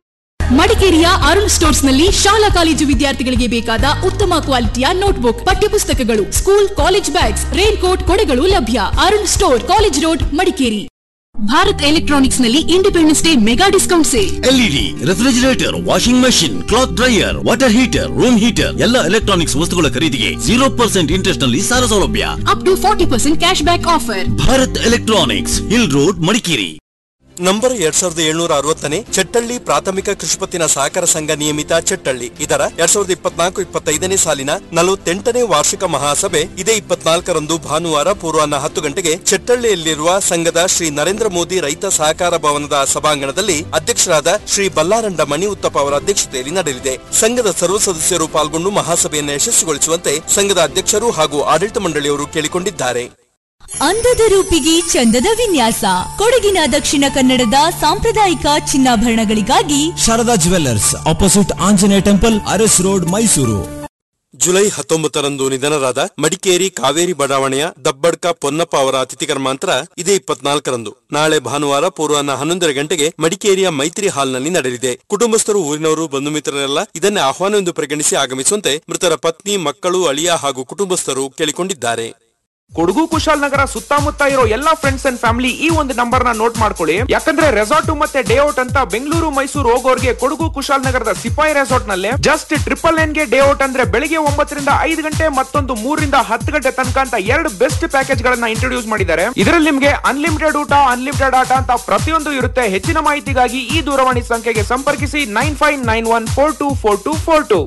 ಮಡಿಕೇರಿಯ ಅರುಣ್ ಸ್ಟೋರ್ಸ್ ನಲ್ಲಿ ಶಾಲಾ ಕಾಲೇಜು ವಿದ್ಯಾರ್ಥಿಗಳಿಗೆ ಬೇಕಾದ ಉತ್ತಮ ಕ್ವಾಲಿಟಿಯ ನೋಟ್ಬುಕ್ ಪಠ್ಯಪುಸ್ತಕಗಳು school college bags rain coat ಕೊಡೆಗಳು ಲಭ್ಯ Arun store college road Madikeri Bharat electronics ನಲ್ಲಿ independence day mega discount sale LED refrigerator washing machine cloth dryer water heater room heater ಎಲ್ಲ ಎಲೆಕ್ಟ್ರಾನಿಕ್ಸ್ ವಸ್ತುಗಳ ಖರೀದಿಗೆ ಜೀರೋ ಪರ್ಸೆಂಟ್ ಇಂಟ್ರೆಸ್ಟ್ ನಲ್ಲಿ ಸಾಲ ಸೌಲಭ್ಯ up to forty percent cash back offer Bharat electronics hill road Madikeri number ಎರಡ್ ಸಾವಿರದ ಏಳ್ನೂರ ಅರವತ್ತನೇ ಚಟ್ಟಳ್ಳಿ ಪ್ರಾಥಮಿಕ ಕೃಷಿಪತ್ತಿನ ಸಹಕಾರ ಸಂಘ ನಿಯಮಿತ ಚಟ್ಟಳ್ಳಿ ಇದರ ಎರಡ್ ಸಾವಿರದ ಇಪ್ಪತ್ನಾಲ್ಕು ಇಪ್ಪತ್ತೈದನೇ ಸಾಲಿನ ನಲವತ್ತೆಂಟನೇ ವಾರ್ಷಿಕ ಮಹಾಸಭೆ ಇದೇ ಇಪ್ಪತ್ನಾಲ್ಕರಂದು ಭಾನುವಾರ ಪೂರ್ವಾಹ್ನ ಹತ್ತು ಗಂಟೆಗೆ ಚಟ್ಟಳ್ಳಿಯಲ್ಲಿರುವ ಸಂಘದ ಶ್ರೀ ನರೇಂದ್ರ ಮೋದಿ ರೈತ ಸಹಕಾರ ಭವನದ ಸಭಾಂಗಣದಲ್ಲಿ ಅಧ್ಯಕ್ಷರಾದ ಶ್ರೀ ಬಲ್ಲಾರಂಡ ಮಣಿ ಉತ್ತಪ್ಪ ಅವರ ಅಧ್ಯಕ್ಷತೆಯಲ್ಲಿ ನಡೆಯಲಿದೆ ಸಂಘದ ಸರ್ವ ಸದಸ್ಯರು ಪಾಲ್ಗೊಂಡು ಮಹಾಸಭೆಯನ್ನು ಯಶಸ್ವಿಗೊಳಿಸುವಂತೆ ಸಂಘದ ಅಧ್ಯಕ್ಷರು ಹಾಗೂ ಆಡಳಿತ ಮಂಡಳಿಯವರು ಕೇಳಿಕೊಂಡಿದ್ದಾರೆ ಅಂದದ ರೂಪಿಗೆ ಚಂದದ ವಿನ್ಯಾಸ ಕೊಡಗಿನ ದಕ್ಷಿಣ ಕನ್ನಡದ ಸಾಂಪ್ರದಾಯಿಕ ಚಿನ್ನಾಭರಣಗಳಿಗಾಗಿ Sharada jewellers opposite Anjaneya temple Aras road Mysuru July ಹತ್ತೊಂಬತ್ತರಂದು ನಿಧನರಾದ ಮಡಿಕೇರಿ ಕಾವೇರಿ ಬಡಾವಣೆಯ ದಬ್ಬಡ್ಕ ಪೊನ್ನಪ್ಪ ಅವರ ಅತಿಥಿ ಕರ್ಮಾಂತರ ಇದೇ ಇಪ್ಪತ್ನಾಲ್ಕರಂದು ನಾಳೆ ಭಾನುವಾರ ಪೂರ್ವಾಹ್ನ ಹನ್ನೊಂದರ ಗಂಟೆಗೆ ಮಡಿಕೇರಿಯ ಮೈತ್ರಿ ಹಾಲ್ನಲ್ಲಿ ನಡೆಯಲಿದೆ ಕುಟುಂಬಸ್ಥರು ಊರಿನವರು ಬಂಧು ಮಿತ್ರರೆಲ್ಲ ಇದನ್ನೇ ಆಹ್ವಾನವೆಂದು ಪರಿಗಣಿಸಿ ಆಗಮಿಸುವಂತೆ ಮೃತರ ಪತ್ನಿ ಮಕ್ಕಳು ಅಳಿಯ ಹಾಗೂ ಕುಟುಂಬಸ್ಥರು ಕೇಳಿಕೊಂಡಿದ್ದಾರೆ ಕೊಡಗು ಕುಶಾಲನಗರ ಸುತ್ತಮುತ್ತ ಇರೋ ಎಲ್ಲಾ ಫ್ರೆಂಡ್ಸ್ ಅಂಡ್ ಫ್ಯಾಮಿಲಿ ಈ ಒಂದು ನಂಬರ್ ನ ನೋಟ್ ಮಾಡ್ಕೊಳ್ಳಿ ಯಾಕಂದ್ರೆ ರೆಸಾರ್ಟ್ ಮತ್ತೆ ಡೇ ಔಟ್ ಅಂತ ಬೆಂಗಳೂರು ಮೈಸೂರು ಹೋಗೋರ್ಗೆ ಕೊಡಗು ಕುಶಾಲನಗರದ ಸಿಪಾಯಿ ರೆಸಾರ್ಟ್ ನಲ್ಲಿ ಜಸ್ಟ್ ಟ್ರಿಪಲ್ ನೈನ್ ಗೆ ಡೇ ಔಟ್ ಅಂದ್ರೆ ಬೆಳಿಗ್ಗೆ ಒಂಬತ್ತರಿಂದ ಐದು ಗಂಟೆ ಮತ್ತೊಂದು ಮೂರರಿಂದ ಹತ್ತು ಗಂಟೆ ತನಕ ಅಂತ ಎರಡು ಬೆಸ್ಟ್ ಪ್ಯಾಕೇಜ್ ಗಳನ್ನ ಇಂಟ್ರೊಡ್ಯೂಸ್ ಮಾಡಿದ್ದಾರೆ ಇದರಲ್ಲಿ ನಿಮ್ಗೆ ಅನ್ಲಿಮಿಟೆಡ್ ಊಟ ಅನ್ಲಿಮಿಟೆಡ್ ಆಟ ಅಂತ ಪ್ರತಿಯೊಂದು ಇರುತ್ತೆ ಹೆಚ್ಚಿನ ಮಾಹಿತಿಗಾಗಿ ಈ ದೂರವಾಣಿ ಸಂಖ್ಯೆಗೆ ಸಂಪರ್ಕಿಸಿ nine five nine one four two four two four two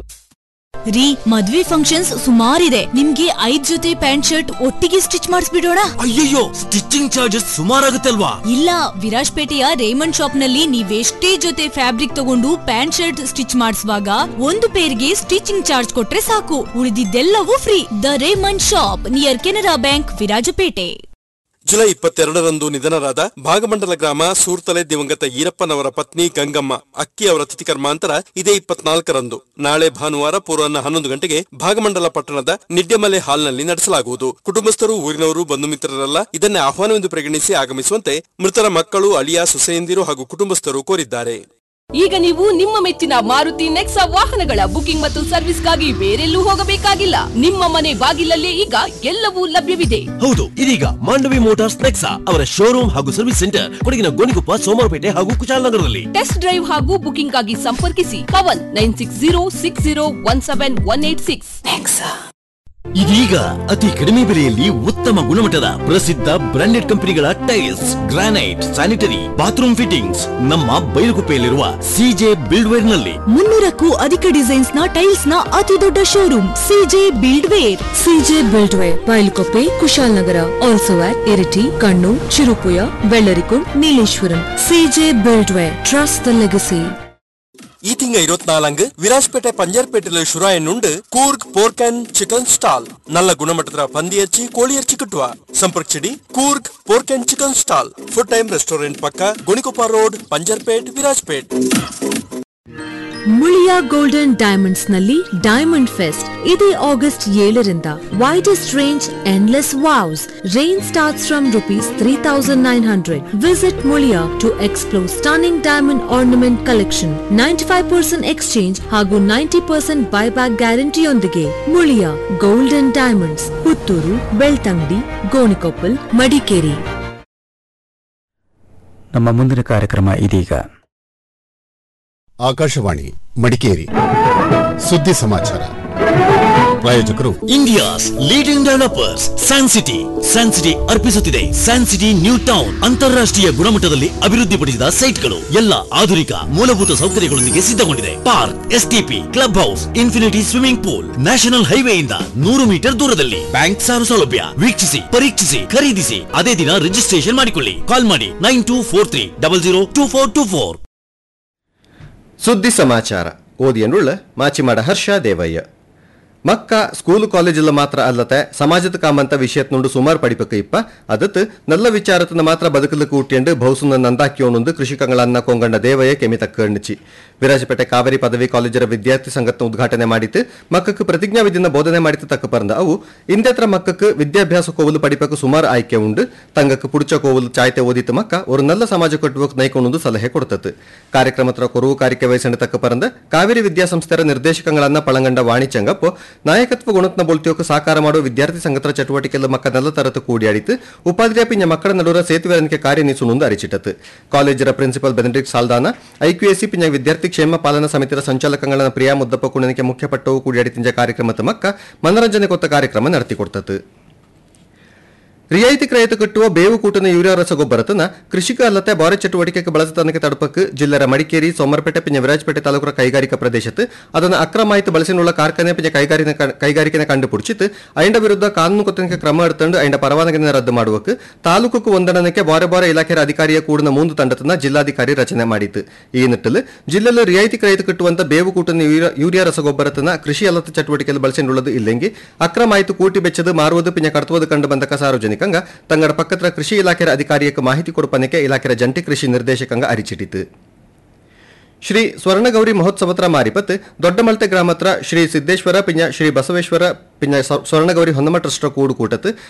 ರೀ ಮದ್ವೆ ಫಂಕ್ಷನ್ಸ್ ಸುಮಾರಿದೆ ನಿಮ್ಗೆ ಐದ್ ಜೊತೆ ಪ್ಯಾಂಟ್ ಶರ್ಟ್ ಒಟ್ಟಿಗೆ ಸ್ಟಿಚ್ ಮಾಡಿಸ್ಬಿಡೋಣ ಅಯ್ಯಯ್ಯೋ ಸ್ಟಿಚಿಂಗ್ ಚಾರ್ಜಸ್ ಸುಮಾರಾಗುತ್ತೆ ಅಲ್ವಾ ಇಲ್ಲ ವಿರಾಜ್ಪೇಟೆಯ ರೇಮಂಡ್ ಶಾಪ್ ನಲ್ಲಿ ನೀವೆಷ್ಟೇ ಜೊತೆ ಫ್ಯಾಬ್ರಿಕ್ ತಗೊಂಡು ಪ್ಯಾಂಟ್ ಶರ್ಟ್ ಸ್ಟಿಚ್ ಮಾಡಿಸುವಾಗ ಒಂದು ಪೇರ್ಗೆ ಸ್ಟಿಚಿಂಗ್ ಚಾರ್ಜ್ ಕೊಟ್ರೆ ಸಾಕು ಉಳಿದಿದ್ದೆಲ್ಲವೂ free the Raymond shop near Canara bank Virajpet July ಇಪ್ಪತ್ತೆರಡರಂದು ನಿಧನರಾದ ಭಾಗಮಂಡಲ ಗ್ರಾಮ ಸೂರ್ತಲೆ ದಿವಂಗತ ಈರಪ್ಪನವರ ಪತ್ನಿ ಗಂಗಮ್ಮ ಅಕ್ಕಿ ಅವರ ತಿಥಿ ಕರ್ಮಾಂತರ ಇದೇ ಇಪ್ಪತ್ನಾಲ್ಕರಂದು ನಾಳೆ ಭಾನುವಾರ ಪೂರ್ವಾಹ್ನ ಹನ್ನೊಂದು ಗಂಟೆಗೆ ಭಾಗಮಂಡಲ ಪಟ್ಟಣದ ನಿಡ್ಡೆಮಲೆ ಹಾಲ್ನಲ್ಲಿ ನಡೆಸಲಾಗುವುದು ಕುಟುಂಬಸ್ಥರು ಊರಿನವರು ಬಂಧು ಮಿತ್ರರೆಲ್ಲ ಇದನ್ನೇ ಆಹ್ವಾನವೆಂದು ಪರಿಗಣಿಸಿ ಆಗಮಿಸುವಂತೆ ಮೃತರ ಮಕ್ಕಳು ಅಳಿಯ ಸೊಸೆಯಂದಿರು ಹಾಗೂ ಕುಟುಂಬಸ್ಥರು ಕೋರಿದ್ದಾರೆ ಈಗ ನೀವು ನಿಮ್ಮ ಮೆಚ್ಚಿನ ಮಾರುತಿ ನೆಕ್ಸಾ ವಾಹನಗಳ ಬುಕಿಂಗ್ ಮತ್ತು ಸರ್ವಿಸ್ಗಾಗಿ ಬೇರೆಲ್ಲೂ ಹೋಗಬೇಕಾಗಿಲ್ಲ ನಿಮ್ಮ ಮನೆ ಬಾಗಿಲಲ್ಲೇ ಈಗ ಎಲ್ಲವೂ ಲಭ್ಯವಿದೆ ಹೌದು ಇದೀಗ ಮಾಂಡವಿ ಮೋಟಾರ್ಸ್ ನೆಕ್ಸಾ ಅವರ ಶೋರೂಮ್ ಹಾಗೂ ಸರ್ವಿಸ್ ಸೆಂಟರ್ ಕೊಡಗಿನ ಗೋಣಿಕೊಪ್ಪ ಸೋಮವಾರಪೇಟೆ ಹಾಗೂ ಕುಶಾಲನಗರದಲ್ಲಿ ಟೆಸ್ಟ್ ಡ್ರೈವ್ ಹಾಗೂ ಬುಕಿಂಗ್ ಆಗಿ ಸಂಪರ್ಕಿಸಿ Pavan nine six zero six zero one seven one eight six ಇದೀಗ ಅತಿ ಕಡಿಮೆ ಬೆಲೆಯಲ್ಲಿ ಉತ್ತಮ ಗುಣಮಟ್ಟದ ಪ್ರಸಿದ್ಧ ಬ್ರಾಂಡೆಡ್ ಕಂಪನಿಗಳ tiles granite sanitary bathroom fittings ನಮ್ಮ ಬೈಲುಗುಪ್ಪೆಯಲ್ಲಿರುವ ಸಿಜೆ ಬಿಲ್ಡ್ವೇರ್ ನಲ್ಲಿ ಮುನ್ನೂರಕ್ಕೂ ಅಧಿಕ ಡಿಸೈನ್ಸ್ ನ ಟೈಲ್ಸ್ ನ ಅತಿ ದೊಡ್ಡ showroom CJ build ware CJ build ware Bylakuppe Kushalnagar also at Iritty Kannur Cherupuzha Vellarikundu Nileshwaram CJ build ware trust the legacy ഈ തിങ്ക ഇരുപത്തിനാലങ്ക് വിരാജ്പേട്ടೆ പഞ്ചാർപേട്ടിലെ ಶುರಾಯನ್ನುಂಡು Coorg pork and chicken stall நல்ல ಗುಣಮಟ್ಟದ ಪಂದಿಯರ್ಚಿ ಕೋಳಿಯರ್ಚಿ ಕಿಟ್ಟುವ ಸಂಪರ್ಕಿಸಿಡಿ Coorg pork and chicken stall food time restaurant ಪಕ್ಕ Gonikoppa road Panjarpet Virajpet Muliya golden diamonds ನಲ್ಲಿ ಡೈಮಂಡ್ ಫೆಸ್ಟ್ ಇದೇ ಆಗಸ್ಟ್ ಏಳರಿಂದ widest range endless wows range starts from rupees three thousand nine hundred visit Muliya to explore stunning diamond ornament collection ninety five percent exchange ಹಾಗೂ ninety percent buyback ಗ್ಯಾರಂಟಿಯೊಂದಿಗೆ Muliya golden diamonds Puttur Belthangady Gonikoppal Madikeri ನಮ್ಮ ಮುಂದಿನ ಕಾರ್ಯಕ್ರಮ ಇದೀಗ ಆಕಾಶವಾಣಿ ಮಡಿಕೇರಿ ಸುದ್ದಿ ಸಮಾಚಾರ ಪ್ರಾಯೋಜಕರು India's leading developers san city san city ಅರ್ಪಿಸುತ್ತಿದೆ ಸ್ಯಾನ್ ಸಿಟಿ ನ್ಯೂ ಟೌನ್ ಅಂತಾರಾಷ್ಟ್ರೀಯ ಗುಣಮಟ್ಟದಲ್ಲಿ ಅಭಿವೃದ್ಧಿಪಡಿಸಿದ ಸೈಟ್ಗಳು ಎಲ್ಲ ಆಧುನಿಕ ಮೂಲಭೂತ ಸೌಕರ್ಯಗಳೊಂದಿಗೆ ಸಿದ್ಧಗೊಂಡಿದೆ park STP club house infinity swimming pool national ಹೈವೇಯಿಂದ ನೂರು ಮೀಟರ್ ದೂರದಲ್ಲಿ ಬ್ಯಾಂಕ್ ಸಾಲ ಸೌಲಭ್ಯ ವೀಕ್ಷಿಸಿ ಪರೀಕ್ಷಿಸಿ ಖರೀದಿಸಿ ಅದೇ ದಿನ ರಿಜಿಸ್ಟ್ರೇಷನ್ ಮಾಡಿಕೊಳ್ಳಿ ಕಾಲ್ ಮಾಡಿ nine two four three double zero two four two four ಸುದ್ದಿ ಸಮಾಚಾರ ಓದಿಯನ್ನುಳ್ಳ ಮಾಚಿಮಾಡ ಹರ್ಷ ದೇವಯ್ಯ ಮಕ್ಕ ಸ್ಕೂಲ್ ಕಾಲೇಜಿಲ್ಲ ಮಾತ್ರ ಅಲ್ಲತೆ ಸಮಾಜದ ಕಾಮಂತ ವಿಷಯತ್ ನುಂಡು ಸುಮಾರು ಪಡಿಪಕ್ಕ ಇಪ್ಪ ಅದತ್ ನಲ್ಲ ವಿಚಾರತನ ಮಾತ್ರ ಬದುಕಲು ಕೂಟಿಯಂಡು ಬಹುಸುನ ನಂದಾಕಿಯೋನುಂದು ಕೃಷಿಕಗಳನ್ನ ಕೊಂಗಂಡ ದೇವಯ ಕೆಮಿ ತಕ್ಕಣಿಚಿ ವಿರಾಜಪೇಟೆ ಕಾವೇರಿ ಪದವಿ ಕಾಲೇಜರ ವಿದ್ಯಾರ್ಥಿ ಸಂಘಟನೆ ಉದ್ಘಾಟನೆ ಮಾಡಿತ್ತು ಮಕ್ಕಕ್ಕೆ ಪ್ರತಿಜ್ಞಾ ವಿಧಿನ ಬೋಧನೆ ಮಾಡಿತ್ತು ತಕ್ಕ ಪರಂದ ಅವು ಇಂದೆತ್ರ ಮಕ್ಕಕ್ಕೆ ವಿದ್ಯಾಭ್ಯಾಸ ಕೋವಲು ಪಡಿಪಕ್ಕ ಸುಮಾರು ಆಯ್ಕೆ ಉಂಡು ತಂಗಕ್ಕೆ ಪುಡಿಚ ಕೋವಲು ಚಾಯ್ತೆ ಓದಿತ್ತು ಮಕ್ಕ ஒரு நல்ல ಸಮಾಜ ಕಟ್ಟುವಕ್ಕೆ ನೈಕೊಂಡು ಸಲಹೆ ಕೊಡ್ತತ್ತು ಕಾರ್ಯಕ್ರಮದ ಕೊರವು ಕಾರಿಕೆ ವಹಿಸಂಡ ತಕ್ಕ ಪರಂದ ಕಾವೇರಿ ವಿದ್ಯಾಸಂಸ್ಥೆಯ ನಿರ್ದೇಶಕಗಳನ್ನ ಪಳಂಗಂಡ ವಾಣಿ ಚಂಗಪ್ಪ ನಾಯಕತ್ವ ಗುಣತ್ನ ಬೋಲ್ತಿಯೋಕೆ ಸಾಕಾರ ಮಾಡುವ ವಿದ್ಯಾರ್ಥಿ ಸಂಘದ ಚಟುವಟಿಕೆಲ್ಲ ಮಕ್ಕ ನೆಲ್ಲ ತರತು ಕೂಡಿಯಾಡಿತು ಉಪಾಧ್ಯಾಪಿಂಜ ಮಕ್ಕಳ ನಡುವ ಸೇತುವೆ ಅನಿಕೆ ಕಾರ್ಯನಿಸುನುಂದು ಅರಿಚಿಟ್ಟತು ಕಾಲೇಜರ ಪ್ರಿನ್ಸಿಪಲ್ ಬೆನಡಿಕ್ ಸಾಲ್ದಾನ ಐಕ್ಯುಎಸಿ ಪಿಂಜ ವಿದ್ಯಾರ್ಥಿ ಕ್ಷೇಮ ಪಾಲನಾ ಸಮಿತಿಯ ಸಂಚಾಲಕಗಳನ್ನ ಪ್ರಿಯಾ ಮುದ್ದಪ್ಪ ಕುಣನಿಕೆ ಮುಖ್ಯ ಪಟ್ಟವು ಕೂಡಿಯಾಡಿತಿಂಜ ಕಾರ್ಯಕ್ರಮದ ಮಕ್ಕ ಮನರಂಜನೆ ಕೊತ್ತ ಕಾರ್ಯಕ್ರಮ ನಡೆಸಿಕೊಡ್ತತು ರಿಯಾಯಿತಿ ಕ್ರಯತ ಕಟ್ಟುವ ಬೇವು ಕೂಟನ ಯೂರಿಯಾ ರಸಗೊಬ್ಬರತನ ಕೃಷಿಕ ಅಲ್ಲದೆ ಬಾರಿ ಚಟುವಟಿಕೆಗೆ ಬಳಸತನಕ್ಕೆ ತಡಪಕ್ಕೆ ಜಿಲ್ಲೆರ ಮಡಿಕೇರಿ ಸೋಮರಪೇಟೆ ಪಿಂಜ ವಿರಾಜಪೇಟೆ ತಾಲೂಕರ ಕೈಗಾರಿಕಾ ಪ್ರದೇಶത്ത് ಅದನ್ನು ಅಕ್ರಮಾಯಿತು ಬಳಸಿനുള്ള ಕಾರ್ಖಾನೆ ಪಿಂಜ ಕೈಗಾರಿಕೆ ಕೈಗಾರಿಕೆನ ಕಂಡುಪಿಡಿಚಿತ್ತು ಅಯ್ಯಂಡ ವಿರುದ್ಧ ಕಾನೂನು ಕೊತ್ತನಿಕೆ ಕ್ರಮ ಎಡ್ತಂಡು ಅಯ್ಯಂಡ ಪರವಾನಗಿನ ರದ್ದು ಮಾಡುವಕ್ಕೆ ತಾಲೂಕು ಒಂದಣನಕ್ಕೆ ಬಾರೆ ಬಾರೆ ಇಲಾಖೆಯ ಅಧಿಕಾರಿಯ ಕೂಡಿನ ಮೂಂದು ತಂಡತನ ಜಿಲ್ಲಾಧಿಕಾರಿ ರಚನೆ ಮಾಡಿತ್ತು ಈ ನಿಟ್ಟಲ್ಲಿ ಜಿಲ್ಲೆಯಲ್ಲಿ ರಿಯಾಯಿತಿ ಕ್ರಯತ ಕಟ್ಟುವಂತ ಬೇವು ಕೂಟನ ಯೂರಿಯಾ- ಯೂರಿಯಾ ರಸಗೊಬ್ಬರತನ ಕೃಷಿ ಅಲ್ಲದ ಚಟುವಟಿಕೆಯಲ್ಲಿ ಬಳಸಿಕೊಳ್ಳುವುದು ಇಲ್ಲೆಂಗಿ ಅಕ್ರಮಾಯಿತು ಕೂಟಿ ಬೆಚ್ಚದು ಮಾರುವುದು ಪಿಂಜ ಕಡ್ತುವುದು ಕಂಡು ಬಂದಕ ಸಾರ್ವಜನಿಕಂಗ ತಂಗಡ ಪಕ್ಕದ ಕೃಷಿ ಇಲಾಖೆಯ ಅಧಿಕಾರಿಯಕ್ಕೆ ಮಾಹಿತಿ ಕೊಡುಪನಕ್ಕೆ ಇಲಾಖೆಯ ಜಂಟಿ ಕೃಷಿ ನಿರ್ದೇಶಕಂಗ ಅರಿಚಿಟ್ಟಿತು ಶ್ರೀ ಸ್ವರ್ಣಗೌರಿ ಮಹೋತ್ಸವತ್ರ ಮಾರಿಪತ್ ದೊಡ್ಡಮಲ್ತೆ ಗ್ರಾಮತ್ರ ಶ್ರೀ ಸಿದ್ದೇಶ್ವರ ಪಿಂಜ ಶ್ರೀ ಬಸವೇಶ್ವರ ಪಿಂಜ ಸ್ವರ್ಣಗೌರಿ ಹೊನ್ನಮ ಟ್ರಸ್ಟ್ ಕೂಡು ಕೂಟತ್